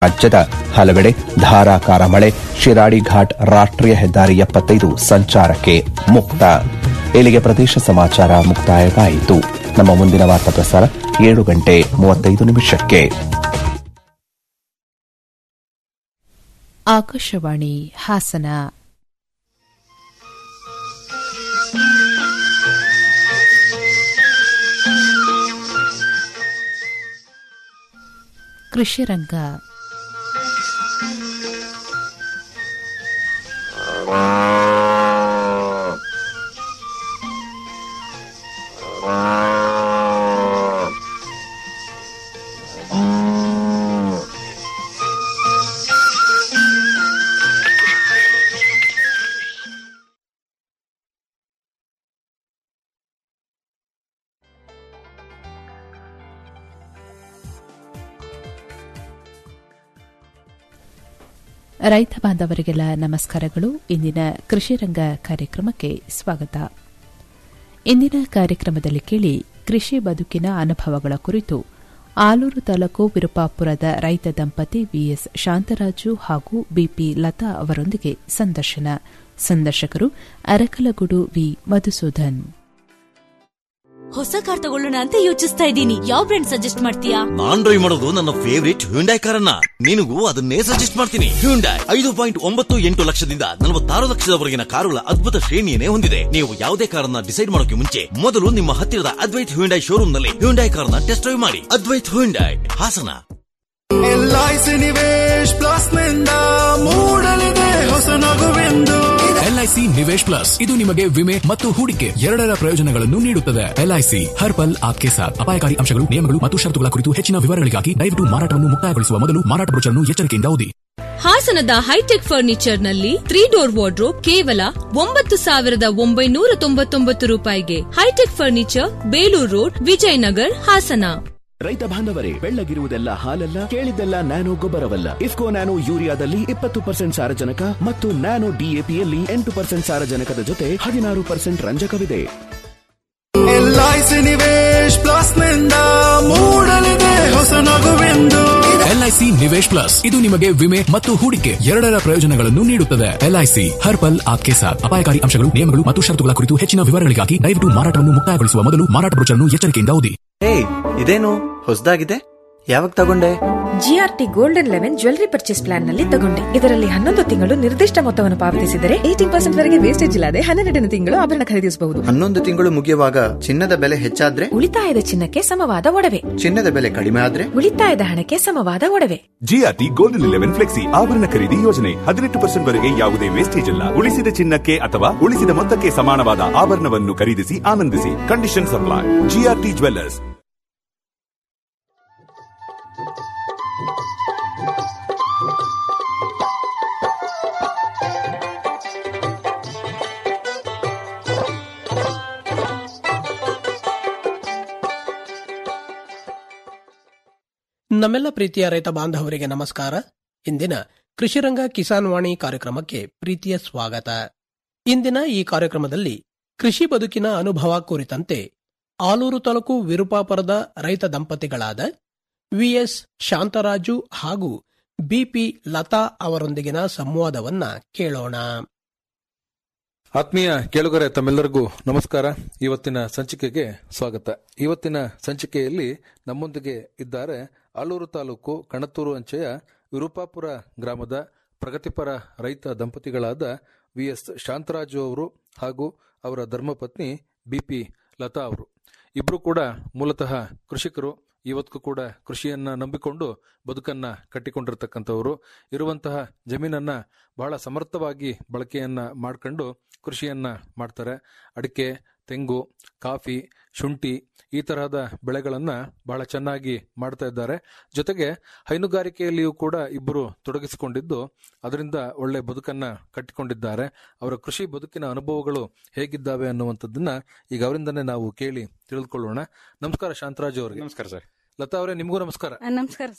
ರಾಜ್ಯದ ಹಲವೆಡೆ ಧಾರಾಕಾರ ಮಳೆ ಶಿರಾಡಿ ಘಾಟ್ ರಾಷ್ಟ್ರೀಯ ಹೆದ್ದಾರಿ ಎಪ್ಪತ್ತೈದು ಸಂಚಾರಕ್ಕೆ ಮುಕ್ತ ಇಲ್ಲಿಗೆ ಪ್ರದೇಶ ಸಮಾಚಾರ ಮುಕ್ತಾಯವಾಯಿತು ನಮ್ಮ ಮುಂದಿನ ವಾರ್ತಾ ಪ್ರಸಾರ ಏಳು ಗಂಟೆ ಮೂವತ್ತೈದು ನಿಮಿಷಕ್ಕೆ ಆಕಾಶವಾಣಿ ಹಾಸನ ಕೃಷಿ ರಂಗ ರೈತ ಬಾಂಧವರಿಗೆಲ್ಲ ನಮಸ್ಕಾರಗಳು ಇಂದಿನ ಕೃಷಿ ರಂಗ ಕಾರ್ಯಕ್ರಮಕ್ಕೆ ಸ್ವಾಗತ ಇಂದಿನ ಕಾರ್ಯಕ್ರಮದಲ್ಲಿ ಕೇಳಿ ಕೃಷಿ ಬದುಕಿನ ಅನುಭವಗಳ ಕುರಿತು ಆಲೂರು ತಾಲೂಕು ವಿರುಪಾಪುರದ ರೈತ ದಂಪತಿ ವಿಎಸ್ ಶಾಂತರಾಜು ಹಾಗೂ ಬಿಪಿ ಲತಾ ಅವರೊಂದಿಗೆ ಸಂದರ್ಶನ ಸಂದರ್ಶಕರು ಅರಕಲಗೂಡು ವಿ ಮಧುಸೂದನ್ ಹೊಸ ಕಾರ್ ತಗೊಳ್ಳೋಣ ಅಂತ ಯೋಚಿಸ್ತಾ ಇದ್ದೀನಿ ಯಾವ ಬ್ರ್ಯಾಂಡ್ ಸಜೆಸ್ಟ್ ಮಾಡ್ತೀಯಾ ನಾನ್ ಡ್ರೈವ್ ಮಾಡೋದು ನನ್ನ ಫೇವರಿಟ್ ಹ್ಯುಂಡೈ ಕಾರನ್ನ ನಿನಗೂ ಅದನ್ನೇ ಸಜೆಸ್ಟ್ ಮಾಡ್ತೀನಿ ಹ್ಯುಂಡೈ ಐದು ಪಾಯಿಂಟ್ ಒಂಬತ್ತು ಎಂಟು ಲಕ್ಷದಿಂದ ನಲವತ್ತಾರು ಲಕ್ಷದವರೆಗಿನ ಕಾರುಗಳ ಅದ್ಭುತ ಶ್ರೇಣಿಯನ್ನೇ ಹೊಂದಿದೆ ನೀವು ಯಾವುದೇ ಕಾರನ್ನ ಡಿಸೈಡ್ ಮಾಡೋಕೆ ಮುಂಚೆ ಮೊದಲು ನಿಮ್ಮ ಹತ್ತಿರದ ಅದ್ವೈತ್ ಹ್ಯುಂಡೈ ಶೋರೂಮ್ ನಲ್ಲಿ ಹ್ಯುಂಡೈ ಕಾರನ್ನ ಟೆಸ್ಟ್ ಡ್ರೈವ್ ಮಾಡಿ Advait Hyundai Hassan LIC Nivesh plus ನಿಂದ ಮೂಡಲಿದೆ ಹೊಸ ನಗುವೆಂದು ಎಲ್ಐಸಿ ನಿವೇಶ್ ಪ್ಲಸ್ ಇದು ನಿಮಗೆ ವಿಮೆ ಮತ್ತು ಹೂಡಿಕೆ ಎರಡರ ಪ್ರಯೋಜನಗಳನ್ನು ನೀಡುತ್ತದೆ ಎಲ್ಐಸಿ ಹರ್ ಪಲ್ ಆಪ್ಕೆ ಸಾಥ್ ಅಪಾಯಕಾರಿ ಅಂಶಗಳು ನಿಯಮಗಳು ಮತ್ತು ಷರತ್ತುಗಳ ಕುರಿತು ಹೆಚ್ಚಿನ ವಿವರಗಳಿಗಾಗಿ ದಯವಿಟ್ಟು ಮಾರಾಟವನ್ನು ಮುಕ್ತಾಯಗೊಳಿಸುವ ಮೊದಲು ಮಾರಾಟ ಬ್ರೋಚರ್ನ್ನು ಎಚ್ಚರಿಕೆಯಿಂದ ಓದಿ ಹಾಸನದ ಹೈಟೆಕ್ ಫರ್ನಿಚರ್ ನಲ್ಲಿ ತ್ರೀ ಡೋರ್ ವಾರ್ಡ್ರೋಬ್ ಕೇವಲ ಒಂಬತ್ತು ಸಾವಿರದ ಒಂಬೈನೂರ ತೊಂಬತ್ತೊಂಬತ್ತು ರೂಪಾಯಿಗೆ hitech furniture Belur road Vijayanagar Hassan ರೈತ ಬಾಂಧವರೇ ಬೆಳ್ಳಗಿರುವುದೆಲ್ಲ ಹಾಲಲ್ಲ ಕೇಳಿದ್ದೆಲ್ಲ ನ್ಯಾನೋ ಗೊಬ್ಬರವಲ್ಲ ಇಫ್ಕೋ ನ್ಯಾನೋ ಯೂರಿಯಾದಲ್ಲಿ ಇಪ್ಪತ್ತು ಪರ್ಸೆಂಟ್ ಸಾರಜನಕ ಮತ್ತು ನ್ಯಾನೋ ಡಿಎಪಿಯಲ್ಲಿ ಎಂಟು ಪರ್ಸೆಂಟ್ ಸಾರಜನಕದ ಜೊತೆ ಹದಿನಾರು ಪರ್ಸೆಂಟ್ ರಂಜಕವಿದೆ ಎಲ್ಐಸಿ ನಿವೇಶ್ ಪ್ಲಸ್ ನಿಂದ ಮೂಡಲಿದೆ ಹೊಸ ನಗುವೆಂದು ಎಲ್ಐಸಿ ನಿವೇಶ್ ಪ್ಲಸ್ ಇದು ನಿಮಗೆ ವಿಮೆ ಮತ್ತು ಹೂಡಿಕೆ ಎರಡರ ಪ್ರಯೋಜನಗಳನ್ನು ನೀಡುತ್ತದೆ ಎಲ್ಐಸಿ ಹರ್ ಪಲ್ ಆಪ್ಕೆ ಸಾಥ್ ಅಪಾಯಕಾರಿ ಅಂಶಗಳು ನಿಯಮಗಳು ಮತ್ತು ಷರತ್ತುಗಳ ಕುರಿತು ಹೆಚ್ಚಿನ ವಿವರಗಳಿಗಾಗಿ ದಯವಿಟ್ಟು ಮಾರಾಟವನ್ನು ಮುಕ್ತಾಯಗೊಳಿಸುವ ಮೊದಲು ಮಾರಾಟ ಬ್ರೋಚರ್ನ್ನು ಎಚ್ಚರಿಕೆಯಿಂದ ಓದಿ ಹೇ ಇದೇನು ಹೊಸದಾಗಿದೆ ಯಾವಾಗ ತಗೊಂಡೆ GRT golden eleven jewellery purchase plan ನಲ್ಲಿ ತಗೊಂಡೆ ಇದರಲ್ಲಿ ಹನ್ನೊಂದು ತಿಂಗಳು ನಿರ್ದಿಷ್ಟ ಮೊತ್ತವನ್ನು ಪಾವತಿಸಿದರೆ ಏಟೀನ್ ಪರ್ಸೆಂಟ್ ವರೆಗೆ ವೇಸ್ಟೇಜ್ ಇಲ್ಲದೆ ಹನ್ನೆರಡನೇ ತಿಂಗಳು ಆಭರಣ ಖರೀದಿಸಬಹುದು ಹನ್ನೊಂದು ತಿಂಗಳು ಮುಗಿಯುವಾಗ ಚಿನ್ನದ ಬೆಲೆ ಹೆಚ್ಚಾದ್ರೆ ಉಳಿತಾಯದ ಚಿನ್ನಕ್ಕೆ ಸಮವಾದ ಒಡವೆ ಚಿನ್ನದ ಬೆಲೆ ಕಡಿಮೆ ಆದ್ರೆ ಉಳಿತಾಯದ ಹಣಕ್ಕೆ ಸಮವಾದ ಒಡವೆ ಜಿಆರ್ಟಿ ಗೋಲ್ಡನ್ ಇಲೆವೆನ್ ಫ್ಲೆಕ್ಸಿ ಆಭರಣ ಖರೀದಿ ಯೋಜನೆ ಹದಿನೆಂಟು ಪರ್ಸೆಂಟ್ ವರೆಗೆ ಯಾವುದೇ ವೇಸ್ಟೇಜ್ ಇಲ್ಲ ಉಳಿಸಿದ ಚಿನ್ನಕ್ಕೆ ಅಥವಾ ಉಳಿಸಿದ ಮೊತ್ತಕ್ಕೆ ಸಮಾನವಾದ ಆಭರಣವನ್ನು ಖರೀದಿಸಿ ಆನಂದಿಸಿ ಕಂಡೀಷನ್ ಸಪ್ಲೈ ಜಿಆರ್ಟಿ ಜ್ವೆಲ್ಲರ್ಸ್ ನಮ್ಮೆಲ್ಲ ಪ್ರೀತಿಯ ರೈತ ಬಾಂಧವರಿಗೆ ನಮಸ್ಕಾರ ಇಂದಿನ ಕೃಷಿರಂಗ ಕಿಸಾನ್ ವಾಣಿ ಕಾರ್ಯಕ್ರಮಕ್ಕೆ ಪ್ರೀತಿಯ ಸ್ವಾಗತ ಇಂದಿನ ಈ ಕಾರ್ಯಕ್ರಮದಲ್ಲಿ ಕೃಷಿ ಬದುಕಿನ ಅನುಭವ ಕುರಿತಂತೆ ಆಲೂರು ತಾಲೂಕು ವಿರುಪಾಪುರದ ರೈತ ದಂಪತಿಗಳಾದ ವಿಎಸ್ ಶಾಂತರಾಜು ಹಾಗೂ ಬಿಪಿ ಲತಾ ಅವರೊಂದಿಗಿನ ಸಂವಾದವನ್ನ ಕೇಳೋಣ ಆತ್ಮೀಯ ಕೇಳುಗರೆ ತಮ್ಮೆಲ್ಲರಿಗೂ ನಮಸ್ಕಾರ ಇವತ್ತಿನ ಸಂಚಿಕೆಗೆ ಸ್ವಾಗತ ಇವತ್ತಿನ ಸಂಚಿಕೆಯಲ್ಲಿ ನಮ್ಮೊಂದಿಗೆ ಇದ್ದಾರೆ ಆಲೂರು ತಾಲೂಕು ಕಣತೂರು ಅಂಚೆಯ ವಿರುಪಾಪುರ ಗ್ರಾಮದ ಪ್ರಗತಿಪರ ರೈತ ದಂಪತಿಗಳಾದ ವಿಎಸ್ ಶಾಂತರಾಜು ಅವರು ಹಾಗೂ ಅವರ ಧರ್ಮಪತ್ನಿ ಬಿಪಿ ಲತಾ ಅವರು ಇಬ್ರು ಕೂಡ ಮೂಲತಃ ಕೃಷಿಕರು ಇವತ್ತಿಗೂ ಕೂಡ ಕೃಷಿಯನ್ನ ನಂಬಿಕೊಂಡು ಬದುಕನ್ನ ಕಟ್ಟಿಕೊಂಡಿರ್ತಕ್ಕಂಥವರು ಇರುವಂತಹ ಜಮೀನನ್ನ ಬಹಳ ಸಮರ್ಥವಾಗಿ ಬಳಕೆಯನ್ನ ಮಾಡ್ಕೊಂಡು ಕೃಷಿಯನ್ನ ಮಾಡ್ತಾರೆ ಅಡಿಕೆ ತೆಂಗು ಕಾಫಿ ಶುಂಠಿ ಈ ತರಹದ ಬೆಳೆಗಳನ್ನ ಬಹಳ ಚೆನ್ನಾಗಿ ಮಾಡ್ತಾ ಇದ್ದಾರೆ ಜೊತೆಗೆ ಹೈನುಗಾರಿಕೆಯಲ್ಲಿಯೂ ಕೂಡ ಇಬ್ಬರು ತೊಡಗಿಸಿಕೊಂಡಿದ್ದು ಅದರಿಂದ ಒಳ್ಳೆ ಬದುಕನ್ನ ಕಟ್ಟಿಕೊಂಡಿದ್ದಾರೆ ಅವರ ಕೃಷಿ ಬದುಕಿನ ಅನುಭವಗಳು ಹೇಗಿದ್ದಾವೆ ಅನ್ನುವಂಥದ್ದನ್ನ ಈಗ ಅವರಿಂದನೇ ನಾವು ಕೇಳಿ ತಿಳಿದುಕೊಳ್ಳೋಣ ನಮಸ್ಕಾರ ಶಾಂತರಾಜು ಅವರಿಗೆ ನಮಸ್ಕಾರ ಸರ್ ಲತಾ ಅವರೇ ನಿಮಗೂ ನಮಸ್ಕಾರ ನಮಸ್ಕಾರ ಸರ್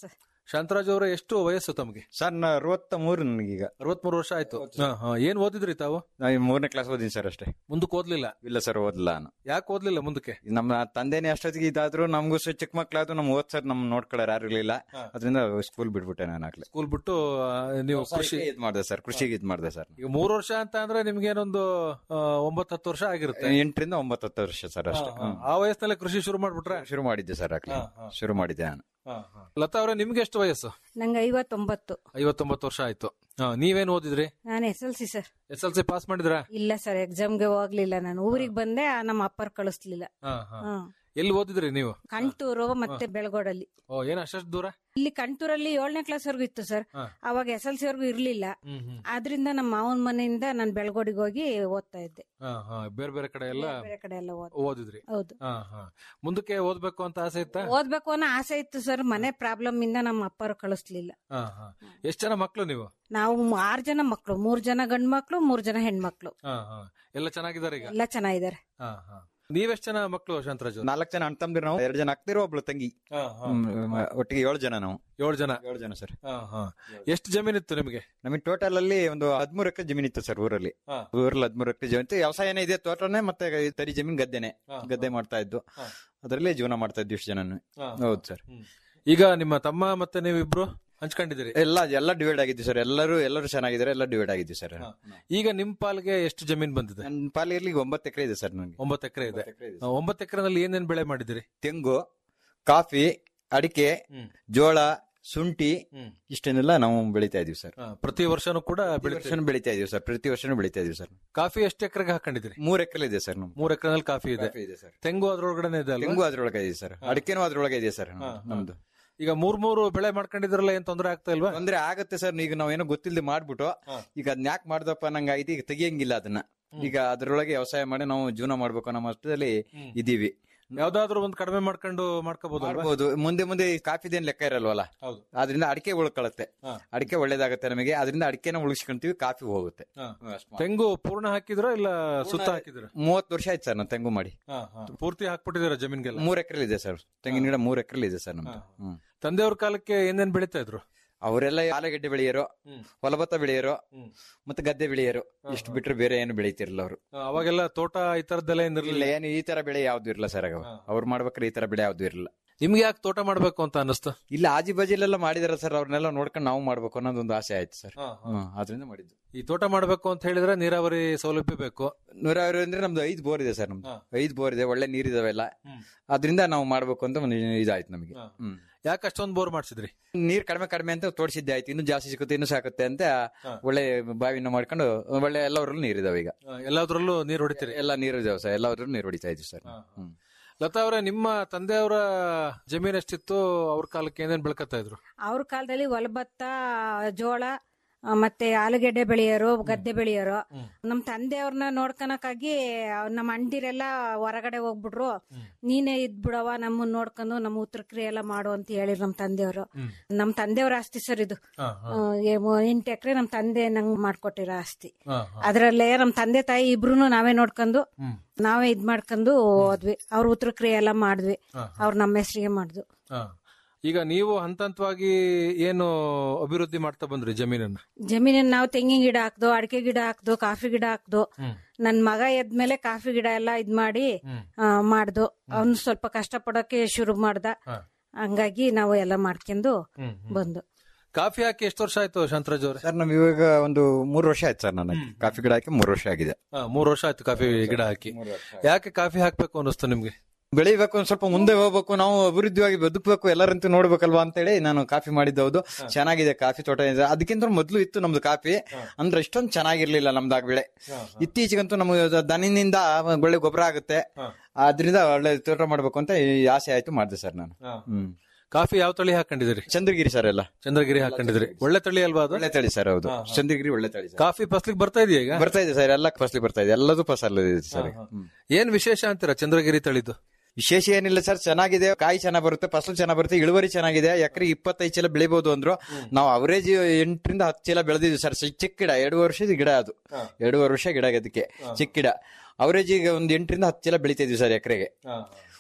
ಶಾಂತರಾಜ್ ಅವರ ಎಷ್ಟು ವಯಸ್ಸು ತಮಗೆ ಸರ್ ನಾ ಅರವತ್ತ ಮೂರು ನನಗೀಗ ಅರವತ್ಮೂರು ವರ್ಷ ಆಯ್ತು ಹಾ, ಹಾ. ಏನ್ ಓದಿದ್ರಿ ತಾವು ನಾನು ಮೂರನೇ ಕ್ಲಾಸ್ ಓದಿನಿ ಸರ್ ಅಷ್ಟೇ ಮುಂದಕ್ಕೆ ಓದ್ಲಿಲ್ಲ ಇಲ್ಲ ಸರ್ ಓದಲ್ಲ ನಾನು ಯಾಕೆ ಓದ್ಲಿಲ್ಲ ಮುಂದಕ್ಕೆ ನಮ್ಮ ತಂದೆನೇ ಅಷ್ಟೊತ್ತಿಗೆ ಇದಾದ್ರು ನಮಗೂ ಸಹ ಚಿಕ್ಕ ಮಕ್ಕಳಾದ್ರು ನಮ್ ಓದ್ ಸರ್ ನಮ್ ನೋಡ್ಕೊಳ್ಳೋರು ಯಾರು ಇರ್ಲಿಲ್ಲ ಅದರಿಂದ ಸ್ಕೂಲ್ ಬಿಟ್ಬಿಟ್ಟೆ ನಾನು ಆಗ್ಲೇ ಸ್ಕೂಲ್ ಬಿಟ್ಟು ಆ, ನೀವು ಕೃಷಿ ಇದ್ ಮಾಡಿದೆ ಸರ್ ಕೃಷಿಗೆ ಇದ್ ಮಾಡಿದೆ ಸರ್ ಈಗ ಮೂರು ವರ್ಷ ಅಂತ ಅಂದ್ರೆ ನಿಮ್ಗೆ ಏನೊಂದು ಆ, ಒಂಬತ್ತು ಹತ್ತು ವರ್ಷ ಆಗಿರುತ್ತೆ ಎಂಟರಿಂದ ಒಂಬತ್ತು ಹತ್ತು ವರ್ಷ ಸರ್ ಅಷ್ಟೇ ಹಾ, ಹಾ. ಆ ವಯಸ್ಸಲ್ಲೇ ಕೃಷಿ ಶುರು ಮಾಡ್ಬಿಟ್ರೆ ಶುರು ಮಾಡಿದ್ದೆ ಸರ್ ಆಗ್ಲೇ ಶುರು ಮಾಡಿದ್ದೆ ನಾನು ಲತಾ ಅವರೇ ನಿಮ್ಗೆ ಎಷ್ಟು ವಯಸ್ಸು ನಂಗೆ ಐವತ್ತೊಂಬತ್ತು ಐವತ್ತೊಂಬತ್ತು ವರ್ಷ ಆಯ್ತು ಹಾ, ನೀವೇನ್ ಓದಿದ್ರಿ ನಾನು S L C sir S L C pass ಮಾಡಿದ್ರಾ ಇಲ್ಲ ಸರ್ ಎಕ್ಸಾಮ್ಗೆ ಹೋಗ್ಲಿಲ್ಲ ನಾನು ಊರಿಗೆ ಬಂದೆ ಆ ನಮ್ಮ ಅಪ್ಪರ್ ಕಳಿಸ್ಲಿಲ್ಲ ಹಾ, ಹಾ. ಹ್ಮ್. ಎಲ್ಲಿ ಓದಿದ್ರಿ ನೀವು ಕಂಟೂರು ಮತ್ತೆ ಬೆಳಗೋಡಲ್ಲಿ ಓ ಏನ್ ಅಷ್ಟು ದೂರ ಇಲ್ಲಿ ಕಂಟೂರಲ್ಲಿ ಏಳನೇ ಕ್ಲಾಸ್ ವರ್ಗು ಇತ್ತು ಸರ್ ಹಾ. ಅವಾಗ ಎಸ್ ಎಲ್ ಸಿ ವರ್ಗು ಇರ್ಲಿಲ್ಲ ಹ್ಮ್, ಹ್ಮ್. ಆದ್ರಿಂದ ನಮ್ಮ ಮಾವನ ಮನೆಯಿಂದ ನಾನು ಬೆಳಗೋಡಿಗೆ ಹೋಗಿ ಓದ್ತಾ ಇದ್ದೆ ಹಾ, ಹಾ. ಬೇರೆ ಬೇರೆ ಕಡೆ ಎಲ್ಲ ಬೇರೆ ಕಡೆ ಎಲ್ಲ ಓದ್ ಓದಿದ್ರಿ ಹೌದು ಹಾ, ಹಾ. ಮುಂದಕ್ಕೆ ಓದ್ಬೇಕು ಅಂತ ಆಸೆ ಇತ್ತಾ ಓದ್ಬೇಕು ಅನ್ನೋ ಆಸೆ ಇತ್ತು ಸರ್ ಮನೆ ಪ್ರಾಬ್ಲಮ್ ಇಂದ ನಮ್ಮ ಅಪ್ಪರು ಕಳಿಸ್ಲಿಲ್ಲ ಹಾ, ಹಾ. ಎಷ್ಟ್ ಜನ ಮಕ್ಳು ನೀವು ನಾವು ಆರ್ ಜನ ಮಕ್ಳು ಮೂರ್ ಜನ ಗಂಡ್ ಮಕ್ಳು ಮೂರ್ ಜನ ಹೆಣ್ಮಕ್ಳು ಹಾ, ಹಾ. ಎಲ್ಲ ಚೆನ್ನಾಗಿದ್ದಾರೆ ಈಗ ಎಲ್ಲ ಚೆನ್ನಾಗಿದ್ದಾರೆ ಹಾ, ಹಾ. ನೀವೆಷ್ಟ್ ಜನ ಮಕ್ಳು ಶಾಂತರಾಜ್ ಅವ್ರೆ? ನಾಲ್ಕು ಜನ ಅಣ್ಣ ತಮ್ಮದಿರು ನಾವು ಎರಡು ಜನ ಅಕ್ತಿರೋ ಒಬ್ಳು ತಂಗಿ ಹಾ, ಹಾ. ಹ್ಮ್, ಒಟ್ಟಿಗೆ ಏಳು ಜನ ನಾವು ಏಳು ಜನ ಏಳು ಜನ ಸರ್ ಹಾ, ಹಾ. ಎಷ್ಟು ಜಮೀನಿತ್ತು ನಿಮಗೆ ನಮಗೆ ಟೋಟಲ್ ಅಲ್ಲಿ ಒಂದು ಹದಿಮೂರು ಎಕರೆ ಜಮೀನ್ ಇತ್ತು ಸರ್ ಊರಲ್ಲಿ ಹಾ. ಊರಲ್ಲಿ ಹದಿಮೂರು ಎಕರೆ ಜಮೀನ್ ಇತ್ತು ವ್ಯವಸಾಯನೇ ಇದೆ ತೋಟನೇ ಮತ್ತೆ ತರಿ ಜಮೀನ್ ಗದ್ದೆನೆ ಹಾ. ಗದ್ದೆ ಮಾಡ್ತಾ ಇದ್ದು ಅದರಲ್ಲೇ ಜೀವನ ಮಾಡ್ತಾ ಇದ್ವಿ ಇಷ್ಟು ಜನನು ಹಾ. ಹೌದು ಸರ್ ಈಗ ನಿಮ್ಮ ತಮ್ಮ ಮತ್ತೆ ನೀವಿಬ್ರು ಹಂಚ್ಕೊಂಡಿದ್ದೀರಿ ಎಲ್ಲ ಎಲ್ಲ ಡಿವೈಡ್ ಆಗಿದ್ವಿ ಸರ್ ಎಲ್ಲರೂ ಎಲ್ಲರೂ ಚೆನ್ನಾಗಿದ್ದಾರೆ ಎಲ್ಲ ಡಿವೈಡ್ ಆಗಿದ್ವಿ ಸರ್ ಈಗ ನಿಮ್ ಪಾಲ್ಗೆ ಎಷ್ಟು ಜಮೀನ್ ಬಂದಿದೆ ನನ್ನ ಪಾಲಿಯಲ್ಲಿ ಒಂಬತ್ತು ಎಕರೆ ಇದೆ ಸರ್ ನನಗೆ ಒಂಬತ್ತು ಎಕರೆ ಇದೆ ಆ, ಒಂಬತ್ತು ಎಕರೆನಲ್ಲಿ ಏನೇನ್ ಬೆಳೆ ಮಾಡಿದಿರಿ ತೆಂಗು ಕಾಫಿ ಅಡಿಕೆ ಜೋಳ ಶುಂಠಿ ಇಷ್ಟನ್ನೆಲ್ಲ ನಾವು ಬೆಳಿತಾ ಇದೀವಿ ಸರ್ ಪ್ರತಿ ವರ್ಷನೂ ಕೂಡ ಪ್ರತಿ ವರ್ಷನೂ ಬೆಳಿತಾ ಇದೀವಿ ಸರ್ ಪ್ರತಿ ವರ್ಷನೂ ಬೆಳಿತಾ ಇದೀವಿ ಸರ್ ಕಾಫಿ ಎಷ್ಟು ಎಕರೆಗೆ ಹಾಕೊಂಡಿದ್ದೀರಿ ಮೂರ್ ಎಕರೆ ಇದೆ ಸರ್ ನಮ್ದು ಮೂರ್ ಎಕರೆನಲ್ಲಿ ಕಾಫಿ ಇದೆ ಕಾಫಿ ಇದೆ ಸರ್ ತೆಂಗು ಅದ್ರೊಳಗಡೆ ಇದೆ ತೆಂಗು ಅಲ್ವಾ ಅದ್ರೊಳಗೆ ಇದೆ ಸರ್ ಅಡಿಕೆನೂ ಅದ್ರೊಳಗೆ ಇದೆ ಸರ್ ನಮ್ದು ಈಗ ಮೂರ್ ಮೂರು ಬೆಳೆ ಮಾಡ್ಕೊಂಡಿದ್ರಲ್ಲ ಏನ್ ತೊಂದರೆ ಆಗ್ತಾ ಇಲ್ವಾ ತೊಂದ್ರೆ ಆಗತ್ತೆ ಸರ್ ಈಗ ನಾವೇನೋ ಗೊತ್ತಿಲ್ಲದೆ ಮಾಡ್ಬಿಟ್ಟು ಈಗ ಅದನ್ನ ಯಾಕೆ ಮಾಡ್ದಪ್ಪ ನಂಗೆ ಆಯ್ತು ಈಗ ತೆಗಿಯಂಗಿಲ್ಲ ಅದನ್ನ ಈಗ ಅದ್ರೊಳಗೆ ವ್ಯವಸಾಯ ಮಾಡಿ ನಾವು ಜೀವನ ಮಾಡ್ಬೇಕು ಅನ್ನೋ ಮಟ್ಟದಲ್ಲಿ ಇದೀವಿ ಯಾವ್ದಾದ್ರು ಒಂದ್ ಕಡಿಮೆ ಮಾಡ್ಕೊಂಡು ಮಾಡ್ಕೋಬಹುದು ಮಾಡ್ಬೋದು ಮುಂದೆ ಮುಂದೆ ಈ ಕಾಫಿದೇನ್ ಲೆಕ್ಕ ಇರಲ್ವಲ್ಲ ಹೌದು. ಅದರಿಂದ ಅಡಿಕೆ ಉಳ್ಕೊಳತ್ತೆ ಅಡಿಕೆ ಒಳ್ಳೇದಾಗತ್ತೆ ನಮಗೆ ಅದರಿಂದ ಅಡಿಕೆನ ಉಳಿಸ್ಕೊಂತೀವಿ ಕಾಫಿ ಹೋಗುತ್ತೆ ತೆಂಗು ಪೂರ್ಣ ಹಾಕಿದ್ರ ಇಲ್ಲ ಸುತ್ತ ಹಾಕಿದ್ರ ಮೂವತ್ತು ವರ್ಷ ಆಯ್ತು ಸರ್ ನಾನು ತೆಂಗು ಮಾಡಿ ಪೂರ್ತಿ ಹಾಕ್ಬಿಟ್ಟಿದ್ದೀರ ಜಮೀನ್ಗೆಲ್ಲ ಮೂರ್ ಎಕರೆ ಇದೆ ಸರ್ ತೆಂಗಿನ ಗಿಡ ಮೂರ್ ಎಕರೆ ಇದೆ ಸರ್ ನಮ್ದು ಹ್ಮ್ ತಂದೆಯವ್ರ ಕಾಲಕ್ಕೆ ಏನೇನ್ ಬೆಳಿತಾ ಇದ್ರು ಅವರೆಲ್ಲ ಆಲೂಗಡ್ಡೆ ಬೆಳೆಯರು ಹೊಲಭತ್ತ ಬೆಳೆಯರು ಮತ್ತೆ ಗದ್ದೆ ಬೆಳೆಯರು ಇಷ್ಟು ಬಿಟ್ರೆ ಬೇರೆ ಏನು ಬೆಳೀತಿರಲ್ಲ ಅವರು ಆ, ಅವಾಗೆಲ್ಲ ತೋಟ ಈ ತರದ್ದೆಲ್ಲ ಏನಿರ್ಲಿಲ್ಲ ಇಲ್ಲ ಏನು ಈ ತರ ಬೆಳೆ ಯಾವ್ದು ಇರಲ್ಲ ಸರ್ ಆಗ ಅವ್ರು ಮಾಡ್ಬೇಕಾದ್ರೆ ಈ ತರ ಬೆಳೆ ಯಾವ್ದು ಇರಲ್ಲ ನಿಮ್ಗೆ ಯಾಕೆ ತೋಟ ಮಾಡ್ಬೇಕು ಅಂತ ಅನಿಸ್ತು ಇಲ್ಲ ಆಜಿ ಬಾಜಿಲೆಲ್ಲ ಮಾಡಿದಾರ ಸರ್ ಅವ್ರನ್ನೆಲ್ಲ ನೋಡ್ಕೊಂಡು ನಾವು ಮಾಡ್ಬೇಕು ಅನ್ನೋದೊಂದು ಆಸೆ ಆಯ್ತು ಸರ್ ಹಾ, ಹ್ಮ್ ಅದರಿಂದ ಮಾಡಿದ್ದು ಈ ತೋಟ ಮಾಡ್ಬೇಕು ಅಂತ ಹೇಳಿದ್ರೆ ನೀರಾವರಿ ಸೌಲಭ್ಯ ಬೇಕು ನೂರಾರು ಅಂದ್ರೆ ನಮ್ದು ಐದು ಬೋರ್ ಇದೆ ಸರ್ ನಮ್ದು ಐದು ಬೋರ್ ಇದೆ ಒಳ್ಳೆ ನೀರಿದಾವೆಲ್ಲ ಅದರಿಂದ ನಾವು ಮಾಡ್ಬೇಕು ಅಂತ ಒಂದು ಇದಾಯ್ತು ನಮಗೆ ಹ್ಮ್ ಯಾಕೆ ಅಷ್ಟೊಂದು ಬೋರ್ ಮಾಡ್ಸಿದ್ರಿ ನೀರ್ ಕಡಿಮೆ ಕಡಿಮೆ ಅಂತ ತೋರಿಸಿದ್ದೆ ಆಯ್ತು ಇನ್ನು ಜಾಸ್ತಿ ಸಿಗುತ್ತೆ ಇನ್ನು ಸಾಕುತ್ತೆ ಅಂತ ಒಳ್ಳೆ ಬಾವಿನ ಮಾಡ್ಕೊಂಡು ಒಳ್ಳೆ ಎಲ್ಲವರಲ್ಲೂ ನೀರಿದಾವೆ ಈಗ ಆ, ಎಲ್ಲಾದ್ರಲ್ಲೂ ನೀರ್ ಹೊಡಿತೀರಿ ಎಲ್ಲ ನೀರು ಇದಾವೆ ಸರ್ ಎಲ್ಲವರಲ್ಲೂ ನೀರು ಹೊಡಿತಾ ಇದ್ವಿ ಸರ್ ಹ್ಮ್ ಲತಾ ಅವರೇ ನಿಮ್ಮ ತಂದೆಯವರ ಜಮೀನ್ ಎಷ್ಟಿತ್ತು ಅವ್ರ ಕಾಲಕ್ಕೆ ಏನೇನ್ ಬೆಳ್ಕತ್ತಾ ಇದ್ರು ಅವ್ರ ಕಾಲದಲ್ಲಿ ಹೊಲಭತ್ತ ಜೋಳ ಆ, ಮತ್ತೆ ಆಲೂಗೆಡ್ಡೆ ಬೆಳೆಯೋರು ಗದ್ದೆ ಬೆಳೆಯೋರು ನಮ್ ತಂದೆಯವ್ರನ್ನ ನೋಡ್ಕೊಳಕ್ಕಾಗಿ ನಮ್ಮ ಅಂಡಿರೆಲ್ಲ ಹೊರಗಡೆ ಹೋಗ್ಬಿಟ್ರು ನೀನೇ ಇದ್ಬಿಡವ ನಮ್ಮನ್ನ ನೋಡ್ಕೊಂಡು ನಮ್ಮ ಉತ್ತರ ಕ್ರಿಯೆ ಎಲ್ಲ ಮಾಡು ಅಂತ ಹೇಳಿರ್ ನಮ್ ತಂದೆಯವರು ನಮ್ ತಂದೆಯವ್ರ ಆಸ್ತಿ ಸರ್ ಇದು ಹಾ, ಆ, ಏ- ಮೂ- ಎಂಟು ಎಕರೆ ನಮ್ ತಂದೆ ನಂಗ್ ಮಾಡ್ಕೊಟ್ಟಿರೋ ಆಸ್ತಿ ಹಾ, ಅದ್ರಲ್ಲೇ ನಮ್ ತಂದೆ ತಾಯಿ ಇಬ್ರು ನಾವೇ ನೋಡ್ಕೊಂಡು ನಾವೇ ಇದ್ ಮಾಡ್ಕೊಂಡು ಹೋದ್ವಿ ಅವ್ರ ಉತ್ತರ ಕ್ರಿಯೆ ಎಲ್ಲ ಮಾಡಿದ್ವಿ ಅವ್ರು ನಮ್ಮ ಹೆಸರಿಗೆ ಮಾಡಿದ್ವು ಹಾ. ಈಗ ನೀವು ಹಂತ ಹಂತವಾಗಿ ಏನು ಅಭಿವೃದ್ಧಿ ಮಾಡ್ತಾ ಬಂದ್ರಿ ಜಮೀನನ್ನ ಜಮೀನನ್ನ ನಾವು ತೆಂಗಿನ ಗಿಡ ಹಾಕ್ದು ಅಡಿಕೆ ಗಿಡ ಹಾಕ್ದು ಕಾಫಿ ಗಿಡ ಹಾಕ್ದು ನನ್ ಮಗ ಎದ್ಮೇಲೆ ಕಾಫಿ ಗಿಡ ಎಲ್ಲ ಇದ್ ಮಾಡಿ ಆ, ಮಾಡ್ದು ಅವ್ನು ಸ್ವಲ್ಪ ಕಷ್ಟ ಪಡೋಕೆ ಶುರು ಮಾಡ್ದ ಹಂಗಾಗಿ ನಾವು ಎಲ್ಲ ಮಾಡ್ಕೊಂಡು ಬಂದು ಕಾಫಿ ಹಾಕಿ ಎಷ್ಟು ವರ್ಷ ಆಯ್ತು ಶಾಂತರಾಜ್ ಅವ್ರೆ ಸರ್ ನಾವ್ ಇವಾಗ ಒಂದು ಮೂರು ವರ್ಷ ಆಯ್ತು ಸರ್ ನನಗೆ ಕಾಫಿ ಗಿಡ ಹಾಕಿ ಮೂರು ವರ್ಷ ಆಗಿದೆ ಹಾ, ಮೂರು ವರ್ಷ ಆಯ್ತು ಕಾಫಿ ಗಿಡ ಹಾಕಿ ಯಾಕೆ ಕಾಫಿ ಹಾಕ್ಬೇಕು ಅನ್ನಿಸ್ತು ನಿಮ್ಗೆ ಬೆಳಿಬೇಕು ಒಂದ್ ಸ್ವಲ್ಪ ಮುಂದೆ ಹೋಗ್ಬೇಕು ನಾವು ಅಭಿವೃದ್ಧಿಯಾಗಿ ಬದುಕಬೇಕು ಎಲ್ಲರಂತೂ ನೋಡ್ಬೇಕಲ್ವಾ ಅಂತೇಳಿ ನಾನು ಕಾಫಿ ಮಾಡಿದ್ದು ಹೌದು ಚೆನ್ನಾಗಿದೆ ಕಾಫಿ ತೋಟ ಇದೆ ಅದಕ್ಕಿಂತ ಮೊದ್ಲು ಇತ್ತು ನಮ್ದು ಕಾಫಿ ಅಂದ್ರೆ ಇಷ್ಟೊಂದು ಚೆನ್ನಾಗಿರ್ಲಿಲ್ಲ ನಮ್ದಾಗ ಬೆಳೆ ಇತ್ತೀಚೆಗಂತೂ ನಮ್ಗೆ ದನಿನಿಂದ ಒಳ್ಳೆ ಗೊಬ್ಬರ ಆಗುತ್ತೆ ಆದ್ರಿಂದ ಒಳ್ಳೆ ತೋಟ ಮಾಡ್ಬೇಕು ಅಂತ ಈ ಆಸೆ ಆಯ್ತು ಮಾಡಿದೆ ಸರ್ ನಾನು ಹ್ಮ್ ಕಾಫಿ ಯಾವ ತಳಿ ಹಾಕೊಂಡಿದಿರಿ ಚಂದ್ರಗಿರಿ ಸರ್ ಎಲ್ಲ ಚಂದ್ರಗಿರಿ ಹಾಕೊಂಡಿದ್ರಿ ಒಳ್ಳೆ ತಳಿ ಅಲ್ವಾ ಅದು ಒಳ್ಳೆ ತಳಿ ಸರ್ ಹೌದು ಚಂದ್ರಗಿರಿ ಒಳ್ಳೆ ತಳಿ ಸರ್ ಕಾಫಿ ಫಸ್ಲಿಗೆ ಬರ್ತಾ ಇದೆಯಾ ಈಗ ಬರ್ತಾ ಇದೆ ಸರ್ ಎಲ್ಲ ಫಸಲಿ ಬರ್ತಾ ಇದೆ ಎಲ್ಲದೂ ಫಸಲ್ ಇದೆ ಸರ್ ಹ್ಮ್. ಏನ್ ವಿಶೇಷ ಅಂತೀರಾ ಚಂದ್ರಗಿರಿ ತಳಿದು ವಿಶೇಷ ಏನಿಲ್ಲ ಸರ್ ಚೆನ್ನಾಗಿದೆ ಕಾಯಿ ಚೆನ್ನಾಗಿ ಬರುತ್ತೆ ಫಸಲು ಚೆನ್ನಾಗಿ ಬರುತ್ತೆ ಇಳುವರಿ ಚೆನ್ನಾಗಿದೆ ಎಕರೆ ಇಪ್ಪತ್ತೈದು ಚೀಲ ಬೆಳಿಬಹುದು ಅಂದ್ರು ನಾವು ಅವರೇಜ್ ಎಂಟರಿಂದ ಹತ್ತು ಚೀಲ ಬೆಳೆದಿದ್ವಿ ಸರ್ ಚಿಕ್ಕ ಚಿಕ್ಕ ಗಿಡ ಎರಡು ವರ್ಷದ ಗಿಡ ಅದು ಎರಡೂವರೆ ವರ್ಷ ಗಿಡ ಅದಕ್ಕೆ ಚಿಕ್ಕ ಗಿಡ ಅವರೇಜ್ ಈಗ ಒಂದು ಎಂಟರಿಂದ ಹತ್ತು ಚೀಲ ಬೆಳಿತಾ ಇದ್ವಿ ಸರ್ ಎಕರೆಗೆ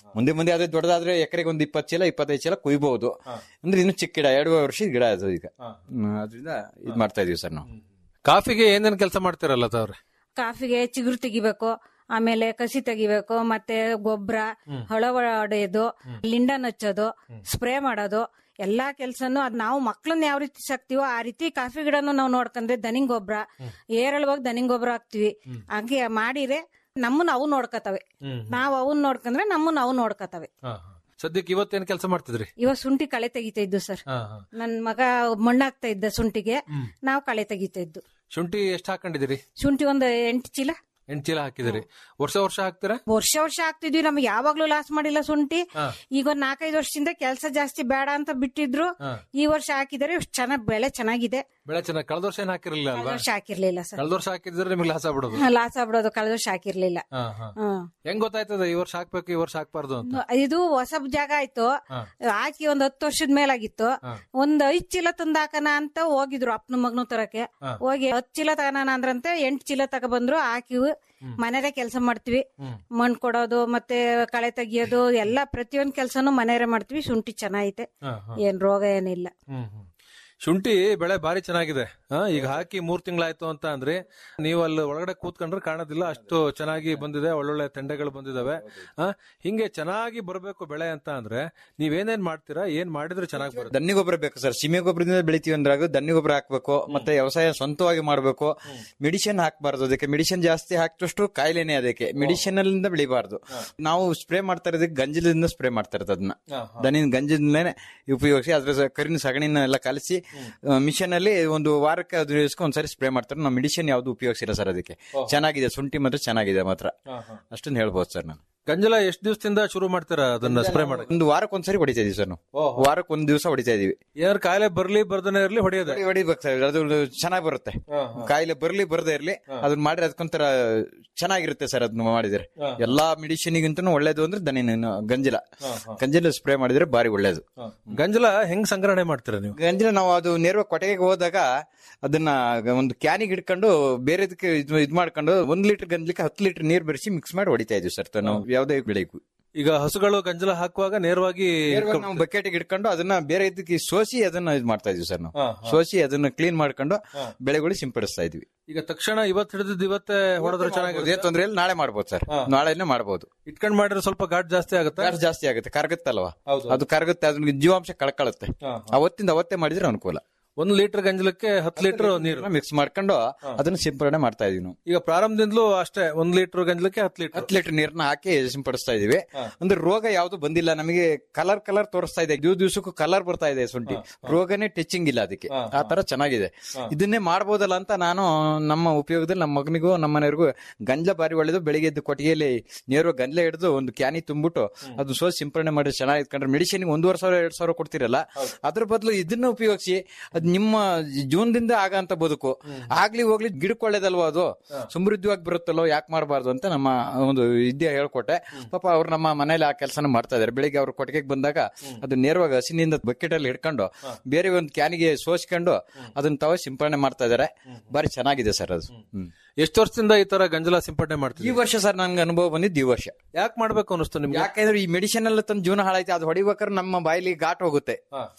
ಮುಂದೆ ಮುಂದೆ ಅದೇ ದೊಡ್ಡದಾದ್ರೆ ಎಕರೆಗೆ ಒಂದು ಇಪ್ಪತ್ತು ಚೀಲ ಇಪ್ಪತ್ತೈದು ಚೀಲ ಕುಯ್ಬಹುದು ಅಂದ್ರೆ ಇನ್ನು ಚಿಕ್ಕ ಗಿಡ ಎರಡು ವರ್ಷದ ಗಿಡ ಅದು ಈಗ ಹ್ಮ್, ಅದ್ರಿಂದ ಇದ್ ಮಾಡ್ತಾ ಇದೀವಿ ಸರ್ ನಾವು ಕಾಫಿಗೆ ಏನೇನ್ ಕೆಲಸ ಮಾಡ್ತಿರಲ್ಲ ಅವ್ರೆ ಕಾಫಿಗೆ ಚಿಗುರು ತೆಗಿಬೇಕು ಆಮೇಲೆ ಕಸಿ ತೆಗಿಬೇಕು ಮತ್ತೆ ಗೊಬ್ಬರ ಹೊಳ ಹೊಡೆಯೋದು ಲಿಂಡನ್ ಹಚ್ಚೋದು ಸ್ಪ್ರೇ ಮಾಡೋದು ಎಲ್ಲಾ ಕೆಲ್ಸನು ಅದ್ ನಾವು ಮಕ್ಳನ್ನ ಯಾವ ರೀತಿ ಸಾಕ್ತಿವೋ ಆ ರೀತಿ ಕಾಫಿ ಗಿಡನು ನಾವು ನೋಡ್ಕೊಂಡ್ರೆ ದನಿಂಗ್ ಗೊಬ್ಬರ ಏರಳವಾಗಿ ದನಿಂಗ್ ಗೊಬ್ಬರ ಹಾಕ್ತಿವಿ ಹಾಗೆ ಮಾಡಿದ್ರೆ ನಮ್ಮನ್ನ ಅವು ನೋಡ್ಕತವೆ ನಾವ್ ಅವನ್ ನೋಡ್ಕೊಂಡ್ರೆ ನಮ್ಮನ್ನ ಅವು ನೋಡ್ಕತವೆ ಸದ್ಯಕ್ಕೆ ಇವತ್ತೇನ್ ಕೆಲಸ ಮಾಡ್ತಿದ್ರಿ ಇವಾಗ ಶುಂಠಿ ಕಳೆ ತೆಗಿತಾ ಇದ್ದು ಸರ್ ಹಾ, ಹಾ. ನನ್ ಮಗ ಮಣ್ಣಾಗ್ತಾ ಇದ್ದ ಶುಂಠಿಗೆ ನಾವು ಕಳೆ ತೆಗಿತಾ ಇದ್ದು ಶುಂಠಿ ಎಷ್ಟ್ ಹಾಕೊಂಡಿದಿರಿ ಶುಂಠಿ ಒಂದು ಎಂಟು ಚೀಲ ಎಂಟ್ ಚೀಲ ಹಾಕಿದಿರಿ ವರ್ಷ ವರ್ಷ ಹಾಕ್ತೀರಾ ವರ್ಷ ವರ್ಷ ಆಗ್ತಿದ್ವಿ ನಮ್ಗೆ ಯಾವಾಗ್ಲೂ ಲಾಸ್ ಮಾಡಿಲ್ಲ ಶುಂಠಿ ಹಾ. ಈಗ ಒಂದ್ ನಾಲ್ಕೈದು ವರ್ಷದಿಂದ ಕೆಲಸ ಜಾಸ್ತಿ ಬೇಡ ಅಂತ ಬಿಟ್ಟಿದ್ರು ಹಾ. ಈ ವರ್ಷ ಹಾಕಿದರೆ ಚೆನ್ನಾಗ್ ಬೆಳೆ ಚೆನ್ನಾಗಿದೆ ಬೆಳೆ ಚೆನ್ನಾಗಿ ಕಳೆದ ವರ್ಷ ಏನ್ ಹಾಕಿರ್ಲಿಲ್ಲ ಕಳೆದ ಅಲ್ವಾ ವರ್ಷ ಹಾಕಿರ್ಲಿಲ್ಲ ಸರ್ ಕಳೆದ ವರ್ಷ ಹಾಕಿದ್ರೆ ನಿಮ್ಗೆ ಲಾಸ್ ಆಗ್ಬಿಡೋದು ಲಾಸ್ ಆಗ್ಬಿಡೋದು ಕಳೆದ ವರ್ಷ ಹಾಕಿರ್ಲಿಲ್ಲ ಹಾ, ಹಾ. ಹ್ಮ್. ಹೆಂಗ್ ಗೊತ್ತಾಯ್ತದ ಈ ವರ್ಷ ಹಾಕ್ಬೇಕು ಈ ವರ್ಷ ಹಾಕ್ಬಾರ್ದು ಅಂತ ಇದು ಹೊಸ ಜಾಗ ಆಯ್ತು ಹಾ. ಹಾಕಿ ಒಂದ್ ಹತ್ತು ವರ್ಷದ ಮೇಲಾಗಿತ್ತು ಹಾ. ಒಂದ್ ಐದ್ ಚೀಲ ತಂದ್ ಹಾಕನ ಅಂತ ಹೋಗಿದ್ರು ಅಪ್ಪನ ಮಗನು ತರಕ್ಕೆ ಹಾ. ಹೋಗಿ ಹತ್ ಚೀಲ ತಗೋಣ ಅಂದ್ರಂತೆ ಎಂಟ್ ಚೀಲ ತಗೊಬಂದ್ರು ಹಾಕಿ ಮನೇಲೆ ಕೆಲಸ ಮಾಡ್ತೀವಿ ಮಣ್ಣು ಕೊಡೋದು ಮತ್ತೆ ಕಳೆ ತೆಗಿಯೋದು ಎಲ್ಲಾ ಪ್ರತಿಯೊಂದ್ ಕೆಲ್ಸನು ಮನೆಯಲ್ಲೇ ಮಾಡ್ತೀವಿ ಶುಂಠಿ ಚೆನ್ನಾಗೈತೆ ಹಾ, ಹಾ. ಏನ್ ರೋಗ ಏನಿಲ್ಲ ಹ್ಮ್, ಹ್ಮ್. ಶುಂಠಿ ಬೆಳೆ ಬಾರಿ ಚೆನ್ನಾಗಿದೆ ಹಾ, ಈಗ ಹಾಕಿ ಮೂರ್ ತಿಂಗಳಾಯ್ತು ಅಂತ ಅಂದ್ರೆ ನೀವು ಅಲ್ಲಿ ಒಳಗಡೆ ಕೂತ್ಕೊಂಡ್ರೆ ಕಾಣೋದಿಲ್ಲ ಅಷ್ಟು ಚೆನ್ನಾಗಿ ಬಂದಿದೆ ಒಳ್ಳೊಳ್ಳೆ ತೆಂಡೆಗಳು ಬಂದಿದಾವೆ ಹಾ, ಹಿಂಗೆ ಚೆನ್ನಾಗಿ ಬರಬೇಕು ಬೆಳೆ ಅಂತ ಅಂದ್ರೆ ನೀವೇನೇನ್ ಮಾಡ್ತೀರಾ ಏನ್ ಮಾಡಿದ್ರೆ ಚೆನ್ನಾಗಿ ಬರುತ್ತೆ ದನ್ನಿ ಗೊಬ್ಬರ ಬೇಕು ಸರ್ ಸೀಮೆ ಗೊಬ್ಬರದಿಂದ ಬೆಳಿತೀವಿ ಅಂದ್ರಾಗ ದನ್ನಿ ಗೊಬ್ಬರ ಹಾಕ್ಬೇಕು ಮತ್ತೆ ವ್ಯವಸಾಯ ಸ್ವಂತವಾಗಿ ಮಾಡಬೇಕು ಮೆಡಿಸಿನ್ ಹಾಕ್ಬಾರ್ದು ಅದಕ್ಕೆ ಮೆಡಿಸಿನ್ ಜಾಸ್ತಿ ಹಾಕಿದಷ್ಟು ಕಾಯಿಲೆನೆ ಅದಕ್ಕೆ ಮೆಡಿಸಿನ್ ಅಲ್ಲಿಂದ ಬೆಳಿಬಾರ್ದು ನಾವು ಸ್ಪ್ರೇ ಮಾಡ್ತಾ ಇರೋದಕ್ಕೆ ಗಂಜಲದಿಂದ ಸ್ಪ್ರೇ ಮಾಡ್ತಾ ಇರೋದು ಅದನ್ನ ದನಿನ ಗಂಜದಿಂದಲೇ ಉಪಯೋಗಿಸಿ ಅದ್ರ ಸ- ಕರಿನ ಸಗಣಿನ ಎಲ್ಲ ಕಲಸಿ ಮಿಷನ್ ಅಲ್ಲಿ ಒಂದು ವಾರಕ್ಕೆ ಅದು ದಿವಸಕ್ಕೆ ಒಂದ್ಸರಿ ಸ್ಪ್ರೇ ಮಾಡ್ತಾರೆ ನಾವು ಮೆಡಿಸಿನ್ ಯಾವ್ದು ಉಪಯೋಗಿಸಿಲ್ಲ ಸರ್ ಅದಕ್ಕೆ ಚೆನ್ನಾಗಿದೆ ಶುಂಠಿ ಮಾತ್ರ ಚೆನ್ನಾಗಿದೆ ಮಾತ್ರ ಅಷ್ಟನ್ನ ಹೇಳ್ಬೋದು ಸರ್ ನಾನು ಗಂಜಲ ಎಷ್ಟು ದಿವಸದಿಂದ ಶುರು ಮಾಡ್ತೀರಾ ಅದನ್ನ ಸ್ಪ್ರೇ ಮಾಡಕ್ಕೆ ಒಂದು ವಾರಕ್ಕೆ ಒಂದ್ಸರಿ ಹೊಡಿತಾ ಇದೀವಿ ಸರ್ ನಾವು ವಾರಕ್ಕೆ ಒಂದ್ ದಿವಸ ಹೊಡಿತಾ ಇದೀವಿ ಏನಾದ್ರು ಕಾಯಿಲೆ ಬರ್ಲಿ ಬರ್ದನೆ ಇರ್ಲಿ ಹೊಡೆಯೋದೆ ಹೊಡಿ- ಹೊಡಿಬೇಕು ಸರ್ ಅದು ಚೆನ್ನಾಗಿ ಬರುತ್ತೆ ಕಾಯಿಲೆ ಬರ್ಲಿ ಬರ್ದೇ ಇರ್ಲಿ ಅದನ್ನ ಮಾಡಿದ್ರೆ ಅದಕ್ಕೊಂಥರ ಚೆನ್ನಾಗಿರುತ್ತೆ ಸರ್ ಅದನ್ನ ಮಾಡಿದ್ರೆ ಹಾ. ಎಲ್ಲಾ ಮೆಡಿಸಿನ್ಗಿಂತನೂ ಒಳ್ಳೇದು ಅಂದ್ರೆ ದನಿನ ಗಂಜಲ ಗಂಜಲ ಸ್ಪ್ರೇ ಮಾಡಿದ್ರೆ ಬಾರಿ ಒಳ್ಳೇದು ಗಂಜಲ ಹೆಂಗ್ ಸಂಗ್ರಹಣೆ ಮಾಡ್ತೀರಾ ನೀವು ಗಂಜಲ ನಾವು ಅದು ನೇರವಾಗಿ ಕೊಟ್ಟಿಗೆಗೆ ಹೋದಾಗ ಅದನ್ನ ಒಂದು ಕ್ಯಾನಿಗೆ ಇಟ್ಕೊಂಡು ಬೇರೆದಕ್ಕೆ ಇದ್ ಇದ್ ಮಾಡ್ಕೊಂಡು ಒಂದ್ ಲೀಟರ್ ಗಂಜಲಕ್ಕೆ ಹತ್ತು ಲೀಟರ್ ನೀರ್ ಬೆರೆಸಿ ಮಿಕ್ಸ್ ಮಾಡಿ ಹೊಡಿತಾ ಇದೀವಿ ಸರ್ ನಾವು ಯಾವುದೇ ಬೆಳೆಗೂ ಈಗ ಹಸುಗಳು ಗಂಜಲ ಹಾಕುವಾಗ ನೇರವಾಗಿ ನೇರವಾಗಿ ನಾವು ಬಕೆಟ್ ಇಟ್ಕೊಂಡು ಅದನ್ನ ಬೇರೆ ಇದಕ್ಕೆ ಸೋಸಿ ಅದನ್ನ ಇದು ಮಾಡ್ತಾ ಇದೀವಿ ಸರ್ ನಾವು ಹಾ, ಹಾ. ಸೋಸಿ ಅದನ್ನ ಕ್ಲೀನ್ ಮಾಡ್ಕೊಂಡು ಬೆಳೆಗಳು ಸಿಂಪಡಿಸ್ತಾ ಇದೀವಿ ಈಗ ತಕ್ಷಣ ಇವತ್ತು ಹಿಡಿದಿದ್ದು ಇವತ್ತೇ ಹೊಡೆದ್ರೆ ಏನ್ ಚೆನ್ನಾಗಿ ತೊಂದ್ರೆ ಇಲ್ಲ ನಾಳೆ ಮಾಡ್ಬೋದು ಸರ್ ನಾಳೆನೆ ಮಾಡ್ಬೋದು ಇಟ್ಕೊಂಡ್ ಮಾಡಿದ್ರೆ ಸ್ವಲ್ಪ ಘಾಟ್ ಜಾಸ್ತಿ ಆಗುತ್ತೆ ಗಾಢ ಜಾಸ್ತಿ ಆಗುತ್ತೆ ಕರಗುತ್ತಲ್ವಾ ಹೌದು. ಅದು ಕರಗುತ್ತೆ ಅದನ್ನ ಜೀವಾಂಶ ಕಳ್ಕೊಳ್ಳುತ್ತೆ ಹಾ, ಅವತ್ತಿಂದ ಅವತ್ತೇ ಮಾಡಿದ್ರೆ ಅನುಕೂಲ ಒಂದ್ ಲೀಟರ್ ಗಂಜಲಕ್ಕೆ ಹತ್ತು ಲೀಟರ್ ನೀರು ಮಿಕ್ಸ್ ಮಾಡ್ಕೊಂಡು ಅದನ್ನ ಸಿಂಪಡಣೆ ಮಾಡ್ತಾ ಇದೀವಿ ನಾವು ಈಗ ಪ್ರಾರಂಭದಿಂದಲೂ ಅಷ್ಟೇ ಒಂದ್ ಲೀಟರ್ ಗಂಜಲಕ್ಕೆ ಹತ್ತು ಲೀಟರ್ ಹತ್ತು ಲೀಟರ್ ನೀರ್ನ ಹಾಕಿ ಸಿಂಪಡಿಸ್ತಾ ಇದೀವಿ ಅಂದ್ರೆ ರೋಗ ಯಾವ್ದು ಬಂದಿಲ್ಲ ನಮಗೆ ಕಲರ್ ಕಲರ್ ತೋರಿಸ್ತಾ ಇದೆ ದಿವ್ ದಿವ್ಸಕ್ಕೂ ಕಲರ್ ಬರ್ತಾ ಇದೆ ಶುಂಠಿ ರೋಗನೇ ಟಚಿಂಗ್ ಇಲ್ಲ ಅದಕ್ಕೆ ಆ ತರ ಚೆನ್ನಾಗಿದೆ ಇದನ್ನೇ ಮಾಡ್ಬೋದಲ್ಲ ಅಂತ ನಾನು ನಮ್ಮ ಉಪಯೋಗದಲ್ಲಿ ನಮ್ಮ ಮಗನಿಗೂ ನಮ್ಮ ಮನೆಯವ್ರಿಗೂ ಗಂಜಲ ಬಾರಿ ಒಳ್ಳೇದು ಬೆಳಿಗ್ಗೆ ಎದ್ದು ಕೊಟ್ಟಿಗೆಯಲ್ಲಿ ನೇರು ಗಂಜಲ ಹಿಡಿದು ಒಂದು ಕ್ಯಾನಿ ತುಂಬಿಟ್ಟು ಅದು ಸೋಸಿ ಸಿಂಪಡಣೆ ಮಾಡಿ ಚೆನ್ನಾಗಿ ಇಟ್ಕೊಂಡ್ರೆ ಮೆಡಿಸಿನ್ ಒಂದೂವರೆ ಸಾವಿರ ಎರಡ್ ಸಾವಿರ ಕೊಡ್ತಿರಲ್ಲ ಅದ್ರ ಬದಲು ಇದನ್ನ ಉಪಯೋಗಿಸಿ ಅದ್ ನಿಮ್ಮ ಜೀವನದಿಂದ ಆಗಂತ ಬದುಕು ಆಗ್ಲಿ ಹೋಗ್ಲಿ ಗಿಡಕ್ಕೆ ಒಳ್ಳೇದಲ್ವಾ ಅದು ಸಮೃದ್ಧವಾಗಿ ಬರುತ್ತಲ್ಲೋ ಯಾಕೆ ಮಾಡಬಾರ್ದು ಅಂತ ನಮ್ಮ ಒಂದು ವಿದ್ಯೆ ಹೇಳ್ಕೊಟ್ಟೆ ಪಾಪ ಅವ್ರು ನಮ್ಮ ಮನೇಲಿ ಆ ಕೆಲಸನ ಮಾಡ್ತಾ ಇದಾರೆ ಬೆಳಿಗ್ಗೆ ಅವ್ರ ಕೊಟ್ಟಿಗೆಗೆ ಬಂದಾಗ ಅದು ನೇರವಾಗಿ ಹಸಿನಿಂದ ಬಕೆಟ್ ಅಲ್ಲಿ ಹಿಡ್ಕೊಂಡು ಬೇರೆ ಒಂದು ಕ್ಯಾನಿಗೆ ಸೋಸ್ಕೊಂಡು ಅದನ್ನ ತಾವ ಸಿಂಪಡಣೆ ಮಾಡ್ತಾ ಇದಾರೆ ಬಾರಿ ಚೆನ್ನಾಗಿದೆ ಸರ್ ಅದು ಹ್ಮ್. ಎಷ್ಟು ವರ್ಷದಿಂದ ಈ ತರ ಗಂಜಲ ಸಿಂಪಡಣೆ ಈ ಮಾಡ್ತೀವಿ ವರ್ಷ ಸರ್ ನನ್ಗೆ ಅನುಭವ ಬಂದಿದ್ದು ಈ ವರ್ಷ ಯಾಕೆ ಮಾಡ್ಬೇಕು ಅನಿಸ್ತು ನಿಮ್ಗೆ ಯಾಕಂದ್ರೆ ಈ ಮೆಡಿಸಿನ್ ಎಲ್ಲ ತಂದು ಜೀವನ ಹಾಳೈತೆ ಅದು ಹೊಡಿಬೇಕಾದ್ರೆ ನಮ್ಮ ಬಾಯಿಲಿ ಘಾಟ್ ಹೋಗುತ್ತೆ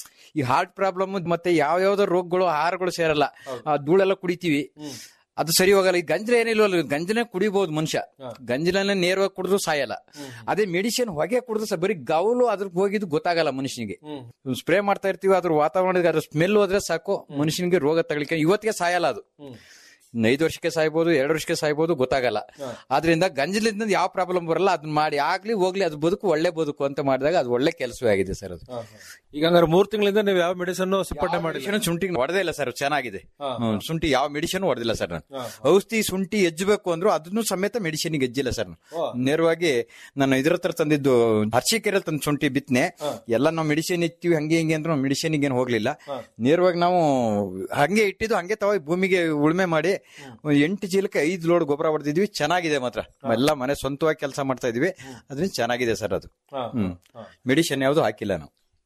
ಈ ಹಾರ್ಟ್ ಪ್ರಾಬ್ಲಮ್ ಮತ್ತೆ ಯಾವ ಯಾವ್ದೋ ರೋಗಗಳು ಆಹಾರಗಳು ಸೇರಲ್ಲ ಆ ಧೂಳೆಲ್ಲ ಕುಡಿತೀವಿ ಅದು ಸರಿ ಹೋಗಲ್ಲ ಈ ಗಂಜಲ ಏನಿಲ್ವಲ್ಲ ಗಂಜಲೇ ಕುಡಿಬಹುದು ಮನುಷ್ಯ ಗಂಜಲನ್ನ ನೇರವಾಗಿ ಕುಡಿದ್ರು ಸಾಯಲ್ಲ ಅದೇ ಮೆಡಿಸಿನ್ ಹೊಗೆ ಕುಡಿದ್ರು ಸಹ ಬರೀ ಗೌಲು ಅದ್ರ ಹೋಗಿದ್ದು ಗೊತ್ತಾಗಲ್ಲ ಮನುಷ್ಯನಿಗೆ ಸ್ಪ್ರೇ ಮಾಡ್ತಾ ಇರ್ತೀವಿ ಅದ್ರ ವಾತಾವರಣದ ಅದ್ರ ಸ್ಮೆಲ್ ಹೋದ್ರೆ ಸಾಕು ಮನುಷ್ಯನಿಗೆ ರೋಗ ತಗೊಳಿಕೆ ಇವತ್ತಿಗೆ ಸಾಯಲ್ಲ ಅದು ಇನ್ನು ಐದು ವರ್ಷಕ್ಕೆ ಸಾಯ್ಬೋದು ಎರಡು ವರ್ಷಕ್ಕೆ ಸಾಯ್ಬೋದು ಗೊತ್ತಾಗಲ್ಲ ಆದ್ರಿಂದ ಗಂಜಲಿಂದ ಯಾವ ಪ್ರಾಬ್ಲಮ್ ಬರಲ್ಲ ಅದನ್ನ ಮಾಡಿ ಆಗ್ಲಿ ಹೋಗ್ಲಿ ಅದು ಬದುಕು ಒಳ್ಳೆ ಬದುಕು ಅಂತ ಮಾಡಿದಾಗ ಅದು ಒಳ್ಳೆ ಕೆಲಸವೇ ಆಗಿದೆ ಸರ್ ಅದು ಈಗ ಹಂಗಾರೆ ಮೂರ್ ತಿಂಗಳಿಂದ ನೀವು ಯಾವ ಮೆಡಿಸನ್ ಸಿಂಪಡಣೆ ಮಾಡಿ ಮೆಡಿಸಿನ್ ಶುಂಠಿಗೆ ಹೊಡೆದೇ ಇಲ್ಲ ಸರ್ ಚೆನ್ನಾಗಿದೆ ಹ್ಮ್, ಶುಂಠಿ ಯಾವ ಮೆಡಿಸಿನ್ ಹೊಡೆದಿಲ್ಲ ಸರ್ ನಾನು ಔಷಧಿ ಶುಂಠಿ ಎಜ್ಜಬೇಕು ಅಂದ್ರು ಅದನ್ನು ಸಮೇತ ಮೆಡಿಸಿನ್ ಗೆಜ್ಜಿಲ್ಲ ಸರ್ ನಾನು ನೇರವಾಗಿ ನಾನು ಇದ್ರ ಹತ್ರ ತಂದಿದ್ದು ಹರ್ಷಿಕೆರೆ ತಂದು ಶುಂಠಿ ಬಿತ್ತನೆ ಎಲ್ಲ ನಾವು ಮೆಡಿಸಿನ್ ಇತ್ತೀವಿ ಹಂಗೆ ಹಿಂಗೆ ಅಂದ್ರೆ ಮೆಡಿಸಿನ್ ಏನು ಹೋಗ್ಲಿಲ್ಲ ನೇರವಾಗಿ ನಾವು ಹಂಗೆ ಇಟ್ಟಿದ್ದು ಹಂಗೆ ತವ ಭೂಮಿಗೆ ಉಳುಮೆ ಮಾಡಿ ಒಂದ್ ಎಂಟು ಚೀಲಕ್ಕೆ ಐದು ಲೋಡ್ ಗೊಬ್ಬರ ಹೊಡೆದಿದ್ವಿ ಚೆನ್ನಾಗಿದೆ ಮಾತ್ರ ಎಲ್ಲ ಮನೆ ಸ್ವಂತವಾಗಿ ಕೆಲಸ ಮಾಡ್ತಾ ಇದೀವಿ ಅದ್ರಿಂದ ಚೆನ್ನಾಗಿದೆ ಸರ್ ಅದು ಹ್ಮ್ ಮೆಡಿಸಿನ್ ಯಾವ್ದು ಹಾಕಿಲ್ಲ ನಾವು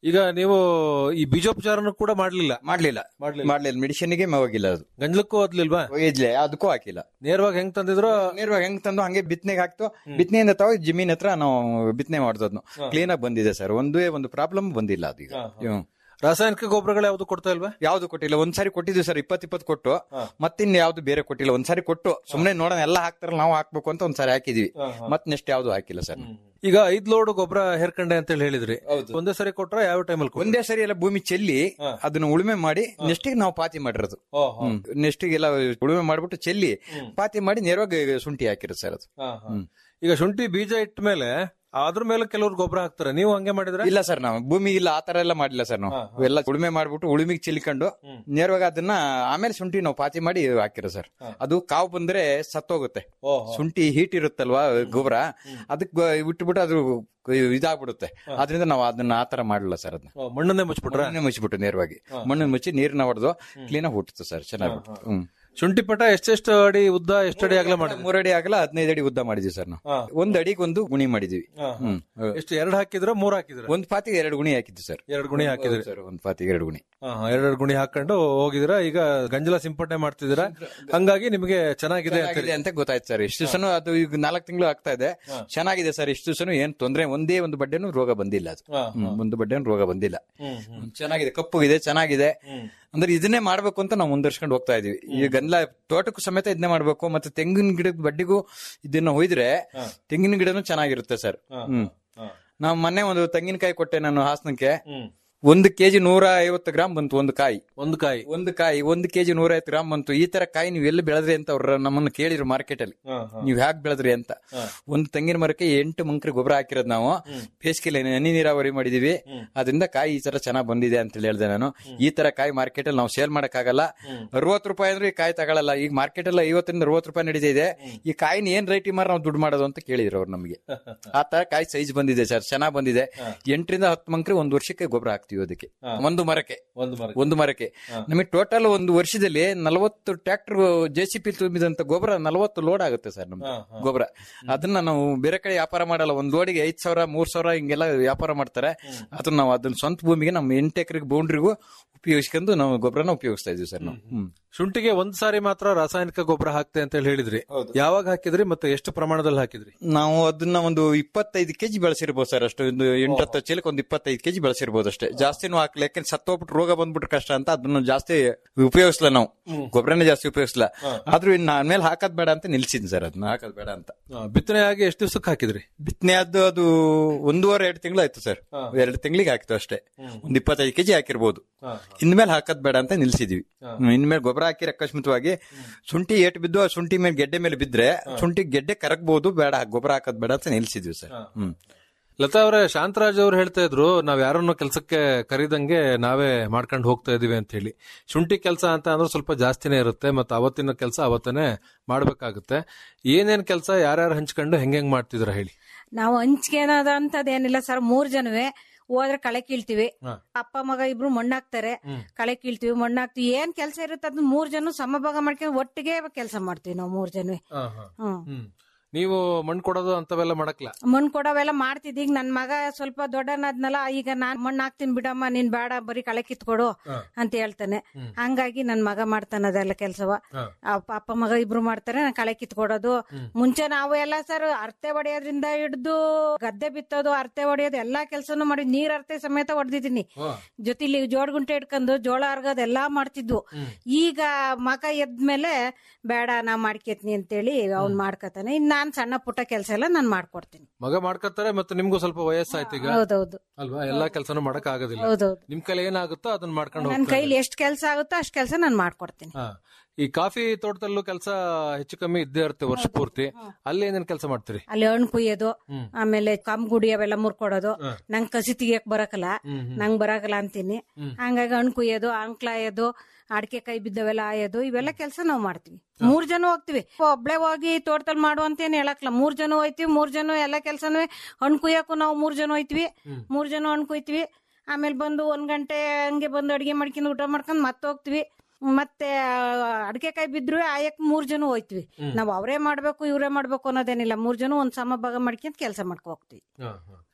ಈಗ ನೀವು ಈ ಬೀಜೋಪಚಾರನು ಕೂಡ ಮಾಡ್ಲಿಲ್ಲ ಮಾಡ್ಲಿಲ್ಲ ಮಾಡ್ಲಿಲ್ಲ ಮಾಡ್ಲಿಲ್ಲ ಮೆಡಿಸಿನ್ಗೆ ಹೋಗಿಲ್ಲ ಅದು ಗಂಜಲಕ್ಕೂ ಓದ್ಲಿಲ್ವಾ ಇದ್ಲೆ ಅದಕ್ಕೂ ಹಾಕಿಲ್ಲ ನೇರವಾಗಿ ಹೆಂಗ್ ತಂದಿದ್ರು ನೇರವಾಗಿ ಹೆಂಗ್ ತಂದು ಹಂಗೆ ಬಿತ್ತನೆಗೆ ಹಾಕ್ತು ಬಿತ್ತನೆಯಿಂದ ತಾವು ಜಮೀನ್ ಹತ್ರ ನಾವು ಬಿತ್ತನೆ ಮಾಡ್ದದ್ನು ಕ್ಲೀನ್ ಆಗಿ ಬಂದಿದೆ ಸರ್ ಒಂದೇ ಒಂದು ಪ್ರಾಬ್ಲಮ್ ಬಂದಿಲ್ಲ ಅದು ಈಗ ಹ್ಮ್. ರಾಸಾಯನಿಕ ಗೊಬ್ಬರಗಳು ಯಾವ್ದು ಕೊಡ್ತಾ ಇಲ್ವಾ ಯಾವ್ದು ಕೊಟ್ಟಿಲ್ಲ ಒಂದ್ಸಾರಿ ಕೊಟ್ಟಿದ್ವಿ ಸರ್ ಇಪ್ಪತ್ ಇಪ್ಪತ್ ಕೊಟ್ಟು ಮತ್ತಿನ್ ಯಾವ್ದು ಬೇರೆ ಕೊಟ್ಟಿಲ್ಲ ಒಂದ್ಸಾರಿ ಕೊಟ್ಟು ಸುಮ್ನೆ ನೋಡೋಣ ಎಲ್ಲ ಹಾಕ್ತಾರಲ್ಲ ನಾವು ಹಾಕ್ಬೇಕು ಅಂತ ಒಂದ್ಸಾರಿ ಹಾಕಿದ್ವಿ ಮತ್ ನೆಕ್ಸ್ಟ್ ಯಾವ್ದು ಹಾಕಿಲ್ಲ ಸರ್ ಈಗ ಐದ್ ಲೋಡ್ ಗೊಬ್ಬರ ಹೇರ್ಕಂಡೆ ಅಂತ ಹೇಳಿ ಹೇಳಿದ್ರಿ ಒಂದೇ ಸರಿ ಕೊಟ್ರ ಯಾವ ಟೈಮಲ್ಲಿ ಒಂದೇ ಸರಿ ಎಲ್ಲ ಭೂಮಿ ಚೆಲ್ಲಿ ಅದನ್ನ ಉಳುಮೆ ಮಾಡಿ ನೆಕ್ಸ್ಟ್ ನಾವು ಪಾತಿ ಮಾಡಿರೋದು ನೆಕ್ಸ್ಟ್ ಎಲ್ಲ ಉಳುಮೆ ಮಾಡ್ಬಿಟ್ಟು ಚೆಲ್ಲಿ ಪಾತಿ ಮಾಡಿ ನೇರವಾಗಿ ಶುಂಠಿ ಹಾಕಿರೋದು ಸರ್ ಅದು ಹ್ಮ್. ಈಗ ಶುಂಠಿ ಬೀಜ ಇಟ್ಟ ಮೇಲೆ ಅದ್ರ ಮೇಲೆ ಕೆಲವ್ರು ಗೊಬ್ಬರ ಹಾಕ್ತಾರೆ ನೀವು ಹಂಗೆ ಮಾಡಿದ್ರೆ ಇಲ್ಲ ಸರ್ ನಾವು ಭೂಮಿ ಇಲ್ಲ ಆತರ ಎಲ್ಲ ಮಾಡಿಲ್ಲ ಸರ್ ನಾವು ಎಲ್ಲ ಉಳುಮೆ ಮಾಡ್ಬಿಟ್ಟು ಉಳುಮಿಗೆ ಚೆಲ್ಕೊಂಡು ನೇರವಾಗಿ ಅದನ್ನ ಆಮೇಲೆ ಶುಂಠಿ ನಾವು ಪಾತಿ ಮಾಡಿ ಹಾಕಿರೋ ಸರ್ ಅದು ಕಾವು ಬಂದ್ರೆ ಸತ್ತೋಗುತ್ತೆ ಶುಂಠಿ ಹೀಟ್ ಇರುತ್ತಲ್ವಾ ಗೊಬ್ಬರ ಅದಕ್ಕೆ ಬಿಟ್ಬಿಟ್ಟು ಅದು ಇದಾಗ್ಬಿಡುತ್ತೆ ಅದರಿಂದ ನಾವು ಅದನ್ನ ಆತರ ಮಾಡಲ್ಲ ಸರ್ ಅದನ್ನ ಮಣ್ಣನ್ನೇ ಮುಚ್ಚಿಬಿಟ್ರ ಮಣ್ಣನ್ನೇ ಮುಚ್ಚಿಬಿಟ್ಟು ನೇರವಾಗಿ ಮಣ್ಣನ್ನ ಮುಚ್ಚಿ ನೀರನ್ನ ಹೊಡೆದು ಕ್ಲೀನ್ ಆಗಿ ಹುಟ್ಟುತ್ತೆ ಸರ್ ಚೆನ್ನಾಗಿ ಹ್ಮ್ ಶುಂಠಿ ಪಟ ಎಷ್ಟೆಷ್ಟು ಅಡಿ ಉದ್ದ ಎಷ್ಟು ಅಡಿ ಅಗಲ ಮಾಡಿದ್ರಿ ಮೂರ್ ಅಡಿ ಆಗಲ್ಲ ಹದಿನೈದು ಅಡಿ ಉದ್ದ ಮಾಡಿದ್ವಿ ಸರ್ ನಾವು ಒಂದ್ ಅಡಿಗೆ ಒಂದು ಗುಣಿ ಮಾಡಿದ್ವಿ ಹ್ಮ್ ಎಷ್ಟು ಎರಡು ಹಾಕಿದ್ರ ಮೂರ್ ಹಾಕಿದ್ರ ಒಂದ್ ಪಾತಿಗೆ ಎರಡು ಗುಣಿ ಹಾಕಿದ್ವಿ ಸರ್ ಎರಡು ಗುಣಿ ಹಾಕಿದ್ರಿ ಸರ್ ಒಂದ್ ಪಾತಿಗೆ ಎರಡು ಗುಣಿ ಎರಡೆರಡು ಗುಣಿ ಹಾಕೊಂಡು ಹೋಗಿದ್ರ ಈಗ ಗಂಜಲ ಸಿಂಪಡಣೆ ಮಾಡ್ತಿದ್ದೀರಾ ಹಂಗಾಗಿ ನಿಮಗೆ ಚೆನ್ನಾಗಿದೆ ಅಂತ ಚೆನ್ನಾಗಿದೆ ಅಂತ ಗೊತ್ತಾಯ್ತು ಸರ್ ಇಷ್ಟು ದಿವಸನು ಅದು ಈಗ ನಾಲ್ಕು ತಿಂಗಳು ಆಗ್ತಾ ಇದೆ ಚೆನ್ನಾಗಿದೆ ಸರ್ ಇಷ್ಟು ದಿವಸನು ಏನ್ ತೊಂದ್ರೆ ಒಂದೇ ಒಂದು ಬಡ್ಡೆನು ರೋಗ ಬಂದಿಲ್ಲ ಅದು ಹ್ಮ್, ಒಂದು ಬಡ್ಡೆನು ರೋಗ ಬಂದಿಲ್ಲ ಹ್ಮ್, ಚೆನ್ನಾಗಿದೆ ಕಪ್ಪು ಇದೆ ಚೆನ್ನಾಗಿದೆ ಅಂದ್ರೆ ಇದನ್ನೇ ಮಾಡ್ಬೇಕು ಅಂತ ನಾವು ಮುಂದರ್ಸ್ಕೊಂಡು ಹೋಗ್ತಾ ಇದೀವಿ ಈ ಗಂಧ ತೋಟಕ್ಕೂ ಸಮೇತ ಇದನ್ನೇ ಮಾಡ್ಬೇಕು ಮತ್ತೆ ತೆಂಗಿನ ಗಿಡದ ಬಡ್ಡಿಗೂ ಇದನ್ನ ಹೊಯ್ದ್ರೆ ತೆಂಗಿನ ಗಿಡನು ಚೆನ್ನಾಗಿರುತ್ತೆ ಸರ್ ಹ್ಮ್ ನಾವು ಮೊನ್ನೆ ಒಂದು ತೆಂಗಿನಕಾಯಿ ಕೊಟ್ಟೆ ನಾನು ಹಾಸನಕ್ಕೆ ಒಂದು ಕೆಜಿ ನೂರ ಐವತ್ತು ಗ್ರಾಮ್ ಬಂತು ಒಂದು ಕಾಯಿ ಒಂದು ಕಾಯಿ ಒಂದು ಕಾಯಿ ಒಂದು ಕೆಜಿ ನೂರ ಐವತ್ತು ಗ್ರಾಮ್ ಬಂತು ಈ ತರ ಕಾಯಿ ನೀವು ಎಲ್ಲಿ ಬೆಳೆದ್ರಿ ಅಂತ ಅವ್ರ ನಮ್ಮನ್ನ ಕೇಳಿದ್ರು ಮಾರ್ಕೆಟ್ ಅಲ್ಲಿ ನೀವ್ ಹ್ಯಾಕ್ ಬೆಳೆದ್ರಿ ಅಂತ ಒಂದು ತೆಂಗಿನ ಮರಕ್ಕೆ ಎಂಟು ಮಂಕ್ರಿ ಗೊಬ್ಬರ ಹಾಕಿರೋದು ನಾವು ಬೇಸಿಗೆಲಿ ಹನಿ ನೀರಾವರಿ ಮಾಡಿದೀವಿ ಅದರಿಂದ ಕಾಯಿ ಈ ತರ ಚೆನ್ನಾಗ್ ಬಂದಿದೆ ಅಂತ ಹೇಳಿ ಹೇಳ್ದೆ ನಾನು ಈ ತರ ಕಾಯಿ ಮಾರ್ಕೆಟ್ ಅಲ್ಲಿ ನಾವು ಸೇಲ್ ಮಾಡಕ್ಕಾಗಲ್ಲ ಅರವತ್ತು ರೂಪಾಯಿ ಅಂದ್ರೆ ಈ ಕಾಯಿ ತಗೊಳಲ್ಲ ಈಗ ಮಾರ್ಕೆಟ್ ಅಲ್ಲಿ ಐವತ್ತರಿಂದ ಅರವತ್ತು ರೂಪಾಯಿ ನಡೀತಿದೆ ಈ ಕಾಯಿನ ಏನ್ ರೈಟ್ ಮಾರ ನಾವು ದುಡ್ಡು ಮಾಡೋದು ಅಂತ ಕೇಳಿದ್ರು ಅವ್ರು ನಮಗೆ ಆ ತರ ಕಾಯಿ ಸೈಜ್ ಬಂದಿದೆ ಸರ್ ಚೆನ್ನಾಗ್ ಬಂದಿದೆ ಎಂಟರಿಂದ ಹತ್ತು ಮಂಕ್ರಿ ಒಂದ್ ವರ್ಷಕ್ಕೆ ಗೊಬ್ಬರ ಹಾಕ್ತಿವಿ ಅದಕ್ಕೆ ಒಂದು ಮರಕ್ಕೆ ಒಂದು ಮರ ಒಂದು ಮರಕ್ಕೆ ನಮಗೆ ಟೋಟಲ್ ಒಂದು ವರ್ಷದಲ್ಲಿ ನಲವತ್ತು ಟ್ರ್ಯಾಕ್ಟರ್ ಜೆ ಸಿ ಪಿ ತುಂಬಿದಂತ ಗೊಬ್ಬರ ನಲವತ್ತು ಲೋಡ್ ಆಗುತ್ತೆ ಸರ್ ನಮ್ಗೆ ಗೊಬ್ಬರ ಅದನ್ನ ನಾವು ಬೇರೆ ಕಡೆ ವ್ಯಾಪಾರ ಮಾಡಲ್ಲ ಒಂದ್ ಲೋಡಿಗೆ ಐದ್ ಸಾವಿರ ಮೂರ್ ಸಾವಿರ ಹಿಂಗೆಲ್ಲ ವ್ಯಾಪಾರ ಮಾಡ್ತಾರೆ ಅದನ್ನ ನಾವು ಅದನ್ನ ಸ್ವಂತ ಭೂಮಿಗೆ ನಮ್ಮ ಎಂಟು ಎಕರೆಗೆ ಬೌಂಡ್ರಿಗೂ ಉಪಯೋಗಿಸ್ಕೊಂಡು ನಾವು ಗೊಬ್ಬರನ ಉಪಯೋಗಿಸ್ತಾ ಇದೀವಿ ಸರ್ ನಾವು ಹ್ಮ್ ಶುಂಠಿಗೆ ಒಂದ್ ಸಾರಿ ಮಾತ್ರ ರಾಸಾಯನಿಕ ಗೊಬ್ಬರ ಹಾಕ್ತೆ ಅಂತ ಹೇಳಿ ಹೇಳಿದ್ರಿ ಯಾವಾಗ ಹಾಕಿದ್ರಿ ಮತ್ತೆ ಎಷ್ಟು ಪ್ರಮಾಣದಲ್ಲಿ ಹಾಕಿದ್ರಿ ನಾವು ಅದನ್ನ ಒಂದು ಇಪ್ಪತ್ತೈದು ಕೆಜಿ ಬೆಳೆಸಿರ್ಬೋದು ಸರ್ ಅಷ್ಟು ಒಂದು ಎಂಟತ್ತು ಚೀಲಕ್ಕೆ ಒಂದು ಇಪ್ಪತ್ತೈದು ಕೆಜಿ ಬೆಳೆಸಿರ್ಬೋದು ಅಷ್ಟೇ ಜಾಸ್ತಿನೂ ಹಾಕ್ಲಿ ಯಾಕಂದ್ರೆ ಸತ್ತೋಗ್ಬಿಟ್ಟು ರೋಗ ಬಂದ್ಬಿಟ್ರೆ ಕಷ್ಟ ಅಂತ ಅದನ್ನ ಜಾಸ್ತಿ ಉಪಯೋಗಿಸ್ಲ ನಾವು ಗೊಬ್ಬರನೇ ಜಾಸ್ತಿ ಉಪಯೋಗಿಸ್ಲ ಆದ್ರೂ ಇನ್ನು ಆಮೇಲೆ ಹಾಕೋದ್ ಬೇಡ ಅಂತ ನಿಲ್ಸಿದ್ವಿ ಸರ್ ಅದನ್ನ ಹಾಕೋದ್ ಬೇಡ ಅಂತ ಬಿತ್ತನೆ ಆಗಿ ಎಷ್ಟು ದಿವಸಕ್ಕೆ ಹಾಕಿದ್ರಿ ಬಿತ್ತನೆ ಆದ್ದು ಅದು ಒಂದೂವರೆ ಎರಡು ತಿಂಗಳು ಆಯ್ತು ಸರ್ ಎರಡು ತಿಂಗಳಿಗೆ ಹಾಕಿತ್ತು ಅಷ್ಟೇ ಒಂದ್ ಇಪ್ಪತ್ತೈದು ಕೆಜಿ ಹಾಕಿರ್ಬೋದು ಇನ್ಮೇಲೆ ಹಾಕೋದ್ ಬೇಡ ಅಂತ ನಿಲ್ಸಿದ್ವಿ ಹ್ಮ್, ಇನ್ಮೇಲೆ ಗೊಬ್ಬರ ಹಾಕಿ ಅಕಸ್ಮಿತವಾಗಿ ಶುಂಠಿ ಏಟ್ ಬಿದ್ದು ಆ ಶುಂಠಿ ಮೇಲೆ ಗೆಡ್ಡೆ ಮೇಲೆ ಬಿದ್ರೆ ಶುಂಠಿ ಗೆಡ್ಡೆ ಕರಗ್ಬಹುದು ಬೇಡ ಗೊಬ್ಬರ ಹಾಕೋದ್ ಬೇಡ ಅಂತ ನಿಲ್ಸಿದ್ವಿ ಸರ್ ಹ್ಮ್ ಲತಾ ಅವರೇ ಶಾಂತರಾಜ್ ಅವ್ರು ಹೇಳ್ತಾ ಇದ್ರು ನಾವ್ ಯಾರನ್ನು ಕೆಲಸಕ್ಕೆ ಕರೀದಂಗೆ ನಾವೇ ಮಾಡ್ಕೊಂಡು ಹೋಗ್ತಾ ಇದೀವಿ ಅಂತ ಹೇಳಿ ಶುಂಠಿ ಕೆಲಸ ಅಂತ ಅಂದ್ರೆ ಸ್ವಲ್ಪ ಜಾಸ್ತಿನೇ ಇರುತ್ತೆ ಮತ್ತೆ ಅವತ್ತಿನ ಕೆಲಸ ಅವತ್ತನೇ ಮಾಡ್ಬೇಕಾಗುತ್ತೆ ಏನೇನ್ ಕೆಲಸ ಯಾರ್ಯಾರು ಹಂಚ್ಕೊಂಡು ಹೆಂಗ್ ಹೆಂಗ್ ಮಾಡ್ತಿದ್ರ ಹೇಳಿ ನಾವು ಹಂಚಿಕೆ ಅನ್ನೋದಂತದೇನಿಲ್ಲ ಸರ್ ಮೂರ್ ಜನವೇ ಹೋದ್ರೆ ಕಳೆ ಕೀಳ್ತೀವಿ ಅಪ್ಪ ಮಗ ಇಬ್ರು ಮಣ್ಣಾಕ್ತಾರೆ ಕಳೆ ಕೀಳ್ತೀವಿ ಮಣ್ಣಾಕ್ತಿವಿ ಏನ್ ಕೆಲಸ ಇರುತ್ತೆ ಅದನ್ನ ಮೂರ್ ಜನ ಸಮಭಾಗ ಮಾಡ್ಕೊಂಡು ಒಟ್ಟಿಗೆ ಕೆಲಸ ಮಾಡ್ತೀವಿ ನಾವು ಮೂರ್ ಜನವೇ ಹ್ಮ್ ಹ್ಮ್ ನೀವು ಮಣ್ಣು ಕೊಡೋದು ಅಂತವೆಲ್ಲ ಮಾಡಕ್ಲ ಮಣ್ಣು ಕೊಡೋವೆಲ್ಲ ಮಾಡ್ತಿದ್ದಿ ಈಗ ನನ್ ಮಗ ಸ್ವಲ್ಪ ದೊಡ್ಡನಾದ್ನಲ್ಲ ಈಗ ನಾನ್ ಮಣ್ಣು ಹಾಕ್ತೀನಿ ಬಿಡಮ್ಮ ನೀನ್ ಬೇಡ ಬರೀ ಕಳೆ ಕಿತ್ಕೊಡು ಅಂತ ಹೇಳ್ತಾನೆ ಹಂಗಾಗಿ ನನ್ ಮಗ ಮಾಡ್ತಾನೆ ಅದೆಲ್ಲ ಕೆಲ್ಸವ ಅಪ್ಪ ಅಪ್ಪ ಮಗ ಇಬ್ರು ಮಾಡ್ತಾರೆ ನಾನು ಕಳೆ ಕಿತ್ಕೊಡೋದು ಮುಂಚೆ ನಾವು ಎಲ್ಲ ಸರ್ ಅರ್ತೆ ಹೊಡೆಯೋದ್ರಿಂದ ಹಿಡ್ದು ಗದ್ದೆ ಬಿತ್ತೋದು ಅರ್ತೆ ಹೊಡೆಯೋದು ಎಲ್ಲಾ ಕೆಲ್ಸನೂ ಮಾಡಿ ನೀರ್ ಅರ್ತೆ ಸಮೇತ ಹೊಡೆದಿದ್ದೀನಿ ಜೊತೆಲಿ ಜೋಡ್ಗುಂಟೆ ಇಟ್ಕೊಂಡು ಜೋಳ ಅರ್ಗೋದು ಎಲ್ಲಾ ಮಾಡ್ತಿದ್ವು ಈಗ ಮಗ ಎದ್ಮೇಲೆ ಬೇಡ ನಾ ಮಾಡ್ಕೇತೀನಿ ಅಂತೇಳಿ ಅವ್ನ್ ಮಾಡ್ಕತಾನೆ ಇನ್ ನಾನ್ ಸಣ್ಣ ಪುಟ್ಟ ಕೆಲ್ಸ ಎಲ್ಲ ನಾನ್ ಮಾಡ್ಕೊಡ್ತೀನಿ ಮಗ ಮಾಡ್ಕೊತಾರೆ ಮತ್ತೆ ನಿಮ್ಗೂ ಸ್ವಲ್ಪ ವಯಸ್ಸಾಯ್ತು ಈಗ ಹೌದೌದು ಅಲ್ವಾ ಎಲ್ಲಾ ಕೆಲಸನೂ ಮಾಡಕ್ ಆಗೋದಿಲ್ಲ ಹೌದೌದು ನಿಮ್ ಕೈಲಿ ಏನಾಗುತ್ತೋ ಅದನ್ನ ಮಾಡ್ಕೊಂಡು ನನ್ ಹೋಗ್ತಾ ಕೈಲಿ ಎಷ್ಟ್ ಕೆಲ್ಸ ಆಗುತ್ತೋ ಅಷ್ಟ್ ಕೆಲ್ಸ ನಾನ್ ಮಾಡ್ಕೊಡ್ತೀನಿ ಹಾ. ಈ ಕಾಫಿ ತೋಟದಲ್ಲೂ ಕೆಲಸ ಹೆಚ್ಚು ಕಮ್ಮಿ ಇದ್ದೇ ಇರುತ್ತೆ ವರ್ಷ ಪೂರ್ತಿ ಅಲ್ಲಿ ಏನೇನ್ ಕೆಲಸ ಮಾಡ್ತೀರಿ ಅಲ್ಲಿ ಹಣ್ಣು ಕುಯ್ಯೋದು ಆಮೇಲೆ ಕಂಗುಡಿ ಅವೆಲ್ಲ ಮುರ್ಕೊಡೋದು ನಂಗ್ ಕಸಿ ತೆಗಿಯಕ್ ಬರಕಲ್ಲ ನಂಗ್ ಬರಕಲ್ಲ ಅಂತೀನಿ ಹಂಗಾಗಿ ಹಣ್ಣು ಕುಯ್ಯೋದು ಅಂಕ್ಲಾಯೋದು ಅಡಿಕೆ ಕೈ ಬಿದ್ದವೆಲ್ಲ ಆಯೋದು ಇವೆಲ್ಲ ಕೆಲಸ ನಾವ್ ಮಾಡ್ತೀವಿ ಮೂರ್ ಜನ ಹೋಗ್ತಿವಿ ಒಬ್ಳೆ ಹೋಗಿ ತೋಟದಲ್ಲಿ ಮಾಡು ಅಂತ ಏನ್ ಹೇಳಕ್ಲ ಮೂರ್ ಜನ ಹೋಯ್ತಿವಿ ಮೂರ್ ಜನ ಎಲ್ಲ ಕೆಲ್ಸನೂ ಹಣ್ಣು ಕುಯ್ಯಕ್ಕೂ ನಾವು ಮೂರ್ ಜನ ಹೋಯ್ತಿವಿ ಮೂರ್ ಜನ ಹಣ್ಣು ಕುಯ್ತಿವಿ ಆಮೇಲೆ ಬಂದು ಒಂದ್ ಗಂಟೆ ಹಂಗೆ ಬಂದು ಅಡಿಗೆ ಮಾಡ್ಕೊಂಡು ಊಟ ಮಾಡ್ಕೊಂಡ್ ಮತ್ತೆ ಹೋಗ್ತಿವಿ ಮತ್ತೆ ಅಡಿಕೆ ಕಾಯಿ ಬಿದ್ರು ಆಯಕ್ ಮೂರ್ ಜನ ಹೋಯ್ತಿವಿ ನಾವ್ ಅವರೇ ಮಾಡ್ಬೇಕು ಇವ್ರೇ ಮಾಡ್ಬೇಕು ಅನ್ನೋದೇನಿಲ್ಲ ಮೂರ್ ಜನ ಒಂದ್ ಸಮ ಭಾಗ ಮಾಡ್ಕೊಂಡ್ ಕೆಲಸ ಮಾಡ್ಕೊ ಹೋಗ್ತಿವಿ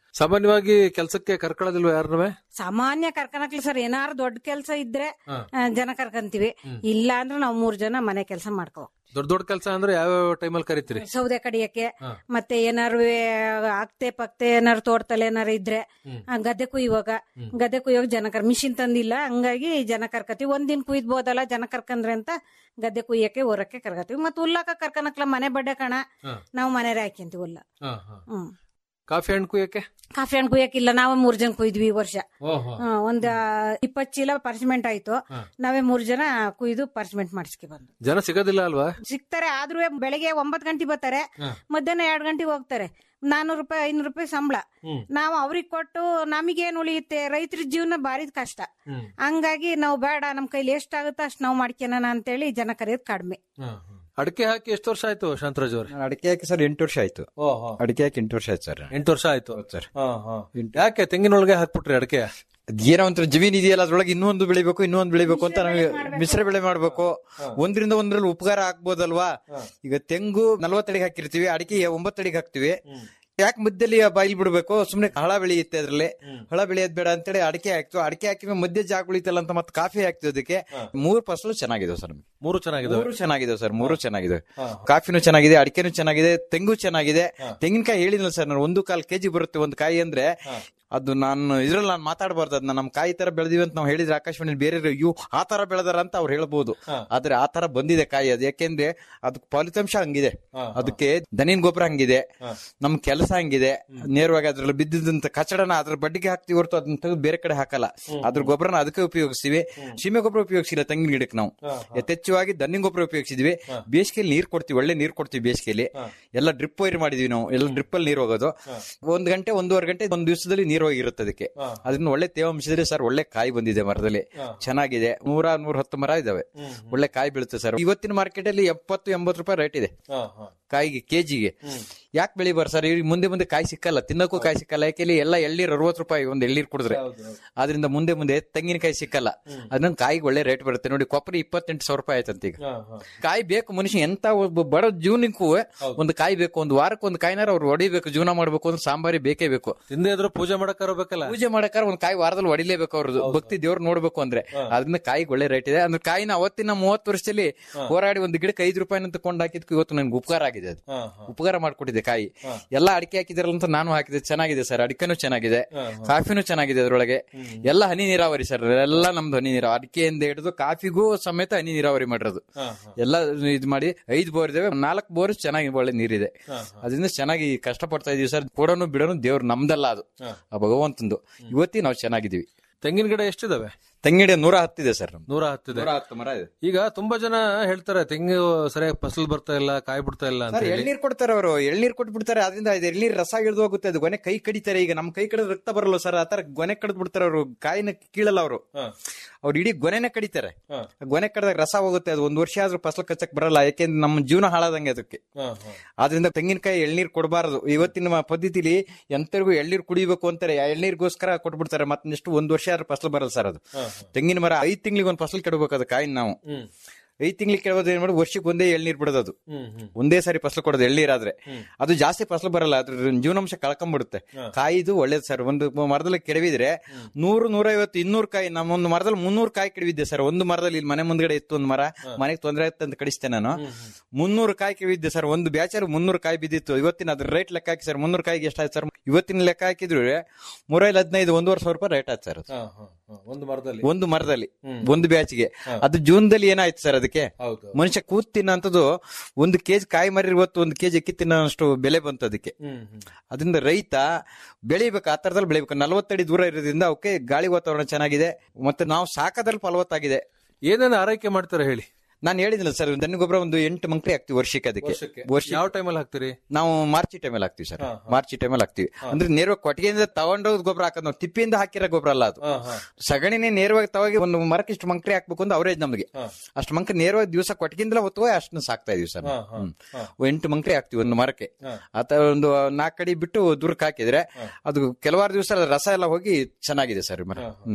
ಸಾಮಾನ್ಯವಾಗಿ ಕೆಲಸಕ್ಕೆ ಕರ್ಕೊಳ್ಳೋದಿಲ್ವ ಯಾರನ್ನೂ ಸಾಮಾನ್ಯ ಕರ್ಕನಕ್ಲಿ ಸರ್ ಏನಾರು ದೊಡ್ಡ ಕೆಲಸ ಇದ್ರೆ ಹಾ. ಆ, ಜನ ಕರ್ಕಂತೀವಿ ಇಲ್ಲ ಅಂದ್ರೆ ನಾವು ಮೂರ್ ಜನ ಮನೆ ಕೆಲಸ ಮಾಡ್ಕೋ ದೊಡ್ಡ ದೊಡ್ಡ ಕೆಲಸ ಅಂದ್ರೆ ಯಾವ ಟೈಮಲ್ಲಿ ಕರಿತೀರಿ ಸೌದೆ ಕಡಿಯಕ್ಕೆ ಹಾ. ಮತ್ತೆ ಏನಾರು ಆಗ್ತೆ ಪಕ್ತೆ ಏನಾರು ತೋಟದಲ್ಲಿ ಏನಾರು ಇದ್ರೆ ಆ, ಗದ್ದೆ ಕುಯ್ಯುವಾಗ ಗದ್ದೆ ಕುಯ್ಯುವಾಗ ಜನ ಕರ್ ಮಿಷಿನ್ ತಂದಿಲ್ಲ ಹಂಗಾಗಿ ಜನ ಕರ್ಕತೀವಿ ಒಂದಿನ ಕುಯ್ದ್ಬೋದಲ್ಲ ಜನ ಕರ್ಕಂದ್ರೆ ಅಂತ ಗದ್ದೆ ಕುಯ್ಯಕ್ಕೆ ಊರಕ್ಕೆ ಕರ್ಕತೀವಿ ಮತ್ತೆ ಹುಲ್ಲಕ್ಕ ಕರ್ಕನಕ್ಲ ಮನೆ ಬಡ್ಡೆ ಕಣ ಹಾ. ನಾವು ಮನೆ ಹಾಕ್ಯಂತೀವಿ ಹುಲ್ಲ ಹಾ, ಹಾ. ಹ್ಮ್ ಕಾಫಿ ಹಣ್ಣು ಕುಯ್ಯಕ್ಕೆ ಕಾಫಿ ಹಣ್ಣು ಕುಯ್ಯಕ್ಕಿಲ್ಲ ನಾವೇ ಮೂರ್ ಜನ ಕುಯ್ದ್ವಿ ಈ ವರ್ಷ ಓಹೋ. ಹಾ, ಒಂದ್ ಇಪ್ಪತ್ ಚೀಲ ಪರ್ಚ್ಮೆಂಟ್ ಆಯ್ತು ಹಾ. ನಾವೇ ಮೂರ್ ಜನ ಕುಯ್ದು ಪರ್ಚ್ಮೆಂಟ್ ಮಾಡಿಸ್ಕೊ ಬಂದು ಜನ ಸಿಗೋದಿಲ್ಲ ಅಲ್ವಾ ಸಿಗ್ತಾರೆ ಆದ್ರೂ ಬೆಳಗ್ಗೆ ಒಂಬತ್ ಗಂಟೆ ಬರ್ತಾರೆ ಹಾ. ಮಧ್ಯಾಹ್ನ ಎರಡ್ ಗಂಟೆಗೆ ಹೋಗ್ತಾರೆ ನಾನೂರು ರೂಪಾಯಿ ಐನೂರು ರೂಪಾಯಿ ಸಂಬಳ ಹ್ಮ್. ನಾವು ಅವ್ರಿಗೆ ಕೊಟ್ಟು ನಮಗೇನ್ ಉಳಿಯುತ್ತೆ ರೈತರ ಜೀವನ ಭಾರಿ ಕಷ್ಟ ಹ್ಮ್. ಹಂಗಾಗಿ ನಾವು ಬೇಡ ನಮ್ ಕೈಲಿ ಎಷ್ಟಾಗುತ್ತೋ ಅಷ್ಟು ನಾವು ಮಾಡ್ಕೊಳೋಣ ಅಂತೇಳಿ ಜನ ಕರೆಯೋದು ಕಡಿಮೆ ಅಡಿಕೆ ಹಾಕಿ ಎಷ್ಟು ವರ್ಷ ಆಯ್ತು ಶಾಂತರಾಜ್ ಅವ್ರೆ ನಾನು ಅಡಿಕೆ ಹಾಕಿ ಸರ್ ಎಂಟು ವರ್ಷ ಆಯ್ತು ಓಹೋ. ಅಡಿಕೆ ಹಾಕಿ ಎಂಟು ವರ್ಷ ಆಯ್ತು ಸರ್ ಎಂಟು ವರ್ಷ ಆಯ್ತು ಸರ್ ಹಾ, ಹಾ. ಯಾಕೆ ತೆಂಗಿನೊಳಗೆ ಹಾಕ್ಬಿಟ್ರಿ ಅಡಿಕೆ ಏನೋ ಒಂಥರ ಜಮೀನ್ ಇದೆಯಲ್ಲ ಅದ್ರೊಳಗೆ ಇನ್ನೊಂದು ಬೆಳಿಬೇಕು ಇನ್ನೊಂದು ಬೆಳಿಬೇಕು ಅಂತ ನಮಗೆ ಮಿಶ್ರ ಬೆಳೆ ಮಾಡ್ಬೇಕು ಒಂದ್ರಿಂದ ಒಂದ್ರಲ್ಲಿ ಉಪಕಾರ ಹಾಕ್ಬೋದಲ್ವಾ ಈಗ ತೆಂಗು ನಲ್ವತ್ತಡಿಗೆ ಹಾಕಿರ್ತೀವಿ ಅಡಿಕೆ ಒಂಬತ್ತಡಿಗೆ ಹಾಕ್ತಿವಿ ಯಾಕೆ ಮಧ್ಯದಲ್ಲಿ ಬಾಯಿಲ್ ಬಿಡ್ಬೇಕು ಸುಮ್ನೆ ಹಳ ಬೆಳೆಯುತ್ತೆ ಅದ್ರಲ್ಲಿ ಹಳ ಬೆಳೆಯೋದ್ ಬೇಡ ಅಂತೇಳಿ ಅಡಿಕೆ ಹಾಕ್ತು ಅಡಿಕೆ ಹಾಕಿದ ಮಧ್ಯ ಜಾಗ ಉಳಿತಲ್ಲ ಅಂತ ಮತ್ತೆ ಕಾಫಿ ಹಾಕ್ತಿವಿ ಅದಕ್ಕೆ ಮೂರು ಫಸಲು ಚೆನ್ನಾಗಿದೆ ಸರ್ ನಮ್ಗೆ ಮೂರು ಚೆನ್ನಾಗಿದೆ ಮೂರು ಚೆನ್ನಾಗಿದೆ ಸರ್ ಮೂರು ಚೆನ್ನಾಗಿದೆ ಹಾ. ಕಾಫಿನೂ ಚೆನ್ನಾಗಿದೆ ಅಡಿಕೆನೂ ಚೆನ್ನಾಗಿದೆ ತೆಂಗು ಚೆನ್ನಾಗಿದೆ ತೆಂಗಿನಕಾಯಿ ಹೇಳಿದ್ನಲ್ಲ ಸರ್ ನಾನು ಒಂದು ಕಾಲ್ ಕೆಜಿ ಬರುತ್ತೆ ಒಂದು ಕಾಯಿ ಅಂದ್ರೆ ಅದು ನಾನು ಇದ್ರಲ್ಲಿ ನಾನು ಮಾತಾಡಬಾರ್ದು ಅದನ್ನ ನಮ್ಮ ಕಾಯಿ ತರ ಬೆಳೆದಿವಿ ಅಂತ ನಾವು ಹೇಳಿದ್ರೆ ಆಕಾಶವಾಣಿ ಬೇರೆ ಇವು ಆ ತರ ಬೆಳೆದಾರ ಅಂತ ಅವ್ರು ಹೇಳ್ಬೋದು ಆದ್ರೆ ಆ ತರ ಬಂದಿದೆ ಕಾಯಿ ಅದು ಯಾಕೆಂದ್ರೆ ಅದಕ್ಕೆ ಫಲಿತಾಂಶ ಹಂಗಿದೆ ಅದಕ್ಕೆ ದನಿನ್ ಗೊಬ್ಬರ ಹಂಗಿದೆ ನಮ್ ಕೆಲಸ ಹಂಗಿದೆ ನೇರವಾಗಿ ಅದ್ರಲ್ಲಿ ಬಿದ್ದಿದ್ದಂತ ಕಚಡನ ಅದ್ರ ಬಡ್ಡಿಗೆ ಹಾಕ್ತಿವಿ ಹೊರತು ಅದನ್ನ ತೆಗೆದು ಬೇರೆ ಕಡೆ ಹಾಕಲ್ಲ ಅದ್ರ ಗೊಬ್ಬರನ ಅದಕ್ಕೆ ಉಪಯೋಗಿಸ್ತೀವಿ ಸೀಮೆ ಗೊಬ್ಬರ ಉಪಯೋಗಿಸಿಲ್ಲ ತೆಂಗಿನ ಗಿಡಕ್ಕೆ ನಾವು ಯಥೇಚ್ಛವಾಗಿ ದನ್ನಿನ ಗೊಬ್ಬರ ಉಪಯೋಗಿಸಿದ್ವಿ ಬೇಸಿಗೆಯಲ್ಲಿ ನೀರ್ ಕೊಡ್ತೀವಿ ಒಳ್ಳೆ ನೀರ್ ಕೊಡ್ತೀವಿ ಬೇಸಿಗೆಯಲ್ಲಿ ಎಲ್ಲ ಡ್ರಿಪ್ ವೈರ್ ಮಾಡಿದ್ವಿ ನಾವು ಎಲ್ಲ ಡ್ರಿಪ್ ಅಲ್ಲಿ ನೀರ್ ಹೋಗೋದು ಒಂದ್ ಗಂಟೆ ಒಂದೂವರೆ ಗಂಟೆ ಒಂದ್ ದಿವಸದಲ್ಲಿ ನೀರ್ ಹೋಗಿರುತ್ತೆ ಅದಕ್ಕೆ ಅದನ್ನ ಒಳ್ಳೆ ತೇವಾಂಶದಲ್ಲಿ ಸರ್ ಒಳ್ಳೆ ಕಾಯಿ ಬಂದಿದೆ ಮರದಲ್ಲಿ ಚೆನ್ನಾಗಿದೆ ನೂರ ನೂರ ಹತ್ತು ಮರ ಇದಾವೆ ಒಳ್ಳೆ ಕಾಯಿ ಬೀಳುತ್ತೆ ಸರ್ ಇವತ್ತಿನ ಮಾರ್ಕೆಟ್ ಅಲ್ಲಿ ಎಪ್ಪತ್ತು ಎಂಬತ್ತು ರೂಪಾಯಿ ರೇಟ್ ಇದೆ ಕಾಯಿಗೆ ಕೆಜಿಗೆ ಯಾಕೆ ಬೆಳಿಬಾರ ಸರ್ ಈಗ ಮುಂದೆ ಮುಂದೆ ಕಾಯಿ ಸಿಕ್ಕಲ್ಲ ತಿನ್ನಕ್ಕೂ ಕಾಯಿ ಸಿಕ್ಕಲ್ಲ ಯಾಕೆ ಇಲ್ಲಿ ಎಲ್ಲ ಎಳ್ನೀರ್ ಅರವತ್ತು ರೂಪಾಯಿ ಒಂದು ಎಳ್ನೀರ್ ಕುಡಿದ್ರೆ ಆದ್ರಿಂದ ಮುಂದೆ ಮುಂದೆ ತೆಂಗಿನಕಾಯಿ ಸಿಕ್ಕಲ್ಲ ಅದನ್ನ ಕಾಯಿಗೆ ಒಳ್ಳೆ ರೇಟ್ ಬರುತ್ತೆ ನೋಡಿ ಕೊಪ್ಪರಿ ಇಪ್ಪತ್ತೆಂಟು ಸಾವಿರ ರೂಪಾಯಿ ಆಯ್ತಂತ ಈಗ ಕಾಯಿ ಬೇಕು ಮನುಷ್ಯ ಎಂತ ಒಬ್ಬ ಬಡ ಜೀವನಕ್ಕೂ ಒಂದು ಕಾಯಿ ಬೇಕು ಒಂದು ವಾರಕ್ಕೆ ಒಂದು ಕಾಯಿನಾರ ಅವ್ರು ಹೊಡಿಬೇಕು ಜೀವನ ಮಾಡ್ಬೇಕು ಅಂದ್ರೆ ಸಾಂಬಾರಿ ಬೇಕೇ ಬೇಕು ತಿಂದೇ ಇದ್ರು ಪೂಜೆ ಮಾಡಕ್ ಬೇಕಲ್ಲ ಪೂಜೆ ಮಾಡಕ್ಕಾರ ಒಂದ್ ಕಾಯಿ ವಾರದಲ್ಲಿ ಹೊಡಿಲೇಬೇಕು ಅವ್ರದ್ದು ಭಕ್ತಿ ದೇವ್ರು ನೋಡ್ಬೇಕು ಅಂದ್ರೆ ಅದನ್ನ ಕಾಯಿಗೆ ಒಳ್ಳೆ ರೇಟ್ ಇದೆ ಅಂದ್ರೆ ಕಾಯಿನ ಅವತ್ತಿನ ಮೂವತ್ತು ವರ್ಷದಲ್ಲಿ ಹೋರಾಡಿ ಒಂದು ಗಿಡಕ್ಕೆ ಐದು ರೂಪಾಯಿನ ತಗೊಂಡ್ ಹಾಕಿದ್ಕು ಇವತ್ತು ನನ್ಗೆ ಉಪಕಾರ ಆಗಿದೆ ಅದು ಉಪಕಾರ ಮಾಡ್ಕೊಟ್ಟಿದೆ ಕಾಯಿ ಎಲ್ಲ ಅಡಿಕೆ ಹಾಕಿದಾರಲ್ಲ ಅಂತ ನಾನು ಹಾಕಿದೆ ಚೆನ್ನಾಗಿದೆ ಸರ್ ಅಡಿಕೆನೂ ಚೆನ್ನಾಗಿದೆ ಕಾಫಿನೂ ಚೆನ್ನಾಗಿದೆ ಅದ್ರೊಳಗೆ ಎಲ್ಲ ಹನಿ ನೀರಾವರಿ ಸರ್ ಎಲ್ಲ ನಮ್ದು ಹನಿ ನೀರಾವರಿ ಅಡಿಕೆಯಿಂದ ಹಿಡಿದು ಕಾಫಿಗೂ ಸಮೇತ ಹನಿ ನೀರಾವರಿ ಮಾಡಿರೋದು ಎಲ್ಲ ಇದ್ ಮಾಡಿ ಐದು ಬೋರ್ ಇದಾವೆ ನಾಲ್ಕು ಬೋರ್ ಚೆನ್ನಾಗಿ ಒಳ್ಳೆ ನೀರಿದೆ ಅದರಿಂದ ಚೆನ್ನಾಗಿ ಕಷ್ಟ ಪಡ್ತಾ ಇದೀವಿ ಸರ್ ಕೊಡೋನು ಬಿಡೋನು ದೇವ್ರು ನಮ್ದಲ್ಲ ಅದು ಆ ಭಗವಂತಂದು ಇವತ್ತಿ ನಾವು ಚೆನ್ನಾಗಿದ್ದೀವಿ ತೆಂಗಿನ ಗಿಡ ಎಷ್ಟಿದಾವೆ ತೆಂಗಿನ ನೂರ ಹತ್ತಿದೆ ಸರ್ ನಮ್ದು. ನೂರ ಹತ್ತಿದೆ ನೂರ ಹತ್ತು ಮರ ಇದೆ ಈಗ ತುಂಬಾ ಜನ ಹೇಳ್ತಾರೆ ತೆಂಗು ಸರಿಯಾಗಿ ಫಸಲ್ ಬರ್ತಾ ಇಲ್ಲ ಕಾಯಿ ಬಿಡ್ತಾ ಇಲ್ಲ ಅಂತ ಸರ್ ಹೇಳಿ ಎಳ್ನೀರ್ ಕೊಡ್ತಾರೆ ಅವರು ಎಳ್ನೀರ್ ಕೊಟ್ಬಿಡ್ತಾರೆ ಅದರಿಂದ ಇದು ಎಳ್ನೀರ್ ರಸ ಹಿಡಿದು ಹೋಗುತ್ತೆ ಅದು ಗೊನೆ ಕೈ ಕಡಿತಾರೆ ಈಗ ನಮ್ ಕೈ ಕಡಿದ ರಕ್ತ ಬರಲ್ಲ ಸರ್ ಆತರ ಗೊನೆ ಕಡ್ದು ಬಿಡ್ತಾರೆ ಅವರು ಕಾಯಿನ ಕೀಳಲ್ಲ ಅವರು ಅವ್ರು ಇಡೀ ಗೊನೆನ ಕಡಿತಾರೆ ಗೊನೆ ಕಡ್ದಾಗ ರಸ ಹೋಗುತ್ತೆ ಅದು ಒಂದ್ ವರ್ಷ ಆದ್ರೂ ಫಸಲ್ ಕಚ್ಚಕ್ ಬರಲ್ಲ ಯಾಕೆಂದ್ರೆ ನಮ್ಮ ಜೀವನ ಹಾಳಾದಂಗೆ ಅದಕ್ಕೆ ಆದ್ರಿಂದ ತೆಂಗಿನಕಾಯಿ ಎಳ್ನೀರ್ ಕೊಡಬಾರದು ಇವತ್ತಿನ ಮ- ಪದ್ಧತಿಲಿ ಎಂತರಿಗೂ ಎಳ್ನೀರ್ ಕುಡಿಬೇಕು ಅಂತಾರೆ ಆ ಎಳ್ನೀರ್ಗೋಸ್ಕರ ಕೊಟ್ಬಿಡ್ತಾರೆ ಮತ್ತೆ ನೆಕ್ಸ್ಟ್ ಒಂದ್ ವರ್ಷ ಆದ್ರೂ ಫಸಲ್ ಬರಲ್ಲ ಸರ್ ಅದು ತೆಂಗಿನ ಮರ ಐದ್ ತಿಂಗಳಿಗೆ ಒಂದ್ ಫಸಲ್ ಕೆಡಬೇಕು ಅದು ಕಾಯಿನ ನಾವು ಐದ್ ತಿಂಗಳಿಗೆ ಕೆಡೋದು ಏನ್ ಮಾಡಿ ವರ್ಷಕ್ಕೆ ಒಂದೇ ಎಳ್ನೀರ್ ಬಿಡೋದು ಅದು ಒಂದೇ ಸಾರಿ ಫಸಲು ಕೊಡೋದು ಎಳ್ನೀರಾದ್ರೆ ಅದು ಜಾಸ್ತಿ ಫಸಲು ಬರಲ್ಲ ಅದ್ರ ಜೀವನಾಂಶ ಕಳ್ಕೊಂಡ್ಬಿಡುತ್ತೆ ಕಾಯಿದು ಒಳ್ಳೇದು ಸರ್ ಒಂದು ಮರದಲ್ಲಿ ಕೆಡವಿದ್ರೆ ನೂರು ನೂರೈವತ್ತು ಇನ್ನೂರು ಕಾಯಿ ನಮ್ಮ ಒಂದು ಮರದಲ್ಲಿ ಮುನ್ನೂರು ಕಾಯಿ ಕೆಡವಿದ್ದೆ ಸರ್ ಒಂದು ಮರದಲ್ಲಿ ಇಲ್ಲಿ ಮನೆ ಮುಂದ್ಗಡೆ ಇತ್ತು ಒಂದು ಮರ ಮನೆಗೆ ತೊಂದರೆ ಆಯ್ತು ಅಂತ ಕಡಿಸ್ತೆ ನಾನು ಮುನ್ನೂರು ಕಾಯಿ ಕೆಡವಿದ್ದೆ ಸರ್ ಒಂದು ಬ್ಯಾಚರ್ ಮುನ್ನೂರು ಕಾಯಿ ಬಿದ್ದಿತ್ತು ಇವತ್ತಿನ ಅದ್ರ ರೇಟ್ ಲೆಕ್ಕ ಹಾಕಿ ಸರ್ ಮುನ್ನೂರು ಕಾಯಿಗೆ ಎಷ್ಟಾಯ್ತು ಸರ್ ಇವತ್ತಿನ ಲೆಕ್ಕ ಹಾಕಿದ್ರು ಮೂರೈಲ್ ಹದಿನೈದು ಒಂದೂವರೆ ಸಾವಿರ ರೂಪಾಯಿ ರೇಟ್ ಆಯ್ತು ಸರ್ ಅದು. ಒಂದು ಮರದಲ್ಲಿ ಒಂದು ಮರದಲ್ಲಿ ಒಂದು ಬ್ಯಾಚ್ಗೆ ಅದು ಜೂನ್ದಲ್ಲಿ ಏನಾಯ್ತು ಸರ್ ಅದಕ್ಕೆ ಮನುಷ್ಯ ಕೂತ್ ತಿನ್ನೋಂಥದ್ದು ಒಂದು ಕೆಜಿ ಕಾಯಿ ಮರಿ ಇವತ್ತು ಒಂದು ಕೆಜಿ ಅಕ್ಕಿ ತಿನ್ನೋಷ್ಟು ಬೆಲೆ ಬಂತು ಅದಕ್ಕೆ ಅದರಿಂದ ರೈತ ಬೆಳಿಬೇಕು ಆ ತರದಲ್ಲಿ ಬೆಳಿಬೇಕು ನಲವತ್ತಡಿ ದೂರ ಇರೋದ್ರಿಂದ ಅವಕ್ಕೆ ಗಾಳಿ ವಾತಾವರಣ ಚೆನ್ನಾಗಿದೆ ಮತ್ತೆ ನಾವು ಸಾಕದಲ್ಲಿ ಫಲವತ್ತಾಗಿದೆ ಏನೇನು ಆರೈಕೆ ಮಾಡ್ತಾರೆ ಹೇಳಿ ನಾನು ಹೇಳಿದಿಲ್ಲ ಸರ್ ದನ ಗೊಬ್ಬರ ಒಂದು ಎಂಟು ಮಂಕ್ರಿ ಹಾಕ್ತಿವಿ ವರ್ಷಕ್ಕೆ ಅದಕ್ಕೆ ವರ್ಷ ಯಾವ ಟೈಮಲ್ಲಿ ಹಾಕ್ತೀರಿ ನಾವು ಮಾರ್ಚಿ ಟೈಮಲ್ಲಿ ಹಾಕ್ತಿವಿ ಸರ್ ಮಾರ್ಚಿ ಟೈಮಲ್ಲಿ ಹಾಕ್ತಿವಿ ಅಂದ್ರೆ ನೇರವಾಗಿ ಕೊಟ್ಟಿಗೆಯಿಂದ ತಗೊಂಡೋದ್ ಗೊಬ್ಬರ ಹಾಕೋದು ನಾವು ತಿಪ್ಪಿಯಿಂದ ಹಾಕಿರೋ ಗೊಬ್ಬರ ಅಲ್ಲ ಅದು ಸಗಣಿನೇ ನೇರವಾಗಿ ತವಾಗಿ ಒಂದು ಮರಕ್ಕೆ ಇಷ್ಟು ಮಂಕ್ರಿ ಹಾಕ್ಬೇಕು ಅಂತ ಅವರೇಜ್ ನಮಗೆ ಅಷ್ಟು ಮಂಕ್ರಿ ನೇರವಾಗಿ ದಿವಸ ಕೊಟ್ಟಿಗೆಯಿಂದಲೇ ಹೊತ್ತು ಅಷ್ಟನ್ನ ಸಾಕ್ತಾ ಇದೀವಿ ಸರ್ ನಾವು. ಹ್ಮ್. ಎಂಟು ಮಂಕ್ರಿ ಹಾಕ್ತಿವಿ ಒಂದು ಮರಕ್ಕೆ ಆತ ಒಂದು ನಾಲ್ಕು ಕಡಿ ಬಿಟ್ಟು ದೂರಕ್ಕೆ ಹಾಕಿದ್ರೆ ಅದು ಕೆಲವಾರು ದಿವಸ ರಸ ಎಲ್ಲ ಹೋಗಿ ಚೆನ್ನಾಗಿದೆ ಸರ್ ಮರ ಹ್ಮ್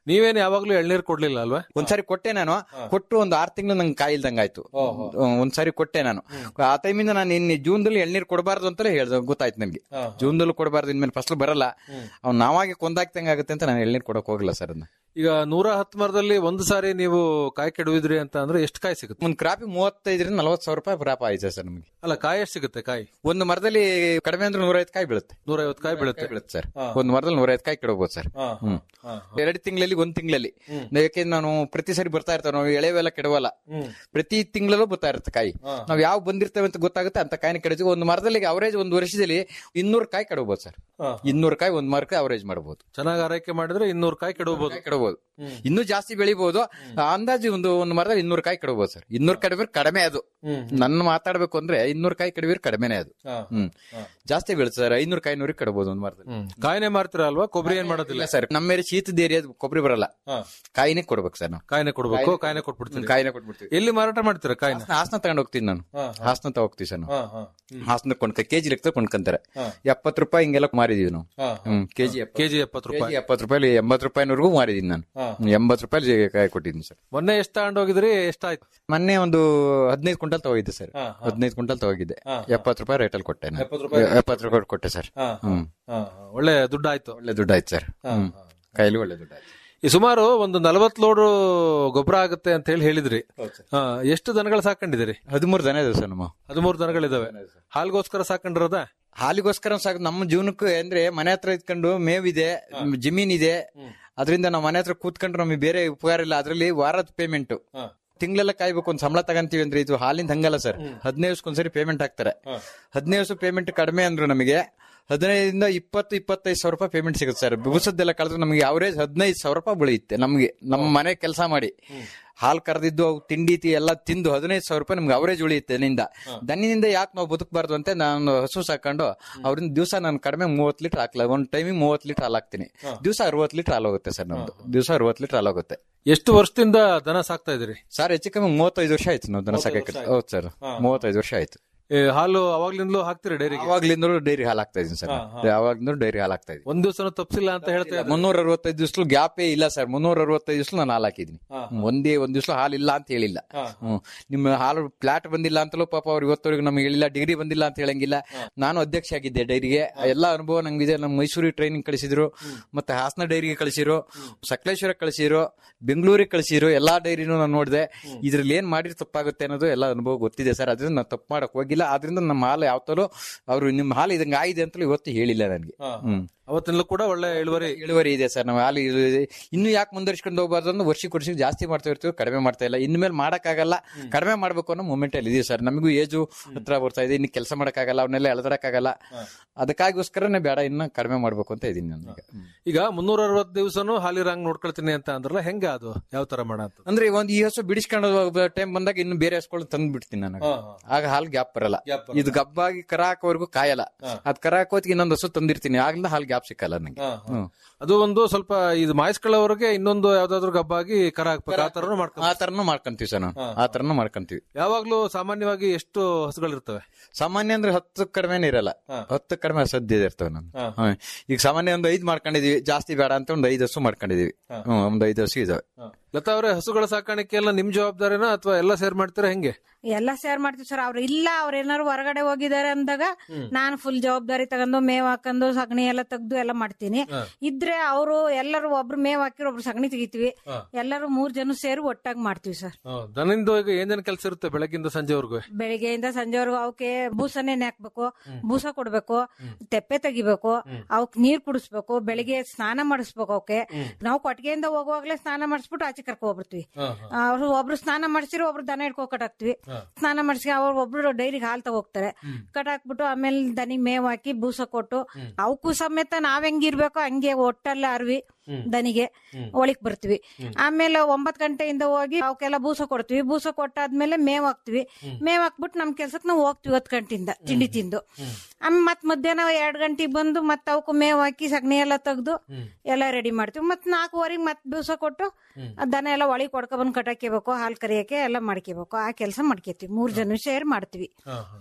ನೀವೇನು ಯಾವಾಗ್ಲೂ ಎಳ್ನೀರ್ ಕೊಡ್ಲಿಲ್ಲ ಅಲ್ವಾ ಒಂದ್ಸಾರಿ ಕೊಟ್ಟೆ ನಾನು ಕೊಟ್ಟು ಒಂದು ಆರ್ ತಿಂಗಳು ನಂಗೆ ಕಾಯಿ ಇಲ್ದಂಗ್ ಆಯ್ತು ಹ್ಮ್, ಒಂದ್ಸಾರಿ ಕೊಟ್ಟೆ ನಾನು ಆ ಟೈಮಿಂದ ನಾನು ಇನ್ನು ಜೂನ್ದಲ್ಲಿ ಎಳ್ನೀರ್ ಕೊಡಬಾರ್ದು ಅಂತಲೇ ಹೇಳ್ದೆ ಗೊತ್ತಾಯ್ತು ನನಗೆ ಜೂನ್ದಲ್ಲಿ ಕೊಡಬಾರ್ದು ಇನ್ಮೇಲೆ ಫಸಲು ಬರಲ್ಲ ಅವ್ನು ನಾವಾಗೆ ಕೊಂದಾಕ್ತಂಗ್ ಆಗುತ್ತೆ ಅಂತ ನಾನು ಎಳ್ನೀರ್ ಕೊಡಕ್ ಹೋಗಿಲ್ಲ ಸರ್ ಅದನ್ನ ಈಗ ನೂರ ಹತ್ತು ಮರದಲ್ಲಿ ಒಂದು ಸಾರಿ ನೀವು ಕಾಯಿ ಕೆಡವಿದ್ರಿ ಅಂತ ಅಂದ್ರೆ ಎಷ್ಟು ಕಾಯಿ ಸಿಗುತ್ತೆ ಒಂದ್ ಕ್ರಾಪಿ ಮೂವತ್ತೈದರಿಂದ ನಲವತ್ತು ಸಾವಿರ ರೂಪಾಯಿ ಕ್ರಾಪ್ ಆಯ್ತು ಸರ್ ನಮಗೆ ಅಲ್ಲ ಕಾಯಿ ಎಷ್ಟು ಸಿಗುತ್ತೆ ಕಾಯಿ ಒಂದು ಮರದಲ್ಲಿ ಕಡಿಮೆ ಅಂದ್ರೆ ನೂರೈವತ್ತು ಕಾಯಿ ಬೀಳುತ್ತೆ ನೂರೈವತ್ತು ಕಾಯಿ ಬೀಳುತ್ತೆ ಬೀಳುತ್ತೆ ಸರ್ ಹಾ. ಒಂದು ಮರದಲ್ಲಿ ನೂರೈವತ್ತು ಕಾಯಿ ಕೆಡಬಹುದು ಸರ್ ಹಾ, ಹ್ಮ್ ಹಾ, ಎರಡು ತಿಂಗಳಲ್ಲಿ ಒಂದ್ ತಿಂಗಳಲ್ಲಿ ಯಾಕೆಂದ್ರೆ ನಾನು ಪ್ರತಿ ಸರಿ ಬರ್ತಾ ಇರ್ತೇವೆ ನಾವು ಎಳೆವೆಲ್ಲ ಕೆಡವಲ್ಲ ಪ್ರತಿ ತಿಂಗಳಲ್ಲೂ ಬರ್ತಾ ಇರುತ್ತೆ ಕಾಯಿ ನಾವ್ ಯಾವ ಬಂದಿರ್ತೇವೆ ಅಂತ ಗೊತ್ತಾಗುತ್ತೆ ಅಂತ ಕಾಯಿನ ಕೆಡಿದ್ವಿ ಒಂದು ಮರದಲ್ಲಿ ಅವರೇಜ್ ಒಂದು ವರ್ಷದಲ್ಲಿ ಇನ್ನೂರು ಕಾಯಿ ಕೆಡಬಹುದು ಸರ್ ಹಾ. ಇನ್ನೂರು ಕಾಯಿ ಒಂದ್ ಮರಕ್ಕೆ ಅವರೇಜ್ ಮಾಡಬಹುದು ಚೆನ್ನಾಗಿ ಆರೈಕೆ ಮಾಡಿದ್ರೆ ಇನ್ನೂರು ಕಾಯಿ ಕೆಡಬಹುದು ಕೆಡಬಹುದು ಇನ್ನೂ ಜಾಸ್ತಿ ಬೆಳಿಬಹುದು ಅಂದಾಜು ಒಂದು ಒಂದು ಮರದಲ್ಲಿ ಇನ್ನೂರು ಕಾಯಿ ಕೆಡಬಹುದು ಸರ್ ಇನ್ನೂರು ಕಡಿಮೆ ಕಡಿಮೆ ಅದು ನನ್ನ ಮಾತಾಡ್ಬೇಕು ಅಂದ್ರೆ ಇನ್ನೂರು ಕಾಯಿ ಕೆಡವಿದ್ರೆ ಕಡಿಮೆನೆ ಅದು ಹ್ಮ್ ಜಾಸ್ತಿ ಬೀಳುತ್ತೆ ಸರ್ ಐನೂರು ಕಾಯಿ ನೂರಿಗೆ ಕೆಡಬಹುದು ಒಂದ್ ಮರದಲ್ಲಿ ಕಾಯಿನೇ ಮಾರ್ತೀರಾ ಅಲ್ವಾ ಕೊಬ್ಬರಿ ಏನ್ ಮಾಡೋದಿಲ್ಲ ಇಲ್ಲ ಸರ್ ನಮ್ಮ ಮೇಲೆ ಶೀತದ ಏರಿಯಾ ಕೊಬ್ಬರಿ ಬರಲ್ಲ ಕಾಯಿನೇ ಕೊಡ್ಬೇಕು ಸರ್ ನಾವು ಕಾಯಿನೇ ಕೊಡ್ಬೇಕು ಕಾಯಿನೇ ಕೊಟ್ಬಿಡ್ತೀವಿ ಕಾಯಿನೇ ಕೊಟ್ಬಿಡ್ತೀವಿ ಎಲ್ಲಿ ಮಾರಾಟ ಮಾಡ್ತೀರಾ ಕಾಯಿನ ಹಾಸನ ತಗೊಂಡ್ ಹೋಗ್ತೀನಿ ನಾನು ಹಾಸನ ತಗೋಗ್ತೀವಿ ಸರ್ ನಾವು ಹಾ, ಹಾ. ಹಾಸನ ಕೊಂಡ್ಕ ಕೆಜಿ ಲೆಕ್ಕ ಕೊಂಡ್ಕೊಂತಾರೆ ಹಾ. ಎಪ್ಪತ್ತು ರೂಪಾಯಿ ಹಿಂಗೆಲ್ಲ ಮಾರಿದೀವಿ ನಾವು ಹಾ, ಹಾ. ಹ್ಮ್ ಕೆಜಿ ಕೆಜಿ ಎಪ್ಪತ್ತು ರೂಪಾಯಿ ಎಪ್ಪತ್ತು ರೂಪಾಯಿ ಎಂಬತ್ತು ರೂಪಾಯಿನವರೆಗೂ ಮಾರಿದೀನಿ ನಾನು ಹಾ. ಹ್ಮ್, ಎಂಬತ್ತು ರೂಪಾಯಿ ಕಾಯಿ ಕೊಟ್ಟಿದ್ದೀನಿ ಸರ್ ಮೊನ್ನೆ ಎಷ್ಟು ತಗೊಂಡೋಗಿದ್ರಿ ಎಷ್ಟಾಯ್ತು ಮೊನ್ನೆ ಒಂದು ಹದಿನೈದು ಕ್ವಿಂಟಲ್ ತಗೋಗಿದ್ದೆ ಸರ್ ಹಾ, ಹಾ. ಹದಿನೈದು ಕ್ವಿಂಟಲ್ ತಗೋಗಿದ್ದೆ ಹಾ, ಎಪ್ಪತ್ತು ರೂಪಾಯಿ ರೇಟಲ್ಲಿ ಕೊಟ್ಟೆ ನಾನು. ಎಪ್ಪತ್ತು ರೂಪಾಯಿ ಎಪ್ಪತ್ತು ರೂಪಾಯಿ ಕೊಟ್ಟೆ ಸರ್ ಹಾ, ಹಾ, ಹ್ಮ್ ಹಾ, ಹಾ. ಒಳ್ಳೆ ದುಡ್ಡು ಆಯ್ತು ಒಳ್ಳೆ ದುಡ್ಡು ಆಯ್ತು ಸರ್ ಹಾ, ಹ್ಮ್ ಹಾ. ಕೈಲಿ ಒಳ್ಳೆ ದುಡ್ಡು ಆಯ್ತು ಈ ಸುಮಾರು ಒಂದು ನಲವತ್ತು ಲೋಡ್ ಗೊಬ್ಬರ ಆಗುತ್ತೆ ಅಂತ ಹೇಳಿ ಹೇಳಿದ್ರಿ ಹಾ, ಎಷ್ಟು ದನಗಳು ಸಾಕೊಂಡಿದ್ದೀರಿ ಹದಿಮೂರು ದನ ಇದೆ ಸರ್ ನಮ್ಮ ಹದಿಮೂರು ದನಗಳಿದಾವೆ ಹಾಲ್ಗೋಸ್ಕರ ಸಾಕೊಂಡಿರೋದ ಹಾಲಿಗೋಸ್ಕರ ಸಾಕು ನಮ್ಮ ಜೀವನಕ್ಕೆ ಅಂದ್ರೆ ಮನೆ ಹತ್ರ ಇದ್ಕೊಂಡು ಮೇವಿದೆ ಜಮೀನ್ ಇದೆ ಅದರಿಂದ ನಾವು ಮನೆ ಹತ್ರ ಕೂತ್ಕೊಂಡ್ರೆ ನಮಗೆ ಬೇರೆ ಉಪಕಾರ ಇಲ್ಲ ಅದರಲ್ಲಿ ವಾರದ ಪೇಮೆಂಟ್ ತಿಂಗಳೆಲ್ಲ ಕಾಯ್ಬೇಕು ಒಂದು ಸಂಬಳ ತಗಂತೀವಿ ಅಂದ್ರೆ ಇದು ಹಾಲಿಂದ ಹಂಗಲ್ಲ ಸರ್ ಹದಿನೈದು ದಿವಸಕ್ಕೊಂದ್ಸರಿ ಪೇಮೆಂಟ್ ಹಾಕ್ತಾರೆ ಹದಿನೈದು ದಿವಸ ಪೇಮೆಂಟ್ ಕಡಿಮೆ ಅಂದ್ರು ನಮಗೆ ಹದಿನೈದರಿಂದ ಇಪ್ಪತ್ತು ಇಪ್ಪತ್ತೈದು ಸಾವಿರ ರೂಪಾಯಿ ಪೇಮೆಂಟ್ ಸಿಗುತ್ತೆ ಸರ್ ಬುಸದ್ದೆಲ್ಲ ಕಳೆದ್ರೆ ನಮಗೆ ಅವರೇಜ್ ಹದಿನೈದು ಸಾವಿರ ರೂಪಾಯಿ ಬೆಳೆಯುತ್ತೆ ನಮಗೆ ನಮ್ಮ ಮನೆ ಕೆಲಸ ಮಾಡಿ ಹಾಲು ಕರೆದಿದ್ದು ಅವು ತಿಂಡಿ ತಿ ಎಲ್ಲ ತಿಂದು ಹದಿನೈದು ಸಾವಿರ ರೂಪಾಯಿ ನಮ್ಗೆ ಅವರೇಜ್ ಉಳಿಯುತ್ತೆ ದನಿಂದ ದನಿನಿಂದ ಯಾಕೆ ನಾವು ಬದುಕಬಾರ್ದು ಅಂತ ನಾನು ಹಸು ಸಾಕೊಂಡು ಅವ್ರಿಂದ ದಿವಸ ನಾನು ಕಡಿಮೆ ಮೂವತ್ತು ಲೀಟರ್ ಹಾಕ್ಲ ಒಂದು ಟೈಮಿಗೆ ಮೂವತ್ತು ಲೀಟರ್ ಹಾಲು ಹಾಕ್ತೀನಿ ದಿವಸ ಅರವತ್ತು ಲೀಟರ್ ಹಾಲು ಹೋಗುತ್ತೆ ಸರ್ ನಮ್ದು ದಿವಸ ಅರವತ್ತು ಲೀಟರ್ ಹಾಲು ಹೋಗುತ್ತೆ ಎಷ್ಟು ವರ್ಷದಿಂದ ದನ ಸಾಕ್ತಾ ಇದ್ರಿ ಸರ್ ಹೆಚ್ಚು ಕಮ್ಮಿ ಮೂವತ್ತೈದು ವರ್ಷ ಆಯ್ತು ನಾವು ದನ ಸಾಕಕ್ಕೆ ಹೌದು ಸರ್ ಮೂವತ್ತೈದು ವರ್ಷ ಆಯ್ತು ಈ ಹಾಲು ಅವಾಗ್ಲಿಂದಲೂ ಹಾಕ್ತೀರಿ ಡೈರಿಗೆ ಅವಾಗ್ಲಿಂದಲೂ ಡೈರಿ ಹಾಲು ಹಾಕ್ತಾ ಇದೀನಿ ಸರ್ ಯಾವಾಗ್ಲಿಂದಲೂ ಡೈರಿ ಹಾಲು ಹಾಕ್ತಾ ಇದೀನಿ ಒಂದ್ ದಿವಸನೂ ತಪ್ಸಿಲ್ಲ ಅಂತ ಹೇಳ್ತಾ ಇದ್ದಾರೆ. ಮುನ್ನೂರ ಅರವತ್ತೈದು ದಿವಸ ಗ್ಯಾಪೇ ಇಲ್ಲ ಸರ್ ಮುನ್ನೂರ ಅರವತ್ತೈದು ದಿವಸ ನಾನು ಹಾಲು ಹಾಕಿದ್ದೀನಿ ಹ್ಮ್, ಒಂದೇ ಒಂದ್ ದಿವಸ ಹಾಲು ಇಲ್ಲ ಅಂತ ಹೇಳಿಲ್ಲ ಹ್ಮ್. ನಿಮ್ಮ ಹಾಲು ಫ್ಲಾಟ್ ಬಂದಿಲ್ಲ ಅಂತಲೂ ಪಾಪ ಅವ್ರು ಇವತ್ತವರೆಗೂ ನಮಗೆ ಹೇಳಿಲ್ಲ ಡಿಗ್ರಿ ಬಂದಿಲ್ಲ ಅಂತ ಹೇಳಂಗಿಲ್ಲ ನಾನು ಅಧ್ಯಕ್ಷ ಆಗಿದ್ದೆ ಡೈರಿಗೆ ಎಲ್ಲ ಅನುಭವ ನಂಗಿದೆ ನಮ್ಮ ಮೈಸೂರಿಗೆ ಟ್ರೈನಿಂಗ್ ಕಳಿಸಿದ್ರು ಮತ್ತೆ ಹಾಸನ ಡೈರಿಗೆ ಕಳಿಸಿರು ಸಕಲೇಶ್ವರ ಕಳಿಸಿರು ಬೆಂಗಳೂರಿಗೆ ಕಳಿಸಿರು ಎಲ್ಲಾ ಡೈರಿನೂ ನಾನು ನೋಡಿದೆ ಇದ್ರಲ್ಲಿ ಏನ್ ಮಾಡಿದ್ರೆ ತಪ್ಪಾಗುತ್ತೆ ಅನ್ನೋದು ಎಲ್ಲ ಅನುಭವ ಗೊತ್ತಿದೆ ಸರ್ ಅದರಿಂದ ನಾನು ತಪ್ಪು ಮಾಡಕ್ ಹೋಗಿಲ್ಲ ಆದ್ರಿಂದ ನಮ್ಮ ಹಾಲು ಯಾವತ್ತಲೂ ಅವರು ನಿಮ್ಮ ಹಾಲು ಇದಂಗ ಆಗಿದೆ ಅಂತಲೂ ಇವತ್ತು ಹೇಳಿಲ್ಲ ನನಗೆ ಹ್ಮ್ ಅವತ್ತಿನಲ್ಲೂ ಕೂಡ ಒಳ್ಳೆ ಇಳುವರಿ ಇಳುವರಿ ಇದೆ ಸರ್ ನಾವು ಹಾಲು ಇದು- ಇನ್ನು ಯಾಕೆ ಮುಂದುವರಿಸ್ಕೊಂಡು ಹೋಗ್ಬಾರ್ದು ಅಂದ್ರೆ ವರ್ಷಕ್ಕೆ ವರ್ಷಕ್ಕೆ ಜಾಸ್ತಿ ಮಾಡ್ತಾ ಇರ್ತೀವಿ ಕಡಿಮೆ ಮಾಡ್ತಾ ಇಲ್ಲ ಇನ್ಮೇಲೆ ಮಾಡಕ್ಕಾಗಲ್ಲ ಕಡಿಮೆ ಮಾಡ್ಬೇಕು ಅನ್ನೋ ಮೂಮೆಂಟ್ ಅಲ್ಲಿ ಇದೀವಿ ಸರ್ ನಮಗೂ ಏಜು ಹತ್ರ ಬರ್ತಾ ಇದೆ ಇನ್ನು ಕೆಲಸ ಮಾಡಕ್ಕಾಗಲ್ಲ ಅವನ್ನೆಲ್ಲ ಎಳ್ದಡಕ್ಕಾಗಲ್ಲ ಅದಕ್ಕಾಗೋಸ್ಕರನೇ ಬೇಡ ಇನ್ನ ಕಡಿಮೆ ಮಾಡ್ಬೇಕು ಅಂತ ಇದೀನಿ ನಾನು ಈಗ. ಈಗ ಮುನ್ನೂರ ಅರವತ್ತು ದಿವಸನೂ ಹಾಲಿರಂಗ್ ನೋಡ್ಕೊಳ್ತೀನಿ ಅಂತ ಅಂದ್ರಲ್ಲ ಹೆಂಗ ಅದು ಯಾವ ತರ ಮಾಡ ಅಂತ ಅಂದ್ರೆ ಒಂದ್ ಈ ಹಸು ಬಿಡಿಸ್ಕೊಂಡು ಟೈಮ್ ಬಂದಾಗ ಇನ್ನು ಬೇರೆ ಹಸುಗಳು ತಂದು ಬಿಡ್ತೀನಿ ನಾನು ಆಗ ಹಾಲು ಗ್ಯಾಪ್ ಬರಲ್ಲ ಇದು ಗಬ್ಬಾಗಿ ಕರ ಹಾಕೋವರೆಗೂ ಕಾಯಲ್ಲ ಅದ್ ಕರ ಹಾಕೋತಿಗೆ ಇನ್ನೊಂದು ಹಸು ತಂದಿರ್ತೀನಿ ಆಗ್ಲಿಂದ ಹಾಲು ಗ್ಯಾಪ್ ಸಿಕ್ಕಲ್ಲ ನಂಗೆ ಹ್ಮ್. ಅದು ಒಂದು ಸ್ವಲ್ಪ ಇದು ಮಾಯಿಸ್ಕೊಳ್ಳೋವರೆಗೆ ಇನ್ನೊಂದು ಯಾವ್ದಾದ್ರು ಗಬ್ಬಾಗಿ ಕರ ಹಾಕ್ಬೇಕು ಆ ತರನು ಮಾಡ್ಕೊ ಆ ತರನು ಮಾಡ್ಕೊಂತೀವಿ ಸರ್ ನಾವು ಆ ತರನು ಮಾಡ್ಕೊಂತೀವಿ ಯಾವಾಗ್ಲೂ ಸಾಮಾನ್ಯವಾಗಿ ಎಷ್ಟು ಹಸುಗಳಿರ್ತವೆ ಸಾಮಾನ್ಯ ಅಂದ್ರೆ ಹತ್ತು ಕಡಿಮೆನೇ ಇರಲ್ಲ ಹತ್ತು ಕಡಿಮೆ ಸದ್ಯ ಇರ್ತವೆ ನಾನು ಹ್ಮ್. ಈಗ ಸಾಮಾನ್ಯ ಒಂದು ಐದ್ ಮಾಡ್ಕೊಂಡಿದೀವಿ ಜಾಸ್ತಿ ಬೇಡ ಅಂತ ಒಂದು ಐದು ಹಸು ಮಾಡ್ಕೊಂಡಿದೀವಿ ಹ್ಮ್ ಒಂದು ಐದು ಹಸು ಇದಾವೆ ಲತಾ ಅವರೇ ಹಸುಗಳ ಸಾಕಾಣಿಕೆ ಎಲ್ಲ ನಿಮ್ ಜವಾಬ್ದಾರಿನ ಅಥವಾ ಎಲ್ಲ ಸೇರ್ ಮಾಡ್ತೀರಾ ಹೆಂಗೆ ಎಲ್ಲ ಶೇರ್ ಮಾಡ್ತೀವಿ ಸರ್ ಅವ್ರು ಇಲ್ಲ ಅವ್ರ ಏನಾರು ಹೊರಗಡೆ ಹೋಗಿದ್ದಾರೆ ಅಂದಾಗ ನಾನು ಫುಲ್ ಜವಾಬ್ದಾರಿ ತಗೊಂಡು ಮೇವ್ ಹಾಕೊಂಡು ಸಗಣಿ ಎಲ್ಲ ತೆಗ್ದು ಎಲ್ಲ ಮಾಡ್ತೀನಿ ಇದ್ರೆ ಅವರು ಎಲ್ಲರೂ ಒಬ್ರು ಮೇವ್ ಹಾಕಿರೋ ಒಬ್ರು ಸಗಣಿ ತೆಗಿತೀವಿ ಎಲ್ಲರೂ ಮೂರ್ ಜನ ಸೇರಿ ಒಟ್ಟಾಗಿ ಮಾಡ್ತೀವಿ ಸರ್ ದನಿಂದು ಈಗ ಏನೇನ್ ಕೆಲಸ ಇರುತ್ತೆ ಬೆಳಗ್ಗಿಂದ ಸಂಜೆವರೆಗೂ ಬೆಳಿಗ್ಗೆಯಿಂದ ಸಂಜೆವರೆಗೂ ಅವಕ್ಕೆ ಬೂಸನೇ ಹಾಕ್ಬೇಕು ಬೂಸ ಕೊಡ್ಬೇಕು ತೆಪ್ಪೆ ತೆಗಿಬೇಕು ಅವಕ್ ನೀರ್ ಕುಡಿಸ್ಬೇಕು ಬೆಳಿಗ್ಗೆ ಸ್ನಾನ ಮಾಡಿಸ್ಬೇಕು ಅವಕ್ಕೆ ನಾವು ಕೊಟ್ಟಿಗೆಯಿಂದ ಹೋಗುವಾಗ್ಲೇ ಸ್ನಾನ ಮಾಡಿಸ್ಬಿಟ್ಟು ಆಚೆ ಕರ್ಕೊ ಹೋಗ್ಬಿಡ್ತೀವಿ ಅವ್ರು ಒಬ್ರು ಸ್ನಾನ ಮಾಡಿಸಿರೋ ಒಬ್ರು ದನ ಹಿಡ್ಕೊ ಕಟ್ಟಾಕ್ತಿವಿ ಸ್ನಾನ ಮಾಡಿಸಿ ಅವ್ರು ಒಬ್ರು ಡೈರಿಗೆ ಹಾಲ್ ತಗೋಗ್ತಾರೆ ಕಟ್ಟಾಕ್ಬಿಟ್ಟು ಆಮೇಲೆ ದನಿಗ್ ಮೇವ್ ಹಾಕಿ ಬೂಸ ಕೊಟ್ಟು ಅವಕ್ಕೂ ಸಮೇತ ನಾವ್ ಹೆಂಗಿರ್ಬೇಕೋ ಹಂಗೆ ಒಟ್ಟಲ್ಲ ಅರ್ವಿ ದನಿಗೆ ಒಳಿಕ್ ಬರ್ತೀವಿ ಆಮೇಲೆ ಒಂಬತ್ ಗಂಟೆಯಿಂದ ಹೋಗಿ ಅವಕ್ಕೆಲ್ಲ ಬೂಸ ಕೊಡ್ತೀವಿ ಬೂಸ ಕೊಟ್ಟಾದ್ಮೇಲೆ ಮೇವ್ ಹಾಕ್ತಿವಿ ಮೇವ್ ಹಾಕ್ಬಿಟ್ಟು ನಮ್ ಕೆಲ್ಸಕ್ಕೆ ನಾವು ಹೋಗ್ತಿವಿ ಹತ್ತು ಗಂಟೆಯಿಂದ ತಿಂಡಿ ತಿಂದು ಆಮೇಲೆ ಮತ್ ಮಧ್ಯಾಹ್ನ ಎರಡ್ ಗಂಟೆಗೆ ಬಂದು ಮತ್ ಅವಕ್ಕೂ ಮೇವ್ ಹಾಕಿ ಸಗಣಿ ಎಲ್ಲ ತೆಗ್ದು ಎಲ್ಲ ರೆಡಿ ಮಾಡ್ತೀವಿ ಮತ್ ನಾಲ್ಕುವರೆಗೆ ಮತ್ ಬೂಸ ಕೊಟ್ಟು ಆ ದನ ಎಲ್ಲ ಒಳಗೆ ಕೊಡ್ಕೊ ಬಂದು ಕಟಾಕಿಬೇಕು ಹಾಲ್ ಕರಿಯಕ್ಕೆ ಎಲ್ಲ ಮಾಡ್ಕೋಬೇಕು ಆ ಕೆಲಸ ಮಾಡ್ಕೋತೀವಿ ಮೂರ್ ಜನ ಸೇರ್ ಮಾಡ್ತೀವಿ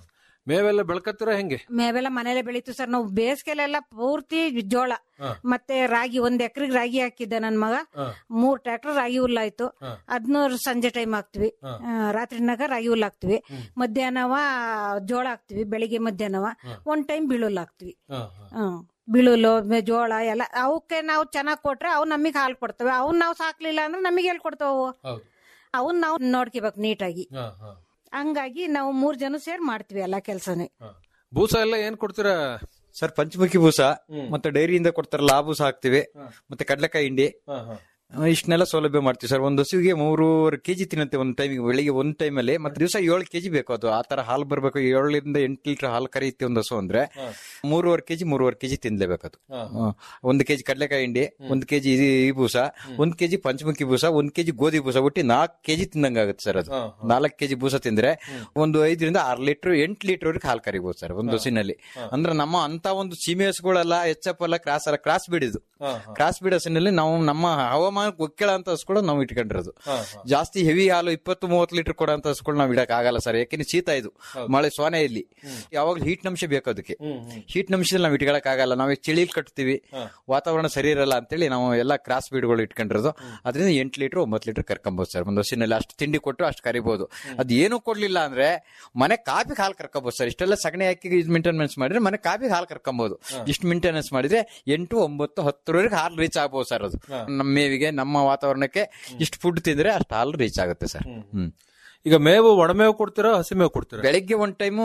ಮೇವೆಲ್ಲ ಬೆಳ್ಕತ್ತೀರಾ ಹೆಂಗೆ ಮೇವೆಲ್ಲ ಮನೇಲೆ ಬೆಳೀತು ಸರ್ ನಾವು ಬೇಸಿಗೆಲೆಲ್ಲ ಪೂರ್ತಿ ಜೋಳ ಹಾ. ಮತ್ತೆ ರಾಗಿ ಒಂದ್ ಎಕರೆಗೆ ರಾಗಿ ಹಾಕಿದ್ದ ನನ್ ಮಗ ಹಾ. ಮೂರ್ ಟ್ರ್ಯಾಕ್ಟರ್ ರಾಗಿ ಹುಲ್ಲಾಯ್ತು ಹಾ. ಅದ್ನೂರು ಸಂಜೆ ಟೈಮ್ ಹಾಕ್ತಿವಿ ಹಾ. ಆ, ರಾತ್ರಿನಾಗ ರಾಗಿ ಹುಲ್ ಹಾಕ್ತಿವಿ ಮಧ್ಯಾಹ್ನವ ಜೋಳ ಹಾಕ್ತಿವಿ ಬೆಳಿಗ್ಗೆ ಮಧ್ಯಾಹ್ನವ ಒಂದ್ ಟೈಮ್ ಬೀಳುಲ್ ಹಾಕ್ತಿವಿ ಹ್ಮ್ ಬೀಳುಲು ಮೆ- ಜೋಳ ಎಲ್ಲ ಅವಕ್ಕೆ ನಾವು ಚೆನ್ನಾಗ್ ಕೊಟ್ರೆ ಅವು ನಮಗ್ ಹಾಲು ಕೊಡ್ತವೆ ಅವ್ನ್ ನಾವು ಸಾಕ್ಲಿಲ್ಲ ಅಂದ್ರೆ ನಮಗೆ ಎಲ್ಲಿ ಕೊಡ್ತಾವ ಅವು? ಅವನ್ ನಾವು ನೋಡ್ಕೋಬೇಕು ನೀಟಾಗಿ ಹಂಗಾಗಿ ನಾವು ಮೂರ್ ಜನ ಸೇರ್ ಮಾಡ್ತೀವಿ ಎಲ್ಲಾ ಕೆಲ್ಸನೇ ಬೂಸ ಎಲ್ಲ ಏನ್ ಕೊಡ್ತೀರಾ ಸರ್ ಪಂಚಮುಖಿ ಬೂಸ ಮತ್ತೆ ಡೈರಿಯಿಂದ ಕೊಡ್ತಾರಲ್ಲ ಆ ಬೂಸ ಹಾಕ್ತಿವಿ ಮತ್ತೆ ಕಡ್ಲೆಕಾಯಿ ಹಿಂಡಿ ಇಷ್ಟನ್ನೆಲ್ಲ ಸೌಲಭ್ಯ ಮಾಡ್ತೀವಿ ಸರ್ ಒಂದು ಹಸುವಿಗೆ ಮೂರುವರೆ ಕೆಜಿ ತಿನ್ನುತ್ತೆ ಒಂದು ಟೈಮಿಗೆ ಬೆಳಿಗ್ಗೆ ಒಂದ್ ಟೈಮಲ್ಲಿ ಮತ್ತೆ ದಿವಸ ಏಳು ಕೆಜಿ ಬೇಕು ಅದು ಆ ತರ ಹಾಲು ಬರ್ಬೇಕು ಏಳರಿಂದ ಎಂಟು ಲೀಟರ್ ಹಾಲು ಕರೆಯುತ್ತೆ ಒಂದು ಹಸು ಅಂದ್ರೆ ಮೂರುವರೆ ಕೆಜಿ ಮೂರುವರೆ ಕೆಜಿ ತಿನ್ಲೇಬೇಕು ಅದು ಹ್ಮ್. ಒಂದು ಕೆಜಿ ಕಡ್ಲೆಕಾಯಿ ಹಿಂಡಿ ಒಂದ್ ಕೆಜಿ ಈ ಬೂಸ ಒಂದ್ ಕೆಜಿ ಪಂಚಮುಖಿ ಬೂಸ ಒಂದ್ ಕೆಜಿ ಗೋಧಿ ಬೂಸ ಒಟ್ಟಿ ನಾಲ್ಕು ಕೆಜಿ ತಿಂದಂಗಾಗುತ್ತೆ ಸರ್ ಅದು ನಾಲ್ಕು ಕೆಜಿ ಬೂಸ ತಿಂದ್ರೆ ಒಂದು ಐದರಿಂದ ಆರು ಲೀಟರ್ ಎಂಟು ಲೀಟರ್ ವರೆಗೆ ಹಾಲು ಕರಿಬಹುದು ಸರ್ ಒಂದು ಹಸಿನಲ್ಲಿ ಅಂದ್ರೆ ನಮ್ಮ ಅಂತ ಒಂದು ಸೀಮೆ ಹಸುಗಳೆಲ್ಲ ಎಚ್ ಎಫ್ ಎಲ್ಲ ಕ್ರಾಸ್ ಅಲ್ಲ ಕ್ರಾಸ್ ಬಿಡಿದು ಕ್ರಾಸ್ ಬಿಡ್ ಹಸಿನಲ್ಲಿ ನಾವು ನಮ್ಮ ಹವಾಮಾನ ಒಕ್ಕೇಳ ಅಂತ ಹಸುಗಳು ನಾವು ಇಟ್ಕೊಂಡಿರೋದು ಜಾಸ್ತಿ ಹೆವಿ ಹಾಲು ಇಪ್ಪತ್ತು ಮೂವತ್ತು ಲೀಟರ್ ಕೊಡೋ ಅಂತ ಹಸುಗಳು ನಾವು ಇಡಕ್ ಆಗಲ್ಲ ಸರ್ ಯಾಕೆಂದ್ರೆ ಶೀತ ಇದು ಮಳೆ ಸೋನೆ ಇಲ್ಲಿ ಯಾವಾಗ್ಲೂ ಹೀಟ್ ಅಂಶ ಬೇಕು ಅದಕ್ಕೆ ಹೀಟ್ ಅಂಶದಲ್ಲಿ ನಾವು ಇಟ್ಕೊಳಕ್ ಆಗಲ್ಲ ನಾವು ಚಳಿಲ್ ಕಟ್ತೀವಿ ವಾತಾವರಣ ಸರಿ ಇರಲ್ಲ ಅಂತೇಳಿ ನಾವು ಎಲ್ಲ ಕ್ರಾಸ್ ಬೀಡ್ಗಳು ಇಟ್ಕೊಂಡಿರೋದು ಅದರಿಂದ ಎಂಟು ಲೀಟರ್ ಒಂಬತ್ತು ಲೀಟರ್ ಕರ್ಕೊಂಬೋದು ಸರ್ ಒಂದು ಹಸಿನಲ್ಲಿ ಅಷ್ಟು ತಿಂಡಿ ಕೊಟ್ಟು ಅಷ್ಟು ಕರಿಬಹುದು ಅದು ಏನು ಕೊಡ್ಲಿಲ್ಲ ಅಂದ್ರೆ ಮನೆ ಕಾಫಿಗೆ ಹಾಲು ಕರ್ಕೋಬಹುದು ಸರ್ ಇಷ್ಟೆಲ್ಲ ಸಗಣಿ ಹಾಕಿ ಮೇಂಟೆನೆನ್ಸ್ ಮಾಡಿದ್ರೆ ಮನೆ ಕಾಫಿಗೆ ಹಾಲು ಕರ್ಕೊಬಹುದು ಇಷ್ಟು ಮೇಂಟೆನೆನ್ಸ್ ಮಾಡಿದ್ರೆ ಎಂಟು ಒಂಬತ್ತು ಹತ್ತರವರೆಗೆ ಹಾಲು ರೀಚ್ ಆಗ್ಬೋದು ಸರ್ ಅದು ನಮ್ಮ ಮೇವಿಗೆ ನಮ್ಮ ವಾತಾವರಣಕ್ಕೆ ಇಷ್ಟು ಫುಡ್ ತಿಂದ್ರೆ ಅಷ್ಟು ಹಾಲು ರೀಚ್ ಆಗುತ್ತೆ ಸರ್ ಹ್ಮ್ ಈಗ ಮೇವು ಒಣಮೇವು ಕೊಡ್ತೀರಾ ಹಸಿ ಮೇವು ಕೊಡ್ತೀರಾ ಬೆಳಿಗ್ಗೆ ಒಂದ್ ಟೈಮು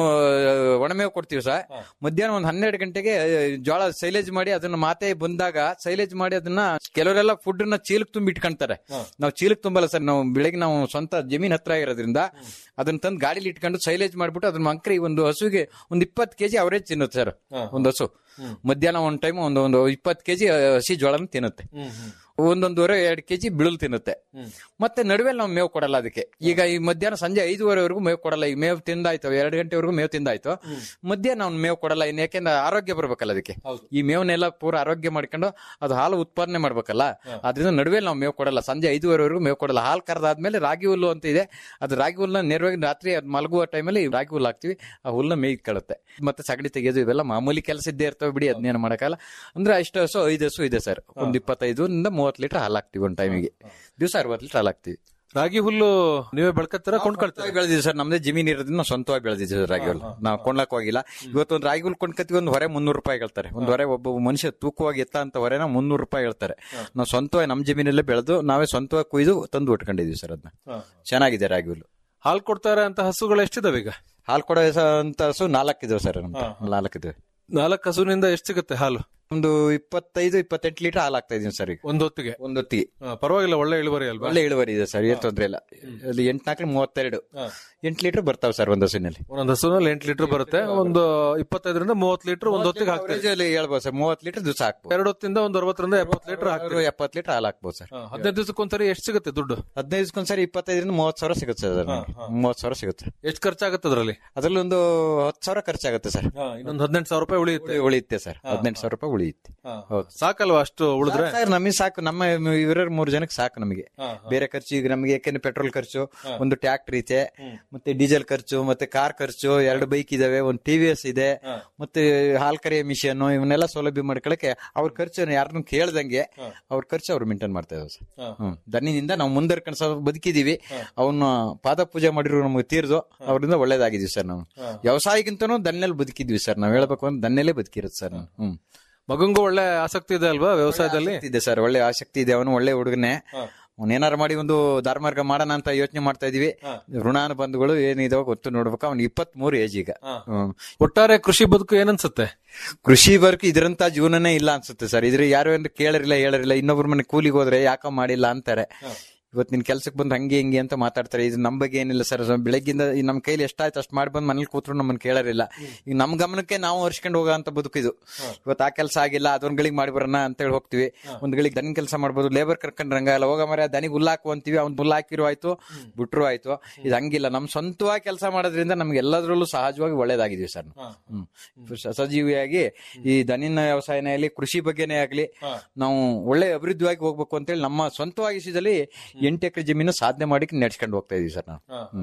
ಒಣಮೇವು ಕೊಡ್ತೀವಿ ಸರ್ ಮಧ್ಯಾಹ್ನ ಒಂದ್ ಹನ್ನೆರಡು ಗಂಟೆಗೆ ಆ, ಜೋಳ ಸೈಲೇಜ್ ಮಾಡಿ ಅದನ್ನ ಮಾತೆ ಬಂದಾಗ ಸೈಲೇಜ್ ಮಾಡಿ ಅದನ್ನ ಕೆಲವರೆಲ್ಲ ಫುಡ್ ನ ಚೀಲಕ್ ತುಂಬಿ ಇಟ್ಕೊಂತಾರೆ ನಾವು ಚೀಲಕ್ ತುಂಬಲ್ಲ ಸರ್ ನಾವು ಬೆಳಿಗ್ಗೆ ನಾವು ಸ್ವಂತ ಜಮೀನ್ ಹತ್ರ ಇರೋದ್ರಿಂದ ಅದನ್ನ ತಂದು ಗಾಡಿಲಿ ಇಟ್ಕೊಂಡು ಸೈಲೇಜ್ ಮಾಡ್ಬಿಟ್ಟು ಅದನ್ನ ಮಂಕ್ರಿ ಒಂದು ಹಸುಗೆ ಒಂದ್ ಇಪ್ಪತ್ತು ಕೆಜಿ ಅವರೇಜ್ ತಿನ್ನುತ್ತೆ ಸರ್ ಒಂದು ಹಸು ಮಧ್ಯಾಹ್ನ ಒಂದ್ ಟೈಮ್ ಒಂದು ಒಂದು ಇಪ್ಪತ್ತು ಕೆಜಿ ಹಸಿ ಜೋಳನ ತಿನ್ನುತ್ತೆ ಒಂದೊಂದುವರೆ ಎರಡು ಕೆಜಿ ಬಿಳಲ್ ತಿನ್ನುತ್ತೆ ಮತ್ತೆ ನಡುವೆ ನಾವು ಮೇವು ಕೊಡಲ್ಲ ಅದಕ್ಕೆ ಈಗ ಈ ಮಧ್ಯಾಹ್ನ ಸಂಜೆ ಐದುವರೆವರೆಗೂ ಮೇವು ಕೊಡಲ್ಲ ಈ ಮೇವು ತಿಂದಾಯ್ತು ಎರಡು ಗಂಟೆವರೆಗೂ ಮೇವು ತಿಂದಾಯ್ತು ಮಧ್ಯಾಹ್ನ ನಾವು ಮೇವು ಕೊಡಲ್ಲ ಇನ್ನು ಯಾಕೆಂದ್ರೆ ಆರೋಗ್ಯ ಬರ್ಬೇಕಲ್ಲ ಅದಕ್ಕೆ ಈ ಮೇವನ್ನೆಲ್ಲ ಪೂರ ಆರೋಗ್ಯ ಮಾಡ್ಕೊಂಡು ಅದು ಹಾಲು ಉತ್ಪಾದನೆ ಮಾಡ್ಬೇಕಲ್ಲ ಅದರಿಂದ ನಡುವೆ ನಾವು ಮೇವು ಕೊಡಲ್ಲ ಸಂಜೆ ಐದುವರೆವರೆಗೂ ಮೇವು ಕೊಡಲ್ಲ ಹಾಲು ಕರೆದಾದ್ಮೇಲೆ ರಾಗಿ ಹುಲ್ಲು ಅಂತ ಇದೆ ಅದು ರಾಗಿ ಹುಲ್ಲನ್ನ ನೇರವಾಗಿ ರಾತ್ರಿ ಅದ್ ಮಲಗುವ ಟೈಮಲ್ಲಿ ರಾಗಿ ಹುಲ್ಲು ಹಾಕ್ತಿವಿ ಆ ಹುಲ್ಲನ್ನ ಮೇಯ್ಕೊಳ್ಳುತ್ತೆ ಮತ್ತೆ ಸಗಣಿ ತೆಗೆಯೋದು ಇವೆಲ್ಲ ಮಾಮೂಲಿ ಕೆಲಸ ಇದ್ದೇ ಇರ್ತವೆ ಬಿಡಿ ಅದನ್ನೇನು ಮಾಡಕ್ಕಲ್ಲ ಅಂದ್ರೆ ಅಷ್ಟು ಹಸು ಐದು ಹಸು ಇದೆ ಸರ್ ಒಂದು ಇಪ್ಪತ್ತೈದರಿಂದ ಮೂವತ್ತು ಲೀಟರ್ ಹಾಲು ಹಾಕ್ತಿವಿ ಒಂದು ಟೈಮಿಗೆ ದಿವಸ ಅರವತ್ತು ಲೀಟರ್ ಹಾಲು ಹಾಕ್ತಿವಿ ರಾಗಿ ಹುಲ್ಲು ನೀವೇ ಬೆಳ್ಕತ್ತೀರಾ ಕೊಂಡ್ಕೊಳ್ತೀರಾ ಸ್ವಂತವಾಗಿ ಬೆಳೆದಿದ್ದೀವಿ ಸರ್ ನಮ್ದೇ ಜಮೀನ್ ಇರೋದ್ರಿಂದ ನಾವು ಸ್ವಂತವಾಗಿ ಬೆಳೆದಿದ್ದೀವಿ ಸರ್ ರಾಗಿ ಹುಲ್ಲು ನಾವು ಕೊಂಡ್ಲಕ್ ಹೋಗಿಲ್ಲ ಇವತ್ತು ಒಂದು ರಾಗಿ ಹುಲ್ಲು ಕೊಂಡ್ಕತ್ತೀವಿ ಒಂದು ಹೊರೆ ಮುನ್ನೂರು ರೂಪಾಯಿ ಹೇಳ್ತಾರೆ ಒಂದು ಹೊರೆ ಒಬ್ಬ ಮನುಷ್ಯ ತೂಕವಾಗಿ ಎತ್ತ ಅಂತ ಹೊರೆನ ಮುನ್ನೂರು ರೂಪಾಯಿ ಹೇಳ್ತಾರೆ ನಾವು ಸ್ವಂತವಾಗಿ ನಮ್ಮ ಜಮೀನಲ್ಲೇ ಬೆಳೆದು ನಾವೇ ಸ್ವಂತವಾಗಿ ಕುಯ್ದು ತಂದು ಉಟ್ಕೊಂಡಿದೀವಿ ಸರ್ ಅದನ್ನ ಚೆನ್ನಾಗಿದೆ ರಾಗಿ ಹುಲ್ಲು ಹಾಲು ಕೊಡ್ತಾರೆ ಅಂತ ಹಸುಗಳು ಎಷ್ಟಿದಾವೆ ಈಗ ಹಾಲು ಕೊಡೋ ಅಂತ ಹಸು ನಾಲ್ಕಿದಾವೆ ಸರ್ ನಮ್ದು ನಾಲ್ಕಿದಾವೆ ನಾಲ್ಕು ಹಸುವಿನಿಂದ ಎಷ್ಟು ಸಿಗುತ್ತೆ ಹಾಲು ಒಂದು ಇಪ್ಪತ್ತೈದು ಇಪ್ಪತ್ತೆಂಟು ಲೀಟರ್ ಹಾಲು ಆಗ್ತಾ ಇದೀನಿ ಸರ್ ಈಗ ಒಂದ್ ಹೊತ್ತಿಗೆ ಒಂದ್ ಹೊತ್ತಿಗೆ ಹಾ, ಪರವಾಗಿಲ್ಲ ಒಳ್ಳೆ ಇಳುವರಿ ಅಲ್ವಾ ಒಳ್ಳೆ ಇಳುವರಿ ಇದೆ ಸರ್ ಏನ್ ತೊಂದ್ರೆ ಇಲ್ಲ ಅಲ್ಲಿ ಎಂಟ್ನಾಲ್ಕು ಮೂವತ್ತೆರಡು ಎಂಟು ಲೀಟರ್ ಬರ್ತಾವೆ ಸರ್ ಒಂದು ಹಸುವಿನಲ್ಲಿ ಒಂದೊಂದು ಹಸುನಲ್ಲಿ ಎಂಟು ಲೀಟರ್ ಬರುತ್ತೆ ಒಂದು ಇಪ್ಪತ್ತೈದರಿಂದ ಮೂವತ್ತು ಲೀಟರ್ ಒಂದ್ ಹೊತ್ತಿಗೆ ಹಾಕ್ತಾರೆ Average ಅಲ್ಲಿ ಹೇಳ್ಬೋದು ಸರ್ ಮೂವತ್ತು ಲೀಟರ್ ದಿವಸ ಹಾಕ್ಬೋದು ಎರಡು ಹೊತ್ತಿಂದ ಒಂದು ಅರವತ್ತರಿಂದ ಎಪ್ಪತ್ತು ಲೀಟರ್ ಹಾಕ್ತಾರೆ ಎಪ್ಪತ್ತು ಲೀಟರ್ ಹಾಲು ಹಾಕ್ಬೋದು ಸರ್ ಹದಿನೈದು ದಿವಸಕ್ಕೊಂದ್ಸರಿ ಎಷ್ಟು ಸಿಗುತ್ತೆ ದುಡ್ಡು ಹದಿನೈದು ದಿವಸಕ್ಕೊಂದ್ಸರಿ ಇಪ್ಪತ್ತೈದರಿಂದ ಮೂವತ್ತು ಸಾವಿರ ಸಿಗುತ್ತೆ ಸರ್ ಮೂವತ್ತು ಸಾವಿರ ಸಿಗುತ್ತೆ ಎಷ್ಟು ಖರ್ಚಾಗುತ್ತೆ ಅದರಲ್ಲಿ ಅದ್ರಲ್ಲಿ ಒಂದು ಹತ್ತು ಸಾವಿರ ಖರ್ಚಾಗುತ್ತೆ ಸರ್ ಇನ್ನೊಂದು ಹದಿನೆಂಟು ಸಾವಿರ ರೂಪಾಯಿ ಉಳಿಯುತ್ತೆ ಉಳಿಯುತ್ತೆ ಸರ್ ಹದಿನೆಂಟು ಸಾವಿರ ರೂಪಾಯಿ ಉಳಿಯುತ್ತೆ ಹೌದು ಸಾಕಲ್ವಾ ಅಷ್ಟು ಉಳಿದ್ರೆ ಸರ್ ನಮಗೆ ಸಾಕು ನಮ್ಮ ಇವರ ಮೂರು ಜನಕ್ಕೆ ಸಾಕು ನಮಗೆ ಬೇರೆ ಖರ್ಚು ಈಗ ನಮಗೆ ಯಾಕೆಂದ್ರೆ ಪೆಟ್ರೋಲ್ ಖರ್ಚು ಒಂದು ಟ್ರ್ಯಾಕ್ಟರ್ ಇದೆ ಮತ್ತೆ ಡೀಸೆಲ್ ಖರ್ಚು ಮತ್ತೆ ಕಾರ್ ಖರ್ಚು ಎರಡು ಬೈಕ್ ಇದಾವೆ ಒಂದು ಟಿವಿಎಸ್ ಇದೆ ಮತ್ತೆ ಹಾಲ್ ಕರೆಯ ಮಿಷನ್ ಇವನ್ನೆಲ್ಲ ಸೌಲಭ್ಯ ಮಾಡ್ಕೊಳಕ್ಕೆ ಅವ್ರ ಖರ್ಚು ಯಾರನ್ನು ಕೇಳ್ದಂಗೆ ಅವ್ರ ಖರ್ಚು ಅವ್ರು ಮೇಂಟೈನ್ ಮಾಡ್ತಾ ಇದಾವೆ ಸರ್ ಹ್ಮ್ ದನಿನಿಂದ ನಾವು ಮುಂದರ್ಕೊಂಡು ಸ್ವಲ್ಪ ಬದುಕಿದೀವಿ ಅವನ್ನ ಪಾದ ಪೂಜೆ ಮಾಡಿರೋ ನಮಗೆ ತೀರ್ದು ಅವರಿಂದ ಒಳ್ಳೇದಾಗಿದೀವಿ ಸರ್ ನಾವು ವ್ಯವಸಾಯಕ್ಕಿಂತನೂ ದನ್ನೆಲ್ಲಿ ಬದುಕಿದ್ವಿ ಸರ್ ನಾವ್ ಹೇಳ್ಬೇಕು ಅಂದ್ರೆ ದನ್ನೆಲ್ಲೇ ಬದುಕಿರೋದು ಸರ್ ನಾನು ಹ್ಮ್ ಮಗಂಗೂ ಒಳ್ಳೆ ಆಸಕ್ತಿ ಇದೆ ಅಲ್ವಾ ವ್ಯವಸಾಯದಲ್ಲಿ ಆಸಕ್ತಿ ಇದೆ ಸರ್ ಒಳ್ಳೆ ಆಸಕ್ತಿ ಇದೆ ಅವನು ಒಳ್ಳೆ ಹುಡುಗನೇ ಏನಾರು ಮಾಡಿ ಒಂದು ಧಾರ್ಮಾರ್ಗ ಮಾಡೋಣ ಅಂತ ಯೋಚನೆ ಮಾಡ್ತಾ ಇದೀವಿ ಋಣಾನುಬಂಧಗಳು ಏನಿದಾವ ಗೊತ್ತು ನೋಡ್ಬೇಕು ಅವ್ನು ಇಪ್ಪತ್ತ್ ಮೂರು ಏಜ್ ಈಗ ಹ್ಮ್. ಒಟ್ಟಾರೆ ಕೃಷಿ ಬದುಕು ಏನನ್ಸುತ್ತೆ ಕೃಷಿ ವರ್ಕ್ ಇದ್ರಂತ ಜೀವನನೇ ಇಲ್ಲ ಅನ್ಸುತ್ತೆ ಸರ್ ಇದ್ರ ಯಾರು ಏನ್ ಕೇಳರಿಲ್ಲ ಹೇಳರಿಲ್ಲ ಇನ್ನೊಬ್ರ ಮನೆ ಕೂಲಿಗೆ ಹೋದ್ರೆ ಯಾಕ ಮಾಡಿಲ್ಲ ಅಂತಾರೆ ಇವತ್ತು ನಿನ್ ಕೆಲ್ಸಕ್ಕೆ ಬಂದು ಹಂಗೆ ಹಿಂಗೆ ಅಂತ ಮಾತಾಡ್ತಾರೆ ಇದು ನಮ್ ಬಗ್ಗೆ ಏನಿಲ್ಲ ಸರ್ ಬೆಳಗ್ಗಿಂದ ಈ ನಮ್ ಕೈಲಿ ಎಷ್ಟಾಯ್ತು ಅಷ್ಟು ಮಾಡಿ ಬಂದು ಮನೇಲಿ ಕೂತ್ರು ನಮ್ಮನ್ನ ಕೇಳರಿಲ್ಲ ಈಗ ನಮ್ ಗಮನಕ್ಕೆ ನಾವು ಹರ್ಸ್ಕೊಂಡು ಹೋಗೋ ಅಂತ ಬದುಕಿದು ಇವತ್ತು ಆ ಕೆಲಸ ಆಗಿಲ್ಲ ಅದೊಂದ್ ಗಳಿಗೆ ಮಾಡಿ ಬರೋಣ ಅಂತ ಹೇಳಿ ಹೋಗ್ತಿವಿ ಒಂದ್ ಗಳಿಗೆ ದನ ಕೆಲಸ ಮಾಡ್ಬೋದು ಲೇಬರ್ ಕರ್ಕೊಂಡ್ ರಂಗಲ್ಲ ಹೋಗ ಮರ ದನಿಗೆ ಹುಲ್ಲಾಕು ಅಂತೀವಿ ಅವ್ನ್ ಹುಲ್ಲು ಹಾಕಿರೋ ಆಯ್ತು ಬಿಟ್ರು ಆಯ್ತು ಇದು ಹಂಗಿಲ್ಲ ನಮ್ ಸ್ವಂತವಾಗಿ ಕೆಲಸ ಮಾಡೋದ್ರಿಂದ ನಮ್ಗೆ ಎಲ್ಲದ್ರಲ್ಲೂ ಸಹಜವಾಗಿ ಒಳ್ಳೇದಾಗಿದೀವಿ ಸರ್ ನಾವು. ಹ್ಮ್ ಸ- ಸಜೀವಿಯಾಗಿ ಈ ದನಿನ ವ್ಯವಸಾಯನೇ ಆಗಲಿ ಕೃಷಿ ಬಗ್ಗೆನೇ ಆಗ್ಲಿ ನಾವು ಒಳ್ಳೆ ಅಭಿವೃದ್ಧಿಯಾಗಿ ಹೋಗ್ಬೇಕು ಅಂತೇಳಿ ನಮ್ಮ ಸ್ವಂತವಾಗಿ ವಿಷಯದಲ್ಲಿ ಎಂಟು ಎಕರೆ ಜಮೀನು ಸಾಧನೆ ಮಾಡಿ ನಡ್ಸ್ಕೊಂಡು ಹೋಗ್ತಾ ಇದೀವಿ ಸರ್ ನಾವು ಹ್ಮ್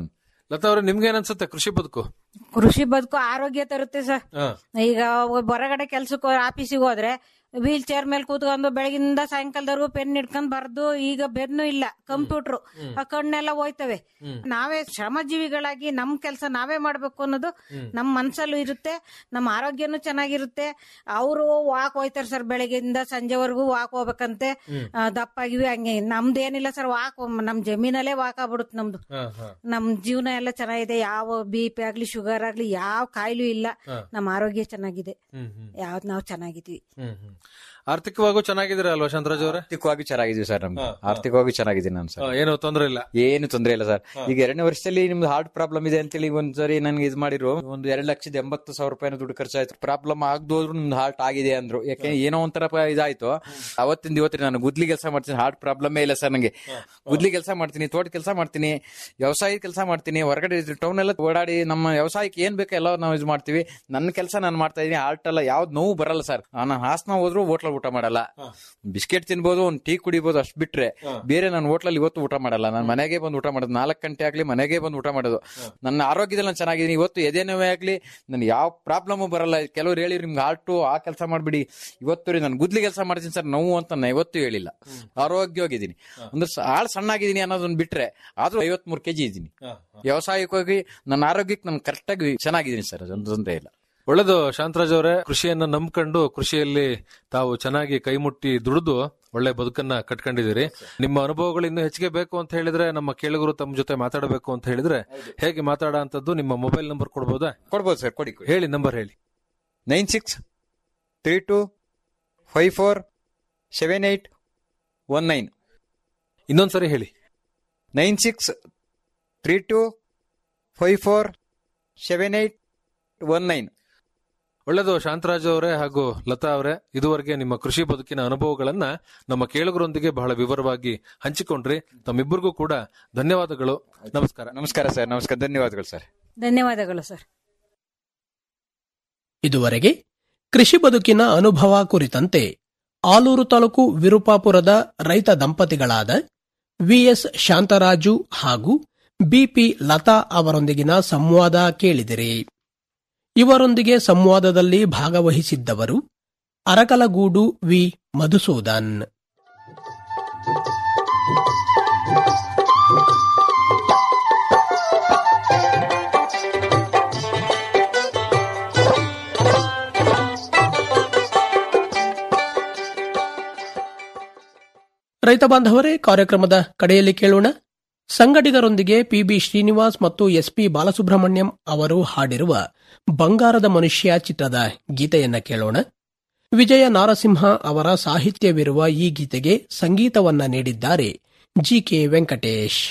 ಲತಾ ಅವ್ರೆ ನಿಮ್ಗೆ ಏನನ್ಸುತ್ತೆ ಕೃಷಿ ಬದುಕು ಕೃಷಿ ಬದುಕು ಆರೋಗ್ಯ ತರುತ್ತೆ ಸರ್ ಹಾ. ಈಗ ಹೊರಗಡೆ ಕೆಲ್ಸಕ್ಕೆ ಆಫೀಸಿಗೆ ಹೋದ್ರೆ ವೀಲ್ ಚೇರ್ ಮೇಲೆ ಕೂತ್ಕೊಂಡು ಬೆಳಗಿಂದ ಸಾಯಂಕಾಲದವರೆಗೂ ಪೆನ್ ಹಿಡ್ಕೊಂಡ್ ಬರ್ದು ಈಗ ಬೆನ್ನು ಇಲ್ಲ ಕಂಪ್ಯೂಟರ್ ಆ ಕಣ್ಣೆಲ್ಲ ಹೋಯ್ತವೆ ನಾವೇ ಶ್ರಮಜೀವಿಗಳಾಗಿ ನಮ್ ಕೆಲಸ ನಾವೇ ಮಾಡ್ಬೇಕು ಅನ್ನೋದು ನಮ್ ಮನ್ಸಲ್ಲೂ ಇರುತ್ತೆ ನಮ್ಮ ಆರೋಗ್ಯನೂ ಚೆನ್ನಾಗಿರುತ್ತೆ ಅವರು ವಾಕ್ ಹೋಯ್ತಾರೆ ಸರ್ ಬೆಳಗ್ಗೆಯಿಂದ ಸಂಜೆವರೆಗೂ ವಾಕ್ ಹೋಗ್ಬೇಕಂತೆ ಆ, ದಪ್ಪಾಗಿವಿ ಹಂಗೆ ನಮ್ದೇನಿಲ್ಲ ಸರ್ ವಾಕ್ ನಮ್ ಜಮೀನಲ್ಲೇ ವಾಕ್ ಆಗ್ಬಿಡುತ್ತೆ ನಮ್ದು ನಮ್ ಜೀವನ ಎಲ್ಲ ಚೆನ್ನಾಗಿದೆ ಯಾವ ಬಿ ಪಿ ಆಗ್ಲಿ ಶುಗರ್ ಆಗ್ಲಿ ಯಾವ ಕಾಯಿಲೆ ಇಲ್ಲ ಹಾ. ನಮ್ಮ ಆರೋಗ್ಯ ಚೆನ್ನಾಗಿದೆ ಹ್ಮ್, ಹ್ಮ್. ಯಾವ್ದು ನಾವು ಚೆನ್ನಾಗಿದ್ದೀವಿ ಹ್ಮ್ ಹ್ಮ್. ಆರ್ಥಿಕವಾಗೂ ಚೆನ್ನಾಗಿದ್ದೀರಾ ಅಲ್ವಾ ಶಾಂತರಾಜ್ ಅವರೇ ಆರ್ಥಿಕವಾಗಿ ಚೆನ್ನಾಗಿದ್ದೀವಿ ಸರ್ ನಮ್ದು ಆರ್ಥಿಕವಾಗಿ ಚೆನ್ನಾಗಿದ್ದೀನಿ ನಾನು ಸರ್ ಏನು ತೊಂದರೆ ಇಲ್ಲ ಏನು ತೊಂದರೆ ಇಲ್ಲ ಸರ್ ಈಗ ಎರಡನೇ ವರ್ಷದಲ್ಲಿ ನಿಮ್ದು ಹಾರ್ಟ್ ಪ್ರಾಬ್ಲಮ್ ಇದೆ ಅಂತೇಳಿ ಒಂದ್ಸರಿ ನನ್ಗೆ ಇದು ಮಾಡಿದ್ರು ಒಂದು ಎರಡ್ ಲಕ್ಷದ ಎಂಬತ್ತು ಸಾವಿರ ರೂಪಾಯಿನ ದುಡ್ಡು ಖರ್ಚಾಯ್ತು ಪ್ರಾಬ್ಲಮ್ ಆಗದೋದ್ರು ನಿಮ್ದು ಹಾರ್ಟ್ ಆಗಿದೆ ಅಂದ್ರು ಯಾಕೆ ಏನೋ ಒಂಥರ ಪ- ಇದಾಯ್ತು ಅವತ್ತಿಂದ ಇವತ್ತಿನ ನಾನು ಗುದ್ಲಿ ಕೆಲಸ ಮಾಡ್ತೀನಿ ಹಾರ್ಟ್ ಪ್ರಾಬ್ಲಮೇ ಇಲ್ಲ ಸರ್ ನಂಗೆ ಗುದ್ಲಿ ಕೆಲಸ ಮಾಡ್ತೀನಿ ತೋಟ ಕೆಲಸ ಮಾಡ್ತೀನಿ ವ್ಯವಸಾಯ ಕೆಲಸ ಮಾಡ್ತೀನಿ ಹೊರಗಡೆ ಟೌನ್ ಎಲ್ಲ ಓಡಾಡಿ ನಮ್ಮ ವ್ಯವಸಾಯಕ್ಕೆ ಏನ್ ಬೇಕೋ ಎಲ್ಲ ನಾವು ಇದು ಮಾಡ್ತೀವಿ ನನ್ನ ಕೆಲಸ ನಾನು ಮಾಡ್ತಾ ಇದೀನಿ ಹಾರ್ಟ್ ಎಲ್ಲ ಯಾವ್ದು ನೋವು ಬರಲ್ಲ ಸರ್ ನಾನು ಹಾಸನ ಹೋದ್ರು ಹೋಟ್ಲ ಊಟ ಮಾಡಲ್ಲ ಬಿಸ್ಕೆಟ್ ತಿನ್ಬೋದು ಒಂದು ಟೀ ಕುಡಿಬೋದು ಅಷ್ಟ್ ಬಿಟ್ರೆ ಬೇರೆ ನಾನು ಹೋಟ್ಲಲ್ಲಿ ಇವತ್ತು ಊಟ ಮಾಡಲ್ಲ ನಾನು ಮನೆಗೆ ಬಂದು ಊಟ ಮಾಡೋದು ನಾಲ್ಕು ಗಂಟೆ ಆಗ್ಲಿ ಮನೆಗೆ ಬಂದು ಊಟ ಮಾಡೋದು ನನ್ನ ಆರೋಗ್ಯದಲ್ಲಿ ನಾನು ಚೆನ್ನಾಗಿದ್ದೀನಿ ಇವತ್ತು ಎದೆ ನೋವೇ ಆಗ್ಲಿ ನನ್ ಯಾವ ಪ್ರಾಬ್ಲಮ್ ಬರಲ್ಲ ಕೆಲವ್ರು ಹೇಳಿ ನಿಮ್ಗೆ ಹಾರ್ಟು ಆ ಕೆಲಸ ಮಾಡ್ಬಿಡಿ ಇವತ್ತು ರೀ ನಾನು ಗುದ್ಲಿ ಕೆಲಸ ಮಾಡ್ತೀನಿ ಸರ್ ನೋವು ಅಂತ ನಾನು ಇವತ್ತು ಹೇಳಿಲ್ಲ ಆರೋಗ್ಯವಾಗಿದ್ದೀನಿ ಅಂದ್ರೆ ಸ- ಆಳ್ ಸಣ್ಣಾಗಿದ್ದೀನಿ ಅನ್ನೋದನ್ನ ಬಿಟ್ರೆ ಆದ್ರೂ ಐವತ್ಮೂರು ಕೆಜಿ ಇದ್ದೀನಿ ವ್ಯವಸಾಯಕ್ಕೆ ನನ್ನ ಆರೋಗ್ಯಕ್ಕೆ ನಾನು ಕರೆಕ್ಟಾಗಿ ಚೆನ್ನಾಗಿದ್ದೀನಿ ಸರ್ ಅದೊಂದು ತೊಂದರೆ ಇಲ್ಲ ಒಳ್ಳೇದು ಶಾಂತರಾಜ್ ಅವರೇ ಕೃಷಿಯನ್ನ ನಂಬ್ಕೊಂಡು ಕೃಷಿಯಲ್ಲಿ ತಾವು ಚೆನ್ನಾಗಿ ಕೈ ಮುಟ್ಟಿ ದುಡಿದು ಒಳ್ಳೆ ಬದುಕನ್ನ ಕಟ್ಕೊಂಡಿದ್ದೀರಿ ನಿಮ್ಮ ಅನುಭವಗಳು ಇನ್ನೂ ಹೆಚ್ಚಿಗೆ ಬೇಕು ಅಂತ ಹೇಳಿದ್ರೆ ನಮ್ಮ ಕೇಳುಗರು ತಮ್ಮ ಜೊತೆ ಮಾತಾಡಬೇಕು ಅಂತ ಹೇಳಿದ್ರೆ ಹೇಗೆ ಮಾತಾಡೋ ಅಂತದ್ದು ನಿಮ್ಮ ಮೊಬೈಲ್ ನಂಬರ್ ಕೊಡ್ಬೋದಾ ಕೊಡ್ಬೋದು ಸರ್ ಕೊಡಿ ಹೇಳಿ ನಂಬರ್ ಹೇಳಿ nine six three two five four seven eight one nine ಇನ್ನೊಂದ್ಸರಿ ಹೇಳಿ nine six three two five four seven eight one nine ಒಳ್ಳೆದು ಶಾಂತರಾಜ್ ಅವರೇ ಹಾಗೂ ಲತಾ ಅವರೇ ಇದುವರೆಗೆ ನಿಮ್ಮ ಕೃಷಿ ಬದುಕಿನ ಅನುಭವಗಳನ್ನ ನಮ್ಮ ಕೇಳುಗರೊಂದಿಗೆ ಬಹಳ ವಿವರವಾಗಿ ಹಂಚಿಕೊಂಡ್ರಿ ತಮ್ಮಿಬ್ಬರಿಗೂ ಕೂಡ ಧನ್ಯವಾದಗಳು ನಮಸ್ಕಾರ ನಮಸ್ಕಾರ ಸರ್ ನಮಸ್ಕಾರ ಧನ್ಯವಾದಗಳು ಸರ್ ಧನ್ಯವಾದಗಳು ಸರ್ ಇದುವರೆಗೆ ಕೃಷಿ ಬದುಕಿನ ಅನುಭವ ಕುರಿತಂತೆ ಆಲೂರು ತಾಲೂಕು ವಿರುಪಾಪುರದ ರೈತ ದಂಪತಿಗಳಾದ ವಿಎಸ್ ಶಾಂತರಾಜು ಹಾಗೂ ಬಿಪಿ ಲತಾ ಅವರೊಂದಿಗಿನ ಸಂವಾದ ಕೇಳಿದಿರಿ ಇವರೊಂದಿಗೆ ಸಂವಾದದಲ್ಲಿ ಭಾಗವಹಿಸಿದ್ದವರು ಅರಕಲಗೂಡು ವಿ ಮಧುಸೂದನ್ ರೈತ ಬಾಂಧವರೇ ಕಾರ್ಯಕ್ರಮದ ಕಡೆಯಲ್ಲಿ ಕೇಳೋಣ ಸಂಗಡಿಗರೊಂದಿಗೆ ಪಿಬಿ ಶ್ರೀನಿವಾಸ್ ಮತ್ತು ಎಸ್ಪಿ ಬಾಲಸುಬ್ರಹ್ಮಣ್ಯಂ ಅವರು ಹಾಡಿರುವ ಬಂಗಾರದ ಮನುಷ್ಯ ಚಿತ್ರದ ಗೀತೆಯನ್ನ ಕೇಳೋಣ ವಿಜಯ ನಾರಸಿಂಹ ಅವರ ಸಾಹಿತ್ಯವಿರುವ ಈ ಗೀತೆಗೆ ಸಂಗೀತವನ್ನ ನೀಡಿದ್ದಾರೆ ಜಿಕೆ ವೆಂಕಟೇಶ್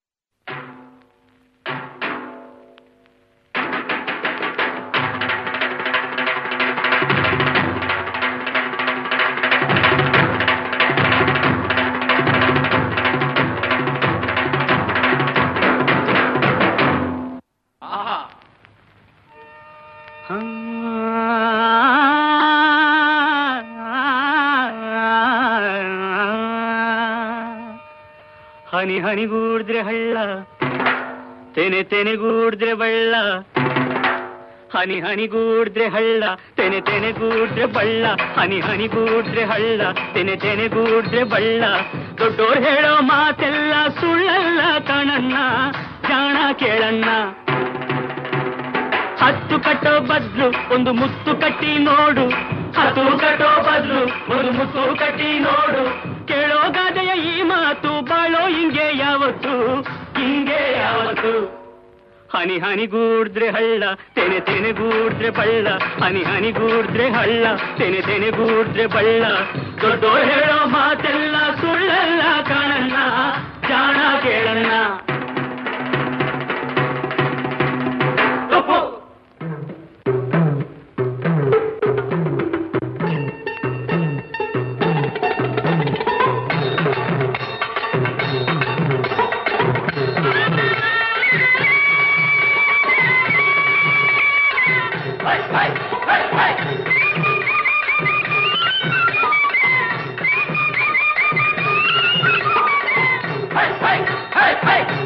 ಹನಿ ಹನಿಗೂಡಿದ್ರೆ ಹಳ್ಳ ತೆನೆ ತೆನೆಗೂಡಿದ್ರೆ ಬಳ್ಳ ಹನಿ ಹನಿಗೂಡಿದ್ರೆ ಹಳ್ಳ ತೆನೆ ತೆನೆಗೂಡಿದ್ರೆ ಬಳ್ಳ ಹನಿ ಹನಿಗೂಡಿದ್ರೆ ಹಳ್ಳ ತೆನೆ ತೆನೆಗೂಡಿದ್ರೆ ಬಳ್ಳ ದೊಡ್ಡೋರ್ ಹೇಳೋ ಮಾತೆಲ್ಲ ಸುಳ್ಳಲ್ಲ ಕಣಣ್ಣ ಜಾಣ ಕೇಳಣ್ಣ ಹತ್ತು ಕಟ್ಟೋ ಬದ್ಲು ಒಂದು ಮುತ್ತು ಕಟ್ಟಿ ನೋಡು ಹತ್ತು ಕಟ್ಟೋ ಬದ್ಲು ಒಂದು ಮುತ್ತು ಕಟ್ಟಿ ನೋಡು ಕೇಳೋ ಗಾದೆಯ ಈ ಮಾತು ಬಾಳೋ ಹಿಂಗೆ ಯಾವತ್ತು ಹಿಂಗೆ ಯಾವತ್ತು ಹನಿ ಹನಿಗೂಡಿದ್ರೆ ಹಳ್ಳ ತೆನೆ ತೆನೆಗೂಡಿದ್ರೆ ಬಳ್ಳ ಹನಿ ಹನಿಗೂಡಿದ್ರೆ ಹಳ್ಳ ತೆನೆ ತೆನೆಗೂಡಿದ್ರೆ ಬಳ್ಳ ದೊಡ್ಡೋರ್ ಹೇಳೋ ಮಾತೆಲ್ಲ ಸುಳ್ಳಲ್ಲ ಕಾಣಣ್ಣ ಜಾಣ ಕೇಳಣ್ಣ ತಪ್ಪು Hey, hey, hey, hey!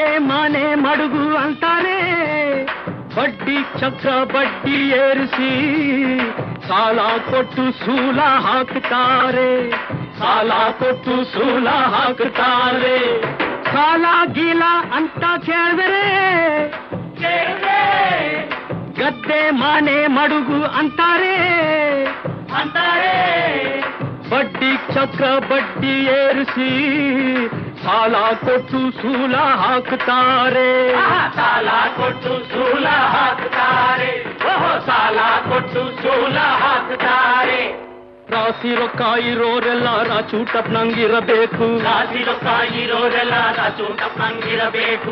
ಗದ್ದೆ ಮನೆ ಮಡುಗು ಅಂತಾರೆ ಬಡ್ಡಿ ಚಕ್ರ ಬಡ್ಡಿ ಏರಿಸಿ ಸಾಲ ಕೊಟ್ಟು ಸೂಲ ಹಾಕ್ತಾರೆ ಸಾಲ ಕೊಟ್ಟು ಸೂಲ ಹಾಕ್ತಾರೆ ಸಾಲ ಗೀಲ ಅಂತ ಕೇಳಿದರೆ ಗದ್ದೆ ಮನೆ ಮಡುಗು ಅಂತಾರೆ ಅಂತಾರೆ ಬಡ್ಡಿ ಚಕ್ರ ಬಡ್ಡಿ ಏರಿಸಿ ಸಾಲ ಕೊಟ್ಟು ಸೂಲ ಹಾಕ್ತಾರೆ ಸಾಲ ಕೊಟ್ಟು ಸೂಲ ಹಾಕ್ತಾರೆ ಓಹೋ ಸಾಲ ಕೊಟ್ಟು ಸೂಲ ಹಾಕ್ತಾರೆ ರಾಸಿ ರೊಕ್ಕ ಇರೋರೆಲ್ಲ ರಾಚೂಟಪ್ ನಂಗಿರಬೇಕು ರಾಸಿ ರೊಕ್ಕ ಇರೋರೆಲ್ಲ ರಾಚೂಟಪ್ ನಂಗಿರಬೇಕು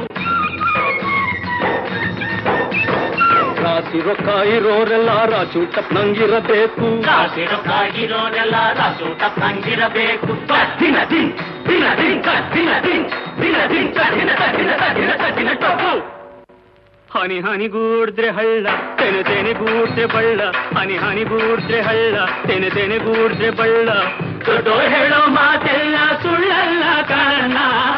ರಾಸಿ ರೊಕ್ಕ ಇರೋರೆಲ್ಲ ರಾಚೂಟಪ್ ನಂಗಿರಬೇಕು ರಾಸಿ ರೊಕ್ಕ ಇರೋರೆಲ್ಲ ರಾಚೂಟಪ್ ನಂಗಿರಬೇಕು ದಿನ ದಿನ್ ದಿನ ದಿನ್ ದಿನ ದಿನ್ ದಿನ ದಿನ್ ದಿನ ದಿನ ದಿನ ದಿನ ಟೊಪ್ಪು ಹನಿ ಹನಿ ಗೂಡ್ದ್ರೆ ಹಳ್ಳ ತೆನೆ ತೆನೆ ಗೂಡ್ರೆ ಬಳ್ಳ ಹನಿ ಹನಿ ಗೂಡ್ರೆ ಹಳ್ಳ ತೆನೆ ತೆನೆ ಗೂಡ್ರೆ ಬಳ್ಳ ದೊಡ್ಡೋ ಹೇಳೋ ಮಾತೆಲ್ಲ ಸುಳ್ಳಲ್ಲ ಕಾರಣ